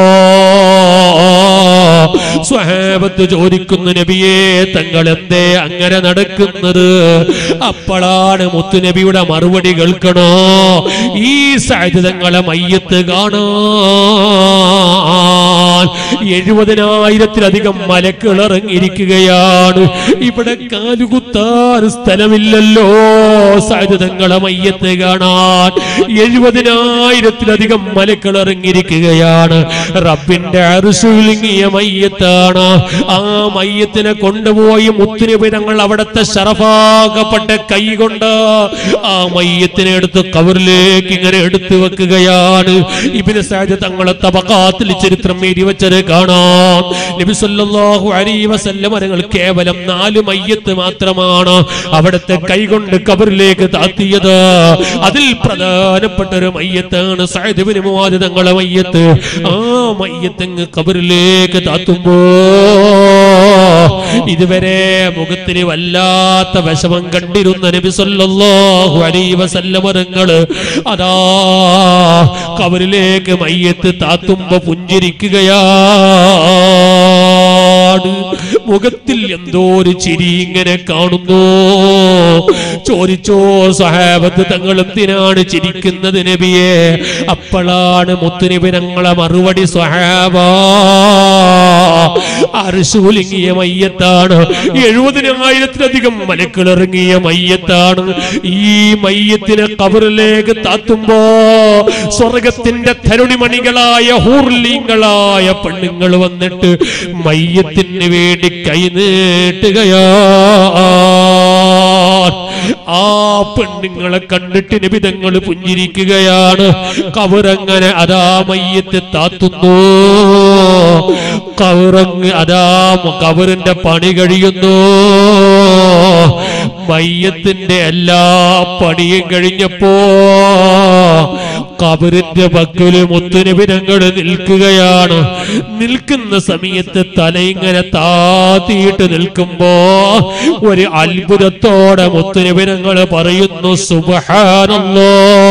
സ്വഹാബത്ത് ചോദിക്കുന്നു നബിയെ തങ്ങൾ എന്തേ അങ്ങനെ നടക്കുന്നത് അപ്പോഴാണ് മുത്തുനബിയുടെ മറുപടി കേൾക്കണോ ഈ സാധ്യതങ്ങളെ മയ്യത്ത് കാണാൻ എഴുപതിനായിരത്തിലധികം മലക്കുകൾ ഇറങ്ങിയിരിക്കുകയാണ് ഇവിടെ കാലുകുത്താൻ സ്ഥലമില്ലല്ലോ സാധ്യതങ്ങളെ മയ്യത്ത് കാണാൻ എഴുപതിനായിരത്തിലധികം മലക്കുകൾ ഇറങ്ങിയിരിക്കുകയാണ് റബ്ബിന്റെ അറുസുലിങ്ങിയ മയ്യത്താണ് ആ മയ്യത്തിനെ കൊണ്ടുപോയി മുത്തുനബി തങ്ങൾ അവിടുത്തെ ശറഫാകപ്പെട്ട കൈ കൊണ്ട് ആ മയ്യത്തിനെ എടുത്ത് കവറിലേക്ക് ഇങ്ങനെ എടുത്തു വെക്കുകയാണ് ഇബിന് സാജ് തങ്ങളെ തബക്കാത്തിൽ ചരിത്രം എഴുതി വെച്ചത് കാണാം നബി സല്ലല്ലാഹു അലൈഹി വസല്ലം നിങ്ങൾ കേവലം നാല് മയ്യത്ത് മാത്രമാണ് അവിടുത്തെ കൈകൊണ്ട് കബറിലേക്ക് താത്തിയത് അതിൽ പ്രധാനപ്പെട്ട ഒരു മയ്യത്താണ് സഅദ് ഇബ്നു മുആദ് തങ്ങളെ മയ്യത്ത് ആ മയ്യത്തങ്ങ് കബറിലേക്ക് താത്തുമ്പോ ഇതുവരെ മുഖത്തിന് വല്ലാത്ത വിഷമം കണ്ടിരുന്ന നബി സല്ലല്ലാഹു അലൈഹി വസല്ലം തങ്ങള് അതാ കബറിലേക്ക് മയ്യത്ത് താത്തുമ്പോ പുഞ്ചിരിക്കുകയാണ് മുഖത്തിൽ എന്തോ ഒരു ചിരി ഇങ്ങനെ കാണുന്നു ചോദിച്ചോ സഹാബത്ത് തങ്ങൾ എന്തിനാണ് ചിരിക്കുന്നത് നബിയെ അപ്പോഴാണ് മുത്തുനബി ഞങ്ങളെ മറുപടി സഹാബ അർശൂലിങ്ങിയ മയ്യത്താണ് എഴുപതിനായിരത്തിലധികം മലക്കൾ ഇറങ്ങിയ മയ്യത്താണ് ഈ മയ്യത്തിനെ കബറിലേക്ക് താത്തുമ്പോ സ്വർഗത്തിന്റെ തരുണിമണികളായ ഹൂർലിങ്ങളായ പെണ്ണുങ്ങൾ വന്നിട്ട് മയ്യത്തിന് വേണ്ടി കൈ നീട്ടുകയാ ആ പെണ്ണുങ്ങളെ കണ്ടിട്ട് നിബിതങ്ങൾ പുഞ്ചിരിക്കുകയാണ് കവറങ്ങനെ അതാ മയ്യത്തെ താത്തുന്നു കവറങ്ങ് അതാ കവറിന്റെ പണി കഴിയുന്നു മയ്യത്തിന്റെ എല്ലാ പണിയും കഴിഞ്ഞപ്പോ കബറിന്റെ പക്കല് മുത്തുനിബിനങ്ങൾ നിൽക്കുകയാണ് നിൽക്കുന്ന സമയത്ത് തലയിങ്ങനെ താത്തിയിട്ട് നിൽക്കുമ്പോ ഒരു അത്ഭുതത്തോടെ മുത്തുനിബിനങ്ങൾ പറയുന്നു സുബഹാനല്ലോ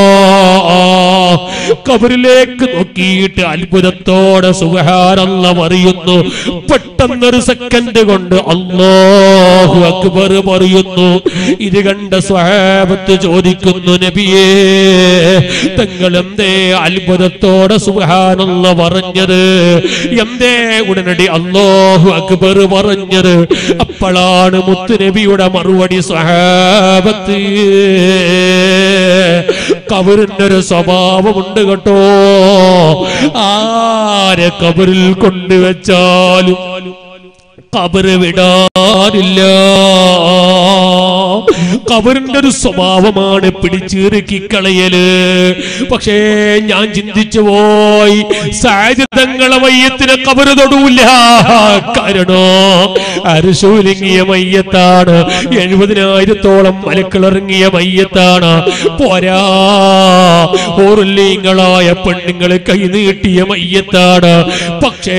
കബറിലേക്ക് നോക്കിയിട്ട് അത്ഭുതത്തോടെ സുബഹാനല്ല പറയുന്നു പെട്ടെന്നൊരു സെക്കൻഡ് കൊണ്ട് അല്ലാഹു അക്ബർ പറയുന്നു ഇത് കണ്ട സ്വഹാബത്ത് ചോദിക്കുന്നു നബിയേ തങ്ങൾ എന്തേ അത്ഭുതത്തോടെ സുബഹാനല്ല പറഞ്ഞത് എന്തേ ഉടനടി അല്ലാഹു അക്ബർ പറഞ്ഞത് അപ്പോഴാണ് മുത്തുനബിയുടെ മറുപടി സ്വഹാബത്ത് കബറിനൊരു സ്വഭാവമുണ്ട് കേട്ടോ ആരെ കബറിൽ കൊണ്ടുവച്ചാലും കബറ് വിടാനില്ല കബറിന്റെ ഒരു സ്വഭാവമാണ് പിടിച്ചിറുക്കി കളയല് പക്ഷേ ഞാൻ ചിന്തിച്ചു പോയി സാഹചര്യങ്ങളെ മയ്യത്തിന് കബറ് തൊടൂല കാരണോ അരശൂലിങ്ങിയ മയ്യത്താണ് എഴുപതിനായിരത്തോളം മലക്കിളിറങ്ങിയ മയ്യത്താണ് പോരാ ഓറുല്ലിങ്ങളായ പെണ്ണുങ്ങളെ കൈ നീട്ടിയ മയ്യത്താണ് പക്ഷേ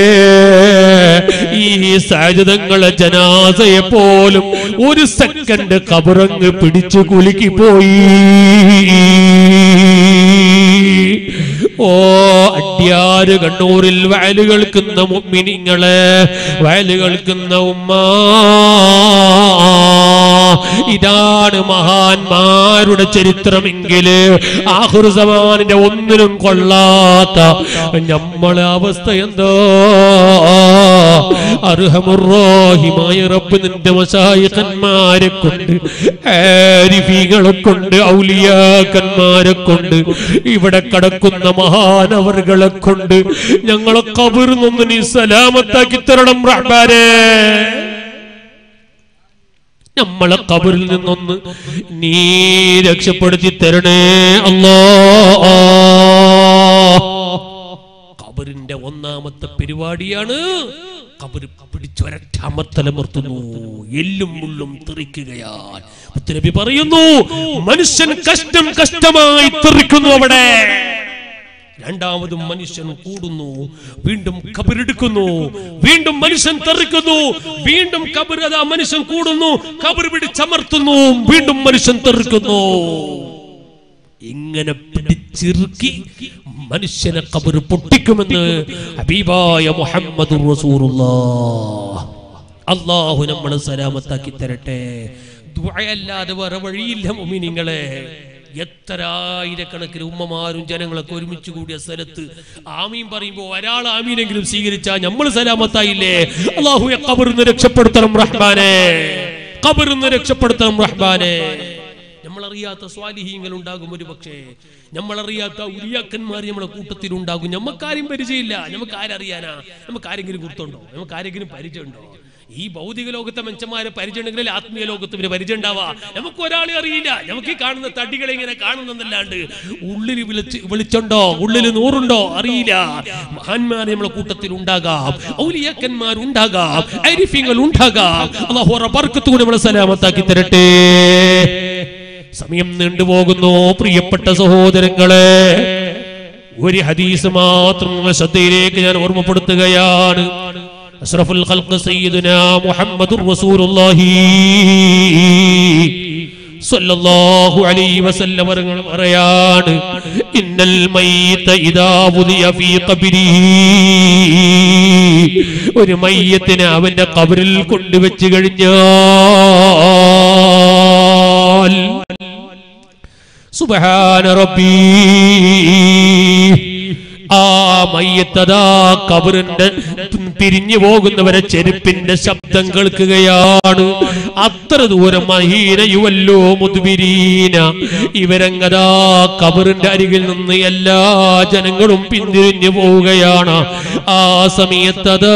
ഈ സാഹചര്യങ്ങളെ ജനാസയെ പോലും ഒരു സെക്കൻഡ് കബറങ്ങ് പിടിച്ചു കുലുക്കി പോയി ഓ അട്യാര് കണ്ണൂരിൽ വയല് കേൾക്കുന്ന മുമ്മിനിങ്ങളെ വയല് കേൾക്കുന്ന ഉമ്മ ഇതാണ് മഹാന്മാരുടെ ചരിത്രമെങ്കില് ആഹുർസമാനിന്റെ ഒന്നിനും കൊള്ളാത്ത നമ്മളെ അവസ്ഥ എന്തോ അർഹമുറാഹിമായ റബ്ബ് നിന്റെ മശായകന്മാരെ കൊണ്ട് ആരിഫികളെ കൊണ്ട് ഔലിയാക്കന്മാരെ കൊണ്ട് ഇവിടെ കടക്കുന്ന മഹാനവറുകളെ കൊണ്ട് ഞങ്ങളെ കബറിന്നൊന്ന് നീ സലാമത്താക്കി തരണം റഹ്മാനെ നമ്മളെ കബറിൽ നിന്നൊന്ന് നീ രക്ഷപ്പെടുത്തി തരണേ അല്ലോ ഖബറിന്റെ ഒന്നാമത്തെ പരിപാടിയാണ് ഖബർ പിടിച്ചൊരറ്റമർത്തലമർത്തുന്നു എല്ലും മുള്ളും തെറിക്കുകയാൽ മുത്തുനബി പറയുന്നു മനുഷ്യൻ കഷ്ടം കഷ്ടമായി തെറിക്കുന്നു അവിടെ രണ്ടാമതും മനുഷ്യൻ കൂടുന്നു വീണ്ടും കബറെടുക്കുന്നു വീണ്ടും മനുഷ്യൻ തെറിക്കുന്നു വീണ്ടും കബർ അതാ മനുഷ്യൻ കൂടുന്നു കബർ പിടിച്ചമർത്തുന്നു വീണ്ടും മനുഷ്യൻ തെറിക്കുന്നു ഇങ്ങനെ പിടിച്ചിറുക്കി മനുഷ്യനെ കബർ പൊട്ടിക്കുമെന്ന് ഹബീബായ മുഹമ്മദ് അള്ളാഹു നമ്മളെ സലാമത്താക്കി തരട്ടെ ദുആയല്ലാതെ വേറെ വഴിയില്ല മുമിനിങ്ങളെ എത്ര ആയിരക്കണക്കിന് ഉമ്മമാരും ജനങ്ങളൊക്കെ ഒരുമിച്ച് കൂടിയ സ്ഥലത്ത് ആമീൻ പറയുമ്പോ ഒരാൾ ആമീനെങ്കിലും സ്വീകരിച്ചാൽ നമ്മൾ സലാമത്തായില്ലേ അള്ളാഹു കബറിന്ന് രക്ഷപ്പെടുത്തണം റഹ്മാനെ കബറിന്ന് രക്ഷപ്പെടുത്തണം റഹ്മാനെ നമ്മളറിയാത്ത സ്വാലിഹീങ്ങൾ ഉണ്ടാകും ഒരു പക്ഷേ നമ്മളറിയാത്ത ഉരിയാക്കന്മാർ നമ്മളെ കൂട്ടത്തിൽ ഉണ്ടാകും നമുക്കാരും പരിചയമില്ല നമുക്ക് ആരറിയാനാ നമുക്ക് ആരെങ്കിലും ഗുർത്തുണ്ടോ നമുക്ക് ആരെങ്കിലും പരിചയമുണ്ടോ ഈ ഭൗതിക ലോകത്തെ മനുഷ്യന്മാരെ പരിചയമുണ്ടെങ്കിൽ ആത്മീയ ലോകത്ത് പിന്നെ പരിചയം ഉണ്ടാവാ നമുക്ക് ഒരാളെ അറിയില്ല നമുക്ക് ഈ കാണുന്ന തടികളെ ഇങ്ങനെ കാണുന്നല്ലാണ്ട് ഉള്ളിൽ വിളിച്ച് വിളിച്ചുണ്ടോ ഉള്ളിൽ നൂറുണ്ടോ അറിയില്ല മഹാന്മാർ നമ്മളെ കൂട്ടത്തിൽ ഉണ്ടാകാം ഔലിയാക്കന്മാർ ഉണ്ടാകാം അരിഫ്യങ്ങൾ ഉണ്ടാകാം അള്ളാഹു ബർക്കത്തുകൂടി നമ്മളെ സലാമത്താക്കി തരട്ടെ സമയം നീണ്ടുപോകുന്നു പ്രിയപ്പെട്ട സഹോദരങ്ങളെ ഒരു ഹദീസ് മാത്രം നിങ്ങളുടെ ശ്രദ്ധയിലേക്ക് ഞാൻ ഓർമ്മപ്പെടുത്തുകയാണ് അഷ്റഫുൽ ഖൽഖ് സയ്യിദുനാ മുഹമ്മദുർ റസൂലുള്ളാഹി സല്ലല്ലാഹു അലൈഹി വസല്ലം അവർ പറയാണ് ഇന്നൽ മയ്യിത ഇദാ വുദിയ ഫീ ഖബ്രിഹി ഒരു മയ്യത്തിനെ അവന്റെ ഖബറിൽ കൊണ്ടുവച്ച് കഴിഞ്ഞാൽ സുബ്ഹാന റബ്ബീ ആ മയ്യത്തതാ കബറിന്റെ തിരിഞ്ഞു പോകുന്നവരെ ചെരുപ്പിന്റെ ശബ്ദം കേൾക്കുകയാണ് അത്ര ദൂരം മഹീനയുവല്ലോ മുതുബിരീന ഇവരങ്ങതാ കബറിന്റെ അരികിൽ നിന്ന് എല്ലാ ജനങ്ങളും പിന്തിരിഞ്ഞു പോവുകയാണ് ആ സമയത്തതാ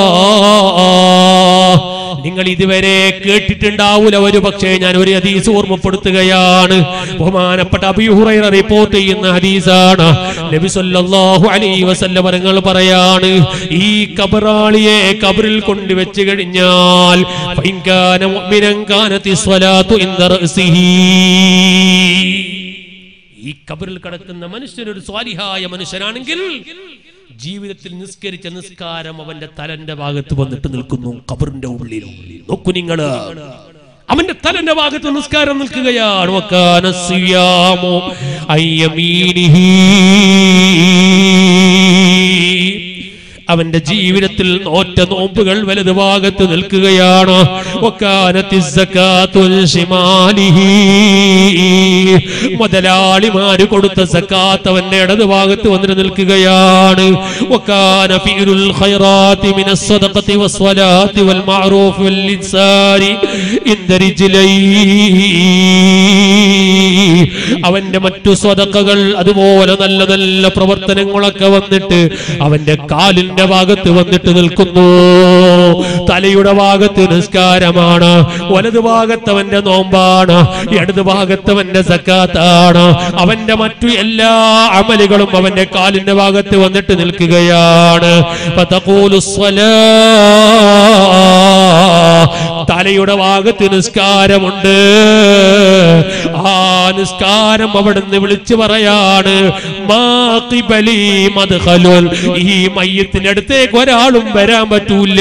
നിങ്ങൾ ഇതുവരെ കേട്ടിട്ടുണ്ടാവൂല ഒരു പക്ഷേ ഞാൻ ഒരു ഹദീസ് ഓർമ്മപ്പെടുത്തുകയാണ് ബഹുമാനപ്പെട്ട അബിഹുറൈറ റിപ്പോർട്ട് ചെയ്യുന്ന ഹദീസാണ് നബി സല്ലല്ലാഹു അലൈഹി വസല്ലം നിങ്ങൾ പറയാണ് ഈ കബറാളിയെ കബറിൽ കൊണ്ടുവച്ച് കഴിഞ്ഞാൽ ഫൈൻകാന മുഅ്മിനൻ കാനത്തി സ്വലാത്തു ഇൻദ റഅസിഹി ഈ കബറിൽ കിടക്കുന്ന മനുഷ്യൻ ഒരു സ്വാലിഹായ മനുഷ്യനാണെങ്കിൽ ജീവിതത്തിൽ നിസ്കരിച്ച നിസ്കാരം അവന്റെ തലന്റെ ഭാഗത്ത് വന്നിട്ട് നിൽക്കുന്നു കബറിന്റെ ഉള്ളിൽ നോക്കൂ നിങ്ങള് അവന്റെ തലന്റെ ഭാഗത്ത് നിസ്കാരം നിൽക്കുകയാണ് വക്കാന സിയാമു അയ്യമീനിഹി അവന്റെ ജീവിതത്തിൽ നോറ്റ നോമ്പുകൾ വലതു ഭാഗത്ത് നിൽക്കുകയാണ് വക്കാനത്തി സക്കാത്തുൽ ശിമാലിഹി. മുതലാളിമാര് കൊടുത്ത സക്കാത്ത് അവന്റെ ഇടത് ഭാഗത്ത് വന്നിട്ട് നിൽക്കുകയാണ് വക്കാന ഫീലുൽ ഖൈറാത്തി മിനസ് സദഖത്തി വസ്വലാത്തി വൽ മഅറൂഫ് വൽ ഇൻസാരി ഇൻദ റിജ്ലൈഹി. അവന്റെ മറ്റു സ്വതക്കകൾ അതുപോലെ നല്ല നല്ല പ്രവർത്തനങ്ങളൊക്കെ വന്നിട്ട് അവന്റെ കാലിന്റെ ഭാഗത്ത് വന്നിട്ട് നിൽക്കുന്നു തലയുടെ ഭാഗത്ത് നിസ്കാരമാണ് വലത് ഭാഗത്ത് അവന്റെ നോമ്പാണ് ഇടത് ഭാഗത്ത് അവന്റെ സക്കാത്താണ് അവന്റെ മറ്റു എല്ലാ അമലുകളും അവന്റെ കാലിന്റെ ഭാഗത്ത് വന്നിട്ട് നിൽക്കുകയാണ് ഫതഖൂലു സ്വലാ. തലയുടെ ഭാഗത്ത് നിസ്കാരമുണ്ട് ആ നിസ്കാരം അവിടുന്ന് വിളിച്ചു പറയാണ് മാ ഖിബലി മദ്ഖലുൻ. ഈ മയ്യത്തിന്റെ അടുത്തേക്ക് ഒരാളും വരാൻ പറ്റൂല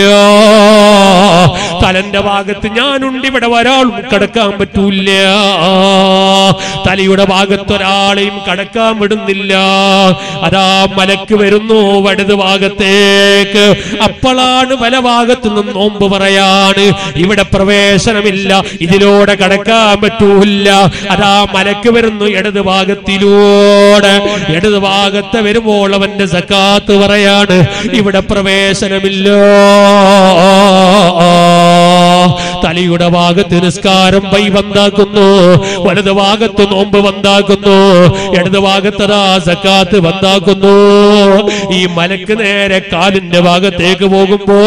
തലന്റെ ഭാഗത്ത് ഞാനുണ്ട് ഇവിടെ ഒരാളും കടക്കാൻ പറ്റൂല തലയുടെ ഭാഗത്ത് ഒരാളെയും കടക്കാൻ വിടുന്നില്ല അതാ മലക്ക് വരുന്നു വലത് ഭാഗത്തേക്ക് അപ്പോഴാണ് വല ഭാഗത്ത് നിന്നും നോമ്പ് പറയാണ് ഇവിടെ പ്രവേശനമില്ല ഇതിലൂടെ കടക്കാൻ പറ്റൂല അതാ മലക്ക് വരുന്നു ഇടത് ഭാഗത്തിലൂടെ ഇടത് ഭാഗത്ത് വരുമ്പോൾ അവന്റെ സക്കാത്ത് പറയാണ് ഇവിടെ പ്രവേശനമില്ല തലയുടെ ഭാഗത്ത് നിസ്കാരം പൈ വന്നാക്കുന്നു വലത് ഭാഗത്ത് നോമ്പ് വന്നാക്കുന്നു ഇടത് ഭാഗത്തതാ സക്കാത്ത് വന്നാക്കുന്നു ഈ മലക്ക് നേരെ കാലിന്റെ ഭാഗത്തേക്ക് പോകുമ്പോ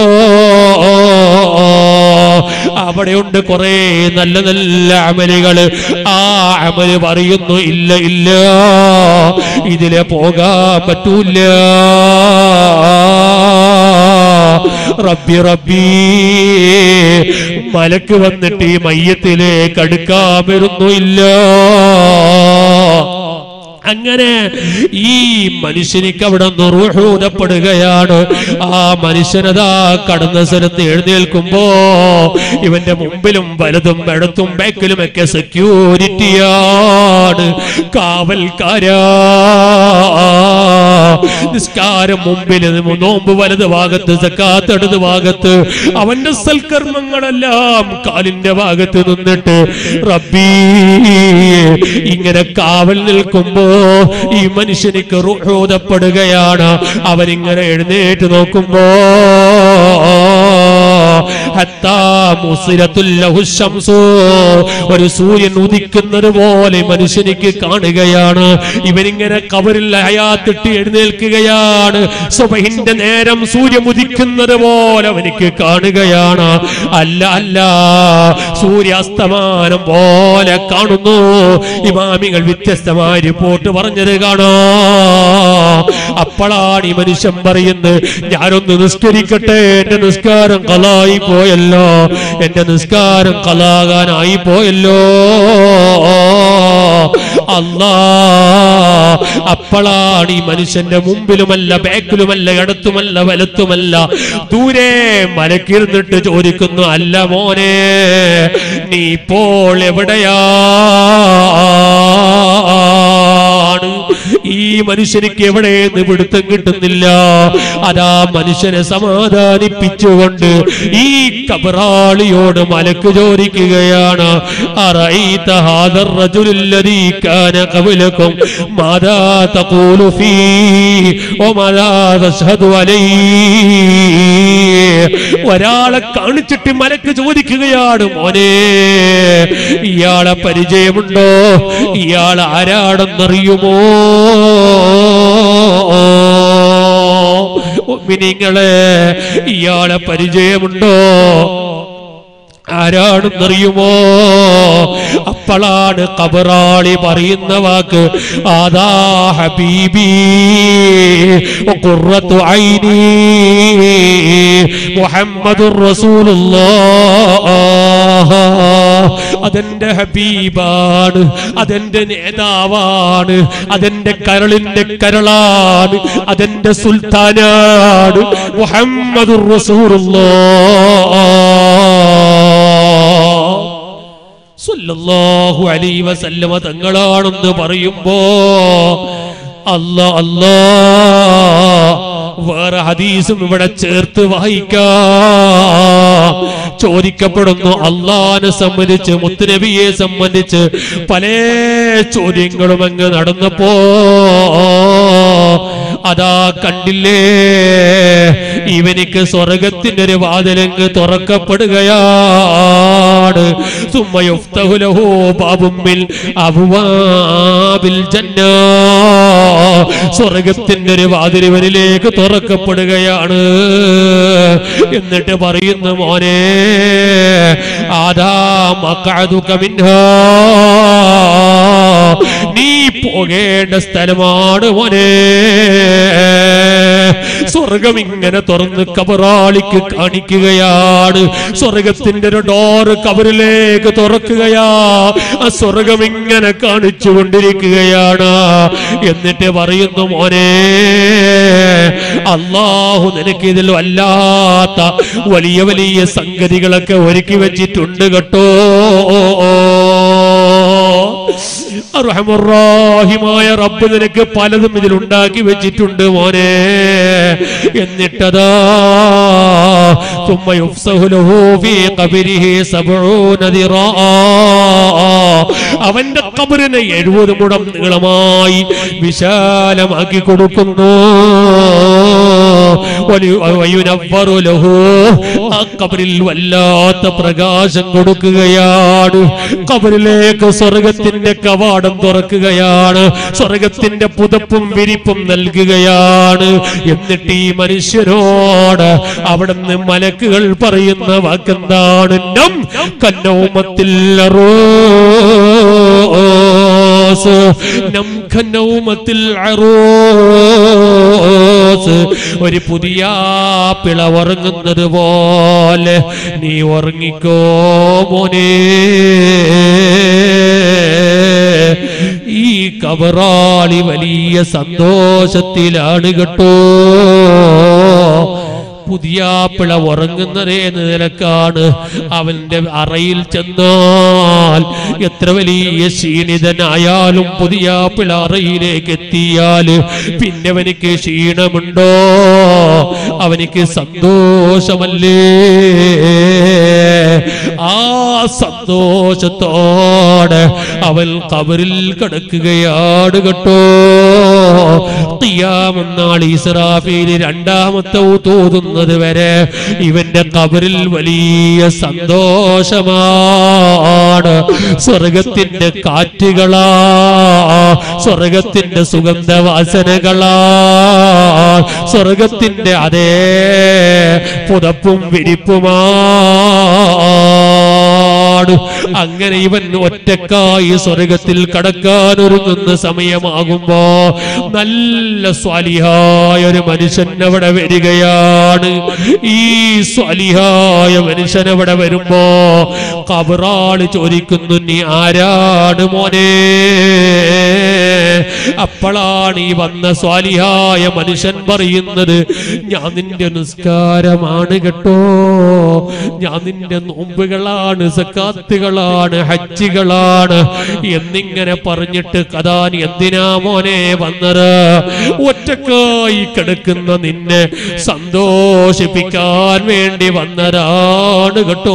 അവിടെയുണ്ട് കുറെ നല്ല നല്ല അമലുകള് ആ അമല് പറയുന്നു ഇല്ല ഇല്ല ഇതിലെ പോകാൻ പറ്റൂല റബ്ബി റബ്ബി മലക്ക് വന്നിട്ട് ഈ മയ്യത്തിലേക്ക് അടുക്കാൻ വരുന്നു ഇല്ല അങ്ങനെ ഈ മനുഷ്യനിക്ക് അവിടെ നുറുഹൂതപ്പെടുകയാണ് ആ മനുഷ്യനതാ കടന്ന സ്ഥലത്ത് എഴുന്നേൽക്കുമ്പോ ഇവന്റെ മുമ്പിലും വലതും ഇടത്തും ബാക്കിലുമൊക്കെ സെക്യൂരിറ്റിയാണ് കാവൽക്കാരാ നിസ്കാരം മുമ്പിൽ നോമ്പ് വലത് ഭാഗത്ത് സക്കാത്ത് ഇടത് ഭാഗത്ത് അവന്റെ സൽക്കർമ്മങ്ങളെല്ലാം കാലിന്റെ ഭാഗത്ത് നിന്നിട്ട് റബ്ബീ ഇങ്ങനെ കാവൽ നിൽക്കുമ്പോ ഈ മനുഷ്യനിക്ക് റുഹൂതപ്പെടുകയാണ് അവനിങ്ങനെ എഴുന്നേറ്റ് നോക്കുമ്പോ ഹത്താ മുസിരത്തുൽ ലഹു ശംസു. ഒരു സൂര്യൻ ഉദിക്കുന്നത് പോലെ മനുഷ്യനിക്ക് കാണുകയാണ് ഇവനിങ്ങനെ കബറിൽ ഹയാത്തിട്ട് എഴുന്നേൽക്കുകയാണ് സുബഹിന്റെ നേരം സൂര്യൻ ഉദിക്കുന്നത് പോലെ അവനിക്ക് കാണുകയാണ് അല്ല അല്ല സൂര്യാസ്തമാനം പോലെ കാണുന്നു ഇമാമികൾ വ്യത്യസ്തമായ റിപ്പോർട്ട് പറഞ്ഞത് കാണോ അപ്പോഴാണ് ഈ മനുഷ്യൻ പറയുന്നത് ഞാനൊന്ന് നിസ്കരിക്കട്ടെ എന്റെ നിസ്കാരം കലായി പോയല്ലോ എന്റെ നിസ്കാരം കലാകാനായി പോയല്ലോ അല്ലാ അപ്പോഴാണ് ഈ മനുഷ്യന്റെ മുമ്പിലുമല്ല ബാക്കിലുമല്ല ഇടത്തുമല്ല വലത്തുമല്ല ദൂരെ മലക്കിരുന്നിട്ട് ചോദിക്കുന്നു അല്ല മോനെ നീ ഇപ്പോൾ എവിടെയാണ് ഈ മനുഷ്യനിക്ക് എവിടെയെന്ന് പിടുത്തം കിട്ടുന്നില്ല അതാ മനുഷ്യനെ സമാധാനിപ്പിച്ചുകൊണ്ട് ഈ കബറാളിയോട് മലക്ക് ചോദിക്കുകയാണ് അറൈത ഹാദർ റജുലുല്ലദീ കാന ഖബലകും മാദാ തഖൂലു ഫീ വമാദാ തശ്ഹദു അലൈഹി ഒരാളെ കാണിച്ചിട്ട് മലക്ക് ചോദിക്കുകയാണ് മോനെ ഇയാളെ പരിചയമുണ്ടോ ഇയാൾ ആരാണെന്നറിയുമോ മിനിങ്ങളെ ഇയാളെ പരിചയമുണ്ടോ ആരാണെന്നറിയുമോ അപ്പോഴാണ് കബറാളി പറയുന്ന വാക്ക് ആദാ ഹബീബി ഖുർറത്തു ഐനി മുഹമ്മദുർ റസൂലുള്ളാഹ് അതെന്റെ ഹബീബാണ് അതെന്റെ നേതാവാണ് അതെന്റെ കരളിന്റെ കരളാണ് അതെന്റെ സുൽത്താനാണ് മുഹമ്മദുർ റസൂലുള്ളാഹ് സല്ലല്ലാഹു അലൈഹി വസല്ലമ തങ്ങളാണെന്ന് പറയുമ്പോ അല്ല അല്ലാ വേറെ ഹദീസും ഇവിടെ ചേർത്ത് വായിക്കാം ചോദിക്കപ്പെടുന്നു അള്ളാനെ സംബന്ധിച്ച് മുത്തുനബിയെ സംബന്ധിച്ച് പല ചോദ്യങ്ങളും അങ്ങ് നടന്നപ്പോ അതാ കണ്ടില്ലേ ഇവനിക്ക് സ്വർഗത്തിന്റെ ഒരു വാതിലങ്ങ് തുറക്കപ്പെടുകയാണ് ثم يفتح له باب من أبواب الجنة സ്വർഗത്തിന്റെ ഒരു വാതിൽ ഇവനിലേക്ക് തുറക്കപ്പെടുകയാണ് എന്നിട്ട് പറയുന്നു മോനെ ആദാ മഖഅദുക മിൻഹാ നീ പോകേണ്ട സ്ഥലമാണ് മോനെ സ്വർഗം ഇങ്ങനെ തുറന്ന് കബറാളിക്ക് കാണിക്കുകയാണ് സ്വർഗത്തിന്റെ ഒരു ഡോറ് കബറിലേക്ക് തുറക്കുകയാ ആ സ്വർഗം ഇങ്ങനെ കാണിച്ചു കൊണ്ടിരിക്കുകയാണ് എന്നിട്ട് പറയുന്നു മോനെ അള്ളാഹു നിനക്ക് ഇതിൽ വല്ലാത്ത വലിയ വലിയ സംഗതികളൊക്കെ ഒരുക്കി വെച്ചിട്ടുണ്ട് കേട്ടോ അർഹമുറാഹിമായ റബ്ബ് നിനക്ക് പലതും ഇതിൽ ഉണ്ടാക്കി വെച്ചിട്ടുണ്ട് മോനെ എന്നിട്ടതാ ثم يفسح له في قبره سبعون ذراعا അവന്റെ കബറിനെ എഴുപത് മുടം നീളമായി വിശാലമാക്കി കൊടുക്കുന്നു വലി- വയുനവ്വറു ലഹു. ആ കബറിൽ വല്ലാത്ത പ്രകാശം കൊടുക്കുകയാണ് കബറിലേക്ക് സ്വർഗത്തിന്റെ കവാടം തുറക്കുകയാണ് സ്വർഗത്തിന്റെ പുതപ്പും വിരിപ്പും നൽകുകയാണ് എന്നിട്ട് ഈ മനുഷ്യനോട് അവിടുന്ന് മലക്കുകൾ പറയുന്ന വാക്കെന്താണ് നം കന്നൗമത്തിൽ അറൂസ് നം കന്നൗമത്തിൽ അറൂസ് ഒരു പുതിയ പിള ഉറങ്ങുന്നത് പോലെ നീ ഉറങ്ങിക്കോ മോനെ ഈ കബറാളി വലിയ സന്തോഷത്തിലാണ് കേട്ടോ പുതിയ പിള ഉറങ്ങുന്നതേ എന്ന നിലക്കാണ് അവന്റെ അറയിൽ ചെന്നാൽ എത്ര വലിയ ക്ഷീണിതനായാലും പുതിയ പിള അറയിലേക്ക് എത്തിയാൽ പിന്നെ അവനിക്ക് ക്ഷീണമുണ്ടോ അവനിക്ക് സന്തോഷമല്ലേ ആ സന്തോഷത്തോടെ അവൻ കബറിൽ കിടക്കുകയാണ് കേട്ടോ ഖിയാമന്നാൾ ഇസ്രാഫീല് രണ്ടാമത്തെ തോന്നുന്നത് വരെ ഇവന്റെ കബറിൽ വലിയ സന്തോഷമാണ് സ്വർഗത്തിന്റെ കാറ്റുകളാ സ്വർഗത്തിന്റെ സുഗന്ധവാസനകളാ സ്വർഗത്തിന്റെ അതേ പുതപ്പും വിരിപ്പുമാണ് അങ്ങനെ ഇവൻ ഒറ്റക്കായി സ്വർഗത്തിൽ കടക്കാൻ ഒരുങ്ങുന്ന സമയമാകുമ്പോ നല്ല സ്വാലിഹായ ഒരു മനുഷ്യൻ അവിടെ വരികയാണ് ഈ സ്വാലിഹായ മനുഷ്യൻ അവിടെ വരുമ്പോ കബറാള് ചോദിക്കുന്നു നീ ആരാണ് മോനെ അപ്പോഴാണ് ഈ വന്ന സ്വാലിഹായ മനുഷ്യൻ പറയുന്നത് ഞാൻ നിന്റെ നിസ്കാരമാണ് കേട്ടോ ഞാൻ നിന്റെ നോമ്പുകളാണ് സക്കാത്തുകളാണ് ഹജ്ജുകളാണ് എന്നിങ്ങനെ പറഞ്ഞിട്ട് കഥാൻ എന്തിനാ മോനെ വന്നത് ഒറ്റക്കായി കിടക്കുന്ന നിന്നെ സന്തോഷിപ്പിക്കാൻ വേണ്ടി വന്നതാണ് കേട്ടോ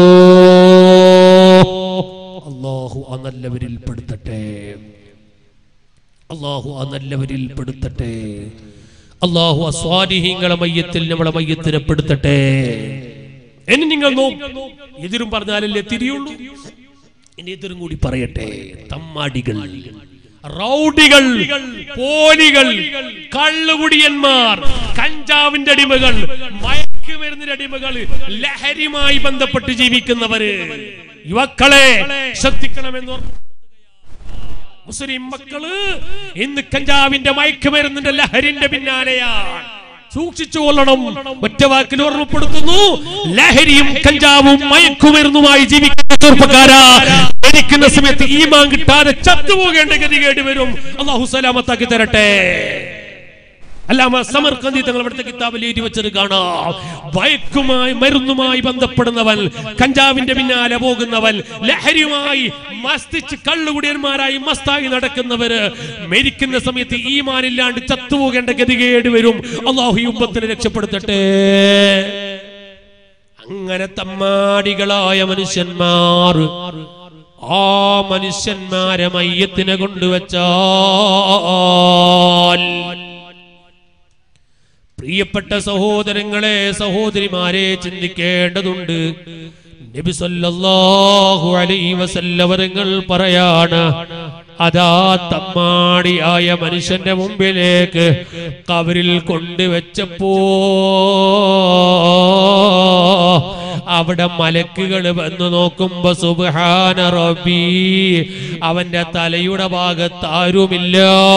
അള്ളാഹു ആ നല്ലവരിൽ പെടുത്തട്ടെ അള്ളാഹു ആ നല്ലവരിൽ പെടുത്തട്ടെ അള്ളാഹു ആ സ്വാലിഹീങ്ങളെ മയ്യത്തിൽ നമ്മളെ മയ്യത്തിനെ പെടുത്തട്ടെ ഇനി നിങ്ങൾ നോക്കൂ എതിരും പറഞ്ഞാലല്ലേ തിരിയുള്ളൂ ഇനി എതിരും കൂടി പറയട്ടെ തമ്മാടികൾ റൗഡികൾ പോലികൾ കള്ളുകുടിയന്മാർ കഞ്ചാവിന്റെ അടിമകൾ മയക്കുമരുന്നിന്റെ അടിമകൾ ലഹരിയുമായി ബന്ധപ്പെട്ട് ജീവിക്കുന്നവര് യുവക്കളെ ശ്രദ്ധിക്കണമെന്ന് ഓർമ്മ മുസ്ലിം മക്കള് ഇന്ന് കഞ്ചാവിന്റെ മയക്കുമരുന്നിന്റെ ലഹരിന്റെ പിന്നാലെയാണ് സൂക്ഷിച്ചു കൊള്ളണം ഒറ്റ വാക്കിൽ ഓർമ്മപ്പെടുത്തുന്നു ലഹരിയും കഞ്ചാവും മയക്കുമരുന്നുമായി ജീവിക്കുന്ന ചെറുപ്പക്കാരാ മരിക്കുന്ന സമയത്ത് ഈമാൻ കിട്ടാതെ ചത്തുപോകേണ്ട ഗതികേട് വരും അള്ളാഹു സലാമത്താക്കി തരട്ടെ അല്ലാമ സമർക്കന്തി തങ്ങൾ ഇവിടുത്തെ കിതാബിൽ എഴുതി വെച്ചത് കാണാം വയക്കുമായി മരുന്നുമായി ബന്ധപ്പെടുന്നവൻ കഞ്ചാവിന്റെ പിന്നാലെ പോകുന്നവൻ ലഹരിയുമായി മസ്തിച്ച് കള്ളുകുടിയന്മാരായി മസ്തായി നടക്കുന്നവര് മരിക്കുന്ന സമയത്ത് ഈമാനില്ലാണ്ട് ചത്തുപോകേണ്ട ഗതികേട് വരും അള്ളാഹു ഈ ഉമ്മത്തിനെ രക്ഷപ്പെടുത്തട്ടെ അങ്ങനെ തമ്മാടികളായ മനുഷ്യന്മാർ ആ മനുഷ്യന്മാരെ മയ്യത്തിനെ കൊണ്ടുവച്ചാൽ പ്രിയപ്പെട്ട സഹോദരങ്ങളെ സഹോദരിമാരെ ചിന്തിക്കേണ്ടതുണ്ട് നബി സല്ലല്ലാഹു അലൈഹി വസല്ലവരങ്ങൾ പറയാണ് അതാ തമ്മാടിയായ മനുഷ്യന്റെ മുമ്പിലേക്ക് കവരിൽ കൊണ്ടുവച്ചപ്പോ അവിടെ മലക്കുകൾ വന്നു നോക്കുമ്പോ സുബ്ഹാന റബ്ബി അവന്റെ തലയുടെ ഭാഗത്ത് ആരുമില്ല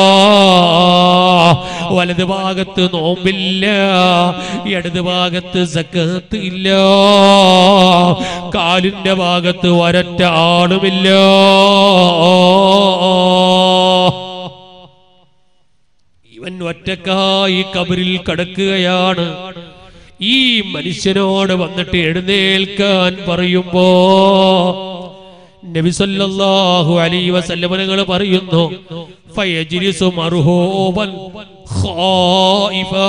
വലത് ഭാഗത്ത് നോമ്പില്ല ഇടത് ഭാഗത്ത് സക്കത്ത് ഇല്ല കാലിന്റെ ഭാഗത്ത് ഒരൊറ്റ ആളുമില്ല ഇവൻ ഒറ്റക്കായി കബറിൽ കിടക്കുകയാണ് ഈ മനുഷ്യനോട് വന്നിട്ട് എഴുന്നേൽക്കാൻ പറയുമ്പോ നബി സല്ലല്ലാഹു അലൈഹി വസല്ലം നിങ്ങൾ പറയുന്നു ഫയജ്ലിസു മർഹൂബൻ ഖായിഫാ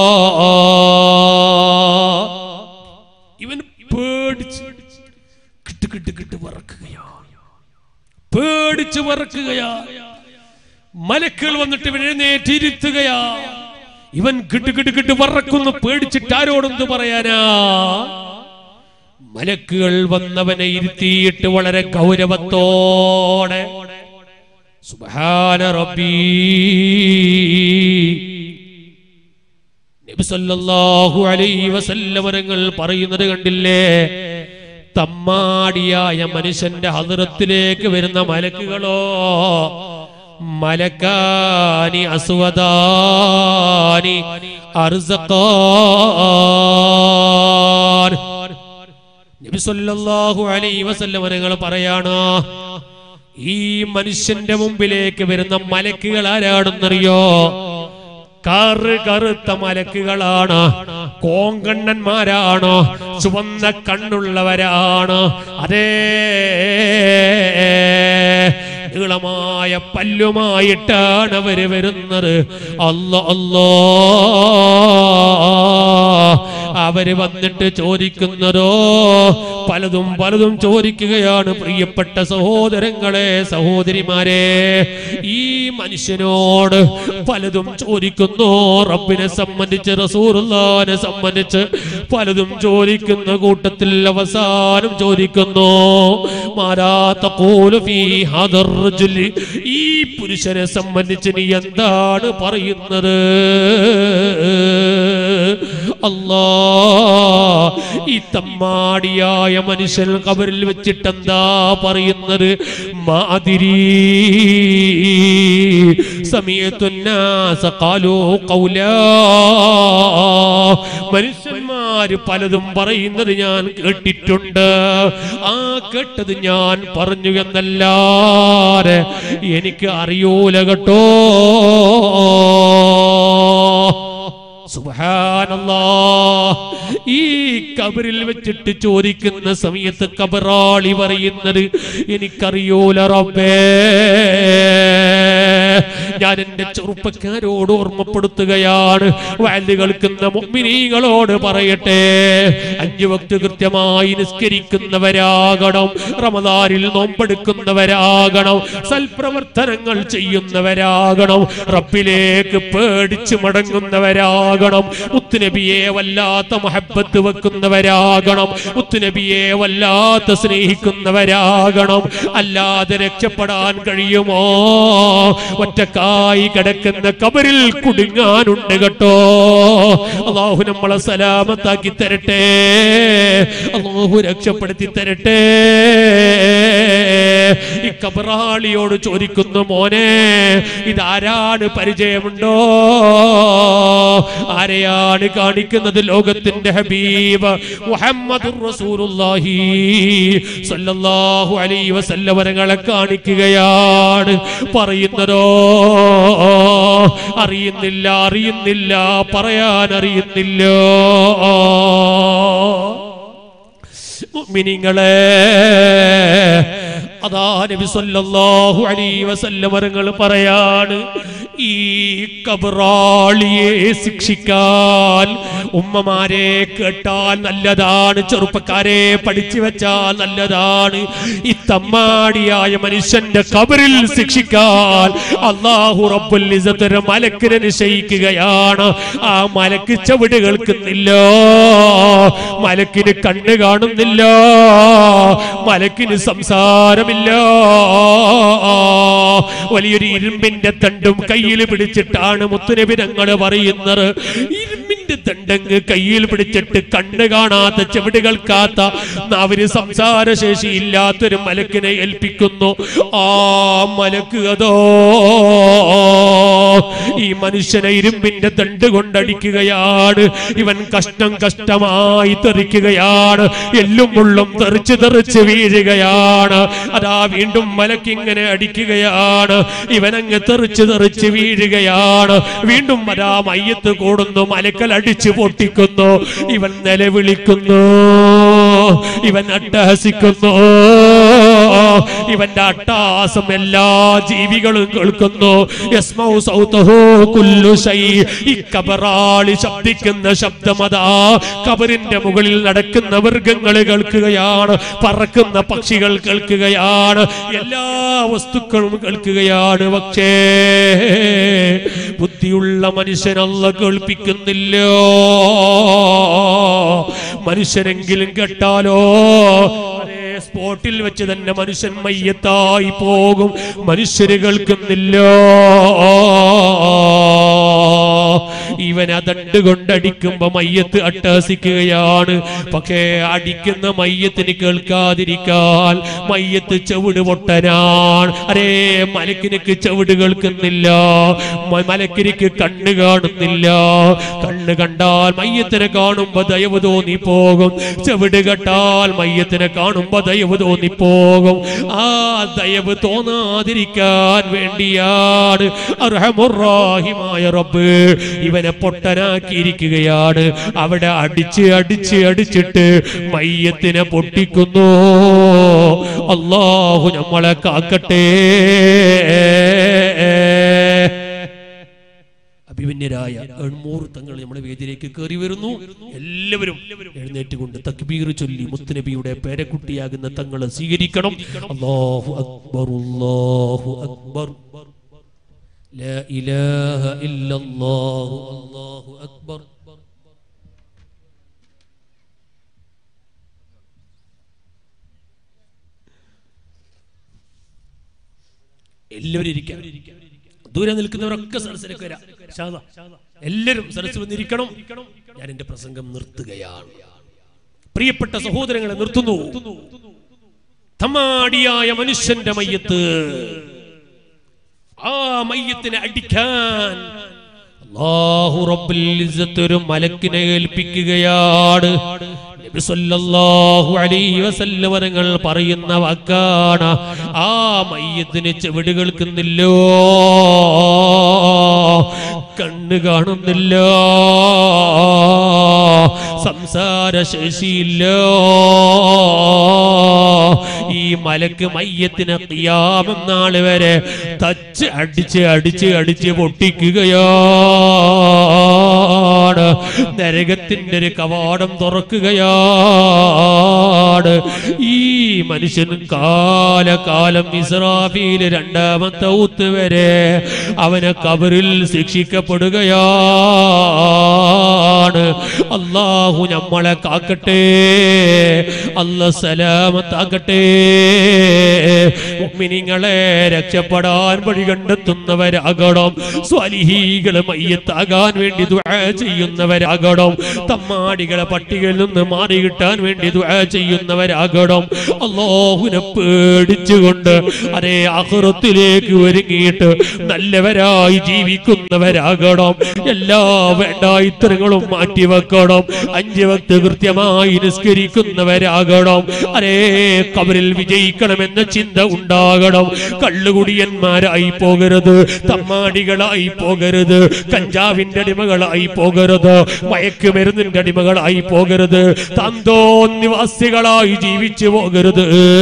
ഇവൻ പേടിച്ച് കിട്ട് കിട്ട് കിട്ട് വറക്കുകയാ പേടിച്ച് വറക്കുകയാ മലക്കുകൾ വന്നിട്ട് ഇവൻ എഴുന്നേറ്റിരുത്തുകയാ ഇവൻ കിട്ട് കിട്ട് കിട്ട് വറക്കുന്നു പേടിച്ചിട്ട് ആരോടെന്ത് പറയാനാ മലക്കുകൾ വന്നവനെ ഇരുത്തിയിട്ട് വളരെ ഗൗരവത്തോടെ സുബ്ഹാന റബ്ബീ നബി സല്ലല്ലാഹു അലൈഹി വസല്ലമരങ്ങൾ പറയുന്നത് കണ്ടില്ലേ തമ്മാടിയായ മനുഷ്യന്റെ ഹദറത്തിലേക്ക് വരുന്ന മലക്കുകളോ മലക്കാനി അസ്വദാനി അർസഖാൻ നബി സല്ലല്ലാഹു അലൈഹി വസല്ലമരങ്ങൾ പറയാണ് ഈ മനുഷ്യന്റെ മുമ്പിലേക്ക് വരുന്ന മലക്കുകൾ ആരാണെന്നറിയോ കറ് കറുത്ത മലക്കുകളാണ് കോങ്കണ്ണന്മാരാണ് ചുവന്ന കണ്ണുള്ളവരാണ് അതേ നീളമായ പല്ലുമായിട്ടാണ് അവര് വരുന്നത് അല്ല അല്ലോ അവര് വന്നിട്ട് ചോദിക്കുന്നതോ പലതും പലതും ചോദിക്കുകയാണ് പ്രിയപ്പെട്ട സഹോദരങ്ങളെ സഹോദരിമാരെ ഈ മനുഷ്യനോട് പലതും ചോദിക്കുന്നു റബ്ബിനെ സംബന്ധിച്ച് റസൂറുല്ലാനെ സംബന്ധിച്ച് പലതും ചോദിക്കുന്ന കൂട്ടത്തിൽ അവസാനം ചോദിക്കുന്നു മാരാത്ത ഫീ ഹദർ റജുലി. ഈ പുരുഷനെ സംബന്ധിച്ച് നീ എന്താണ് പറയുന്നത് അല്ലാ ഈ തമ്മാടിയായ മനുഷ്യൻ കബറിൽ വെച്ചിട്ട് എന്താ പറയുന്നത് മാതിരി സമയത്തുന്നാസ കാലോ കൗലാ മനുഷ്യന്മാര് പലതും പറയുന്നത് ഞാൻ കേട്ടിട്ടുണ്ട് ആ കേട്ടത് ഞാൻ പറഞ്ഞു എന്നല്ലാതെ എനിക്ക് അറിയൂല കേട്ടോ സുബ്ഹാനല്ലാ ഈ കബറിൽ വെച്ചിട്ട് ചോദിക്കുന്ന സമയത്ത് കബറാളി പറയുന്നത് എനിക്കറിയൂല റബ്ബേ ഞാൻ എന്റെ ചെറുപ്പക്കാരോട് ഓർമ്മപ്പെടുത്തുകയാണ് വാല് കേൾക്കുന്ന മുഅ്മിനീങ്ങളോട് പറയട്ടെ അഞ്ചു വക്ത് കൃത്യമായി നിസ്കരിക്കുന്നവരാകണം റമദാനിൽ നോമ്പെടുക്കുന്നവരാകണം സൽപ്രവർത്തനങ്ങൾ ചെയ്യുന്നവരാകണം റബ്ബിലേക്ക് പേടിച്ച് മടങ്ങുന്നവരാകണം മുത്തുനബിയെ വല്ലാത്ത മഹബത്ത് വെക്കുന്നവരാകണം മുത്തുനബിയെ വല്ലാത്ത സ്നേഹിക്കുന്നവരാകണം അല്ലാതെ രക്ഷപ്പെടാൻ കഴിയുമോ ഒറ്റക്കായി കിടക്കുന്ന കബറിൽ കുടുങ്ങാനുണ്ട് കേട്ടോ അള്ളാഹു നമ്മളെ സലാമത്താക്കി തരട്ടെ അള്ളാഹു രക്ഷപ്പെടുത്തി തരട്ടെ ഈ കബറാളിയോട് ചോദിക്കുന്നു മോനെ ഇതാരാണ് പരിചയമുണ്ടോ ആരെയാണ് കാണിക്കുന്നത് ലോകത്തിന്റെ ഹബീബ് മുഹമ്മദ് റസൂലുള്ളാഹി സല്ലല്ലാഹു അലൈഹി വസല്ലമരങ്ങളെ കാണിക്കുകയാണ് പറയുന്നതോ അറിയുന്നില്ല അറിയുന്നില്ല പറയാൻ അറിയുന്നില്ല മുഅ്മിനീങ്ങളെ അതാ നബി സല്ലല്ലാഹു അലൈഹി വസല്ലം വരങ്ങൾ പറയാണ് ഈ കബറാളിയെ ശിക്ഷിക്കാൻ ഉമ്മമാരെ കേട്ടാൽ നല്ലതാണ് ചെറുപ്പക്കാരെ പഠിച്ചു വെച്ചാൽ നല്ലതാണ് ഈ തമ്മാടിയായ മനുഷ്യന്റെ കബറിൽ ശിക്ഷിക്കാൻ അള്ളാഹു റബ്ബുൽ ഇസ്സത്ത് ഒരു മലക്കിനെ നിശ്ചയിക്കുകയാണ് ആ മലക്ക് ചവിട് കേൾക്കുന്നില്ല മലക്കിന് കണ്ണ് കാണുന്നില്ല മലക്കിന് സംസാരമില്ല വലിയൊരു ഇരുമ്പിന്റെ തണ്ടും കയ്യിൽ പിടിച്ചിട്ടാണ് മുത്തുനബി ഞങ്ങൾ പറയുന്നത് ഇരുമ്പിന്റെ തണ്ടങ്ങ് കയ്യിൽ പിടിച്ചിട്ട് കണ്ണ് കാണാത്ത ചെവിട് കേൾക്കാത്ത നാവിന് സംസാരശേഷി ഇല്ലാത്തൊരു മലക്കിനെ ഏൽപ്പിക്കുന്നു ആ മലക്ക് അതോ ഈ മനുഷ്യനെ ഇരുമ്പിന്റെ തണ്ട് കൊണ്ടടിക്കുകയാണ് ഇവൻ കഷ്ടം കഷ്ടമായി തെറിക്കുകയാണ് എല്ലും മുള്ളും തെറിച്ച് തെറിച്ച് വീഴുകയാണ് അതാ വീണ്ടും മലക്കിങ്ങനെ അടിക്കുകയാണ് ഇവനങ്ങ് തെറിച്ച് തെറിച്ച് വീഴുകയാണ് വീണ്ടും അതാ മയ്യത്ത് കൂടുന്നു മലക്കൽ അടിച്ചു പൊട്ടിക്കുന്നു ഇവൻ നിലവിളിക്കുന്നു ഇവൻ അട്ടഹസിക്കുന്നു ഇവന്റെ അട്ടാസം എല്ലാ ജീവികളും കേൾക്കുന്നു യസ്മൗ സൗതഹു കുല്ലു ശൈ ഈ കബറാളി ശബ്ദിക്കുന്ന ശബ്ദമതാ കബറിന്റെ മുകളിൽ നടക്കുന്ന മൃഗങ്ങൾ കേൾക്കുകയാണ് പറക്കുന്ന പക്ഷികൾ കേൾക്കുകയാണ് എല്ലാ വസ്തുക്കളും കേൾക്കുകയാണ് പക്ഷേ ബുദ്ധിയുള്ള മനുഷ്യനല്ല കേൾപ്പിക്കുന്നില്ല മനുഷ്യനെങ്കിലും കേട്ടാലോ അതേ സ്പോട്ടിൽ വെച്ച് തന്നെ മനുഷ്യൻ മയ്യത്തായി പോകും മനുഷ്യര് കേൾക്കുന്നില്ല ഇവൻ അതണ്ട് കൊണ്ടടിക്കുമ്പോ മയ്യത്ത് അട്ടഹസിക്കുകയാണ് പക്ഷേ അടിക്കുന്ന മയ്യത്തിന് കേൾക്കാതിരിക്കാൻ മയ്യത്ത് ചെവിട് പൊട്ടനാണ് അരേ മലക്കിനിക്ക് ചെവിട് കേൾക്കുന്നില്ല മ- മലക്കിനിക്ക് കണ്ണ് കാണുന്നില്ല കണ്ണ് കണ്ടാൽ മയ്യത്തിനെ കാണുമ്പോ ദയവ് തോന്നി പോകും ചെവിട് കെട്ടാൽ മയ്യത്തിനെ കാണുമ്പോ ദയവ് തോന്നി പോകും ആ ദയവ് തോന്നാതിരിക്കാൻ വേണ്ടിയാണ് അർഹമുറാഹിമായ റബ്ബ് ഇവനെ പൊട്ടനാക്കിയിരിക്കുകയാണ് അവിടെ അടിച്ച് അടിച്ച് അടിച്ചിട്ട് മയ്യത്തിനെ പൊട്ടിക്കുന്നു അള്ളാഹു നമ്മളെ കാക്കട്ടെ അഭിമന്യരായ എണ്ണൂറ് തങ്ങൾ നമ്മുടെ വേദിയിലേക്ക് കയറി വരുന്നു എല്ലാവരും എഴുന്നേറ്റുകൊണ്ട് തക്ബീർ ചൊല്ലി മുത്തുനബിയുടെ പേരക്കുട്ടിയാകുന്ന തങ്ങളെ സ്വീകരിക്കണം അല്ലാഹു അക്ബർ അല്ലാഹു അക്ബർ لا إله إلا الله الله أكبر എല്ലാവരും ഇരിക്കാം ദൂരെ നിൽക്കുന്നവരൊക്കെ സരസിലേക്ക് വരാം ഷാദ, എല്ലാവരും സരസ് വന്നിരിക്കണം ഞാൻ എന്റെ പ്രസംഗം നിർത്തുകയാണ് പ്രിയപ്പെട്ട സഹോദരങ്ങളെ നിർത്തുന്നു തമ്മാടിയായ മനുഷ്യന്റെ മയ്യത്ത് ആ മയ്യത്തിനെ അടിക്കാൻ അല്ലാഹു റബ്ബുൽ ഇസ്സത്ത് ഒരു മലക്കിനെ ഏൽപ്പിക്കുകയാണ് നബി സല്ലല്ലാഹു അലൈഹി വസല്ലം തങ്ങൾ പറയുന്ന വാക്കാണ് ആ മയ്യത്തിന് ചെവിട് കേൾക്കുന്നില്ലോ കണ്ണ് കാണുന്നില്ല സംസാര ശേഷിയില്ല ഈ മലക്ക് മയ്യത്തിന് കിയാമം നാള് വരെ തച്ച് അടിച്ച് അടിച്ച് അടിച്ച് പൊട്ടിക്കുകയാണ് നരകത്തിന്റെ ഒരു കവാടം തുറക്കുകയാണ് ഈ മനുഷ്യൻ കാലകാലം ഇസ്രാഫീല് രണ്ടാമത്തെ ഊത്ത് വരെ അവനെ കബറിൽ ശിക്ഷിക്കപ്പെടുകയാണ് അള്ളാഹു നമ്മളെ കാക്കട്ടെ അല്ല സലാമത്താക്കട്ടെ മുഅ്മിനീങ്ങളെ രക്ഷപ്പെടാൻ വഴി കണ്ടെത്തുന്നവരാകണം സ്വാലിഹീകളെ മയ്യത്താകാൻ വേണ്ടി ദുആ ചെയ്യുന്നവരാകണം തമ്മാടികളെ പട്ടികയിൽ നിന്ന് മാറി കിട്ടാൻ വേണ്ടി ദുആ ചെയ്യുന്നവരാകണം അള്ളാഹുവിനെ പേടിച്ചുകൊണ്ട് അതേ അഹുറത്തിലേക്ക് ഒരുങ്ങിയിട്ട് നല്ലവരായി ജീവിക്കുന്നവരാകണം എല്ലാ വേണ്ടായിത്തരങ്ങളും മാറ്റിവെക്കണം അഞ്ച് വക്ത് കൃത്യമായി നിസ്കരിക്കുന്നവരാകണം അതേ കബറിൽ വിജയിക്കണമെന്ന ചിന്ത ഉണ്ടാകണം കള്ളുകുടിയന്മാരായി പോകരുത് തമ്മാടികളായി പോകരുത് കഞ്ചാവിന്റെ അടിമകളായി പോകരുത് മയക്കുമരുന്നിന്റെ അടിമകളായി പോകരുത് തന്തോ നിവാസികളായി ജീവിച്ചു പോകരുത്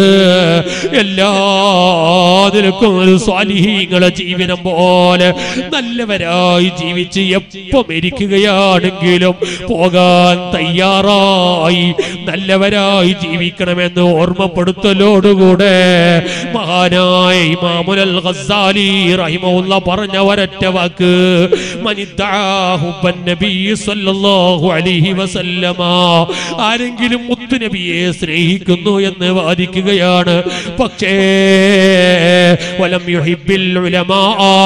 എല്ലാതിലും ഒരു സ്വാലിഹീങ്ങളെ ജീവിതം പോലെ നല്ലവരായി ജീവിച്ച് എപ്പം മരിക്കുകയാണെങ്കിലും പോകാൻ തയ്യാറായി നല്ലവരായി ജീവിക്കണമെന്ന് ഓർമ്മപ്പെടുത്തലോടുകൂടെ മഹാനായ ഇമാമുൽ ഖസാലി റഹിമഹുല്ല പറഞ്ഞ ഒരൊറ്റ വാക്ക് മനിദ്ദാഹുബ്ബൻ നബി സല്ലല്ലാഹു അലൈഹി വസല്ലമ ആരെങ്കിലും മുത്തുനബിയെ സ്നേഹിക്കുന്നു എന്ന് വാദിക്കുകയാണ് പക്ഷേ വലം യുഹിബ്ബിൽ ഉലമാ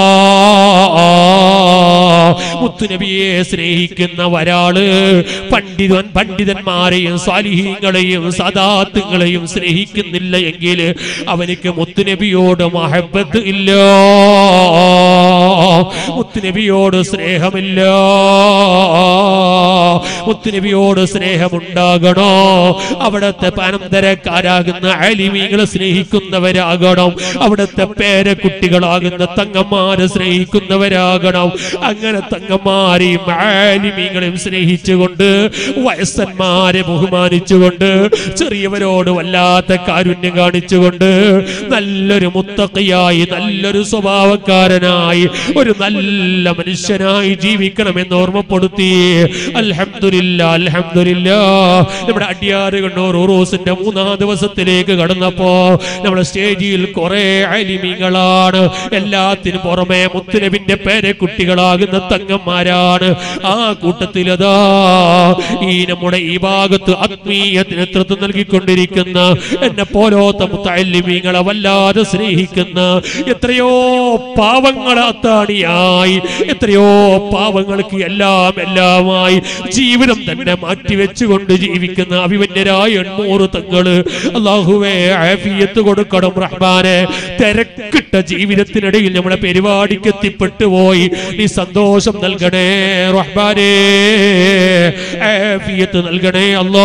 മുത്തുനബിയെ സ്നേഹിക്കുന്ന ഒരാള് പണ്ഡിതൻ പണ്ഡിതന്മാരെയും സ്വാലിഹീങ്ങളെയും സദാത്തുകളെയും സ്നേഹിക്കുന്നില്ല എങ്കിൽ അവനിക്ക് മുത്തുനബിയോട് മഹബത്ത് ഇല്ല മുത്തുനബിയോട് സ്നേഹമില്ല മുത്തുനബിയോട് സ്നേഹമുണ്ടാകണോ അവിടത്തെ അനന്തരക്കാരാകുന്ന അലിമീങ്ങളെ സ്നേഹിക്കുന്നവരാകണം അവിടുത്തെ പേരക്കുട്ടികളാകുന്ന തങ്ങന്മാരെ സ്നേഹിക്കുന്നവരാകണം അങ്ങനെ അങ്ങനെ തങ്ങന്മാരെയും ആലിമീങ്ങളെയും സ്നേഹിച്ചുകൊണ്ട് വയസ്സന്മാരെ ബഹുമാനിച്ചുകൊണ്ട് ചെറിയവരോട് വല്ലാത്ത കാരുണ്യം കാണിച്ചുകൊണ്ട് നല്ലൊരു മുത്തക്കയായി നല്ലൊരു സ്വഭാവക്കാരനായി ഒരു നല്ല മനുഷ്യനായി ജീവിക്കണമെന്ന് ഓർമ്മപ്പെടുത്തി അൽഹംദുലില്ലാ അൽഹംദുലില്ലാ നമ്മുടെ അടിയാറ് കണ്ണൂർ ഉറൂസിന്റെ മൂന്നാം ദിവസത്തിലേക്ക് കടന്നപ്പോ നമ്മുടെ സ്റ്റേജിൽ കുറെ അലിമികളാണ് എല്ലാത്തിനും പുറമെ മുത്തുനബിന്റെ പേരെ കുട്ടികളാകുന്ന തങ്ങന്മാരാണ് ആ കൂട്ടത്തിൽ അതാ ഈ നമ്മുടെ ഈ ഭാഗത്ത് ആത്മീയ നേതൃത്വം നൽകിക്കൊണ്ടിരിക്കുന്ന എന്നെ പോലോത്ത മുത്തല്ലിമീങ്ങളെ വല്ലാതെ സ്നേഹിക്കുന്ന എത്രയോ പാവങ്ങളെ അത്താണിയായി എത്രയോ പാവങ്ങൾക്ക് എല്ലാം എല്ലാമായി ജീവിതം തന്നെ മാറ്റിവെച്ചുകൊണ്ട് ജീവിക്കുന്ന അഭിമന്യരായ എണ്ണൂറ് തങ്ങള് അള്ളാഹുവേ ആഫിയത്ത് കൊടുക്കണം റഹ്മാനെ തിരക്കിട്ട ജീവിതത്തിനിടയിൽ നമ്മളെ പരിപാടിക്ക് എത്തിപ്പെട്ടു പോയി നീ സന്തോഷം നൽകണേ റഹ്മാനേ ആഫിയത്ത് നൽകണേ അല്ലാ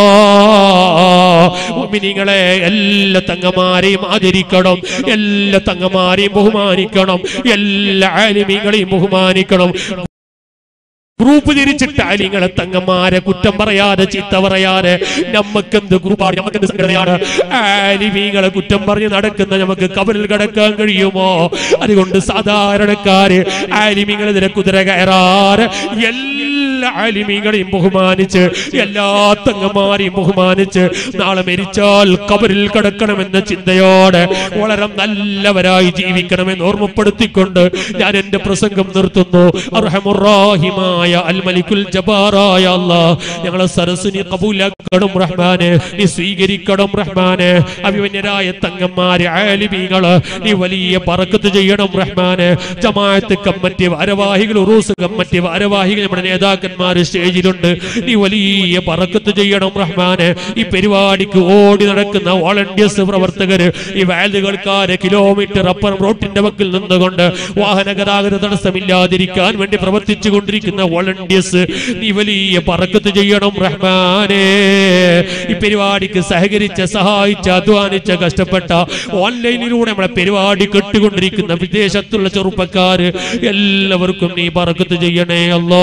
മുഅ്മിനീങ്ങളെ എല്ലാ തങ്ങമാരെയും ആദരിക്കണം എല്ലാ തങ്ങമാരെയും ബഹുമാനിക്കണം എല്ലാ ആലിമീങ്ങളെയും ബഹുമാനിക്കണം ഗ്രൂപ്പ് തിരിച്ചിട്ട് ആലിങ്ങളെ തങ്ങന്മാരെ കുറ്റം പറയാതെ ചീത്ത പറയാതെ നമ്മക്കെന്ത് ഗ്രൂപ്പാണ് നമുക്കെന്ത് സംഘടനയാണ് ആലിമീങ്ങളെ കുറ്റം പറഞ്ഞ് നടക്കുന്ന നമുക്ക് കബറിൽ കിടക്കാൻ കഴിയുമോ അതുകൊണ്ട് സാധാരണക്കാര് ആലിമീങ്ങളെതിരെ കുതിര കയറാറ് എല്ലാ ആലിമീങ്ങളെയും ബഹുമാനിച്ച് എല്ലാ തങ്ങന്മാരെയും ബഹുമാനിച്ച് നാളെ മരിച്ചാൽ കബറിൽ കിടക്കണമെന്ന ചിന്തയോടെ വളരെ നല്ലവരായി ജീവിക്കണമെന്ന് ഓർമ്മപ്പെടുത്തിക്കൊണ്ട് ഞാൻ എന്റെ പ്രസംഗം നിർത്തുന്നു അർഹമുറാഹിമായ അൽ മലിക്കുൽ ജബാറായ അല്ലാ ഞങ്ങളെ സരസിനി കബൂലാക്കണം റഹ്മാനെ നീ സ്വീകരിക്കണം റഹ്മാനെ അഭിമന്യരായ തങ്ങന്മാരെ ആലിമീങ്ങള് നീ വലിയ പറക്കത്ത് ചെയ്യണം റഹ്മാനെ ജമാഅത്ത് കമ്മിറ്റി ഭാരവാഹികൾ ഉറൂസ് കമ്മിറ്റി ഭാരവാഹികൾ നമ്മുടെ നേതാക്കന്മാർ സ്റ്റേജിലുണ്ട് നീ വലിയ പറക്കത്ത് ചെയ്യണം റഹ്മാനെ ഈ പരിപാടിക്ക് ഓടി നടക്കുന്ന വോളണ്ടിയേഴ്സ് പ്രവർത്തകര് ഈ വാലുകൾക്കാര് കിലോമീറ്റർ അപ്പുറം റോട്ടിന്റെ വക്കിൽ നിന്നുകൊണ്ട് വാഹന ഗതാഗത തടസ്സമില്ലാതിരിക്കാൻ വേണ്ടി പ്രവർത്തിച്ചു കൊണ്ടിരിക്കുന്ന വോളണ്ടിയേഴ്സ് നീ വലിയ പറക്കത്ത് ചെയ്യണം റഹ്മാനെ ഈ പരിപാടിക്ക് സഹകരിച്ച സഹായിച്ച അധ്വാനിച്ച കഷ്ടപ്പെട്ട ഓൺലൈനിലൂടെ നമ്മുടെ പരിപാടി കെട്ടുകൊണ്ടിരിക്കുന്ന വിദേശത്തുള്ള ചെറുപ്പക്കാര് എല്ലാവർക്കും നീ പറക്കത്ത് ചെയ്യണേ അല്ലോ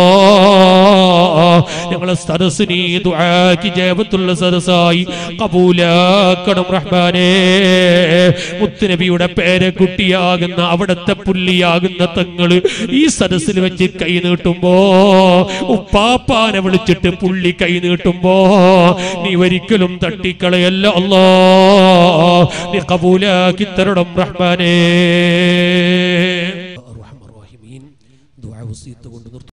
ഞങ്ങളെ സദസ് നീ ദുആക്ക് ജയബത്തുള്ള സദസ്സായി കബൂലാക്കണം റഹ്മാനേ മുത്തുനബിയുടെ പേരെ കുട്ടിയാകുന്ന അവിടത്തെ പുല്ലിയാകുന്ന തങ്ങള് ഈ സദസ്സിൽ വെച്ച് കൈ നീട്ടുമ്പോ ഉപ്പാപ്പാനെ വിളിച്ചിട്ട് പുള്ളി കൈ നീട്ടുമ്പോ നീ ഒരിക്കലും തട്ടിക്കളയല്ല അല്ലാ നീ കബൂലാക്കി തരണം റഹ്മാനേ ദുആ വസിയത്ത് കൊണ്ട് നിർത്തുന്നു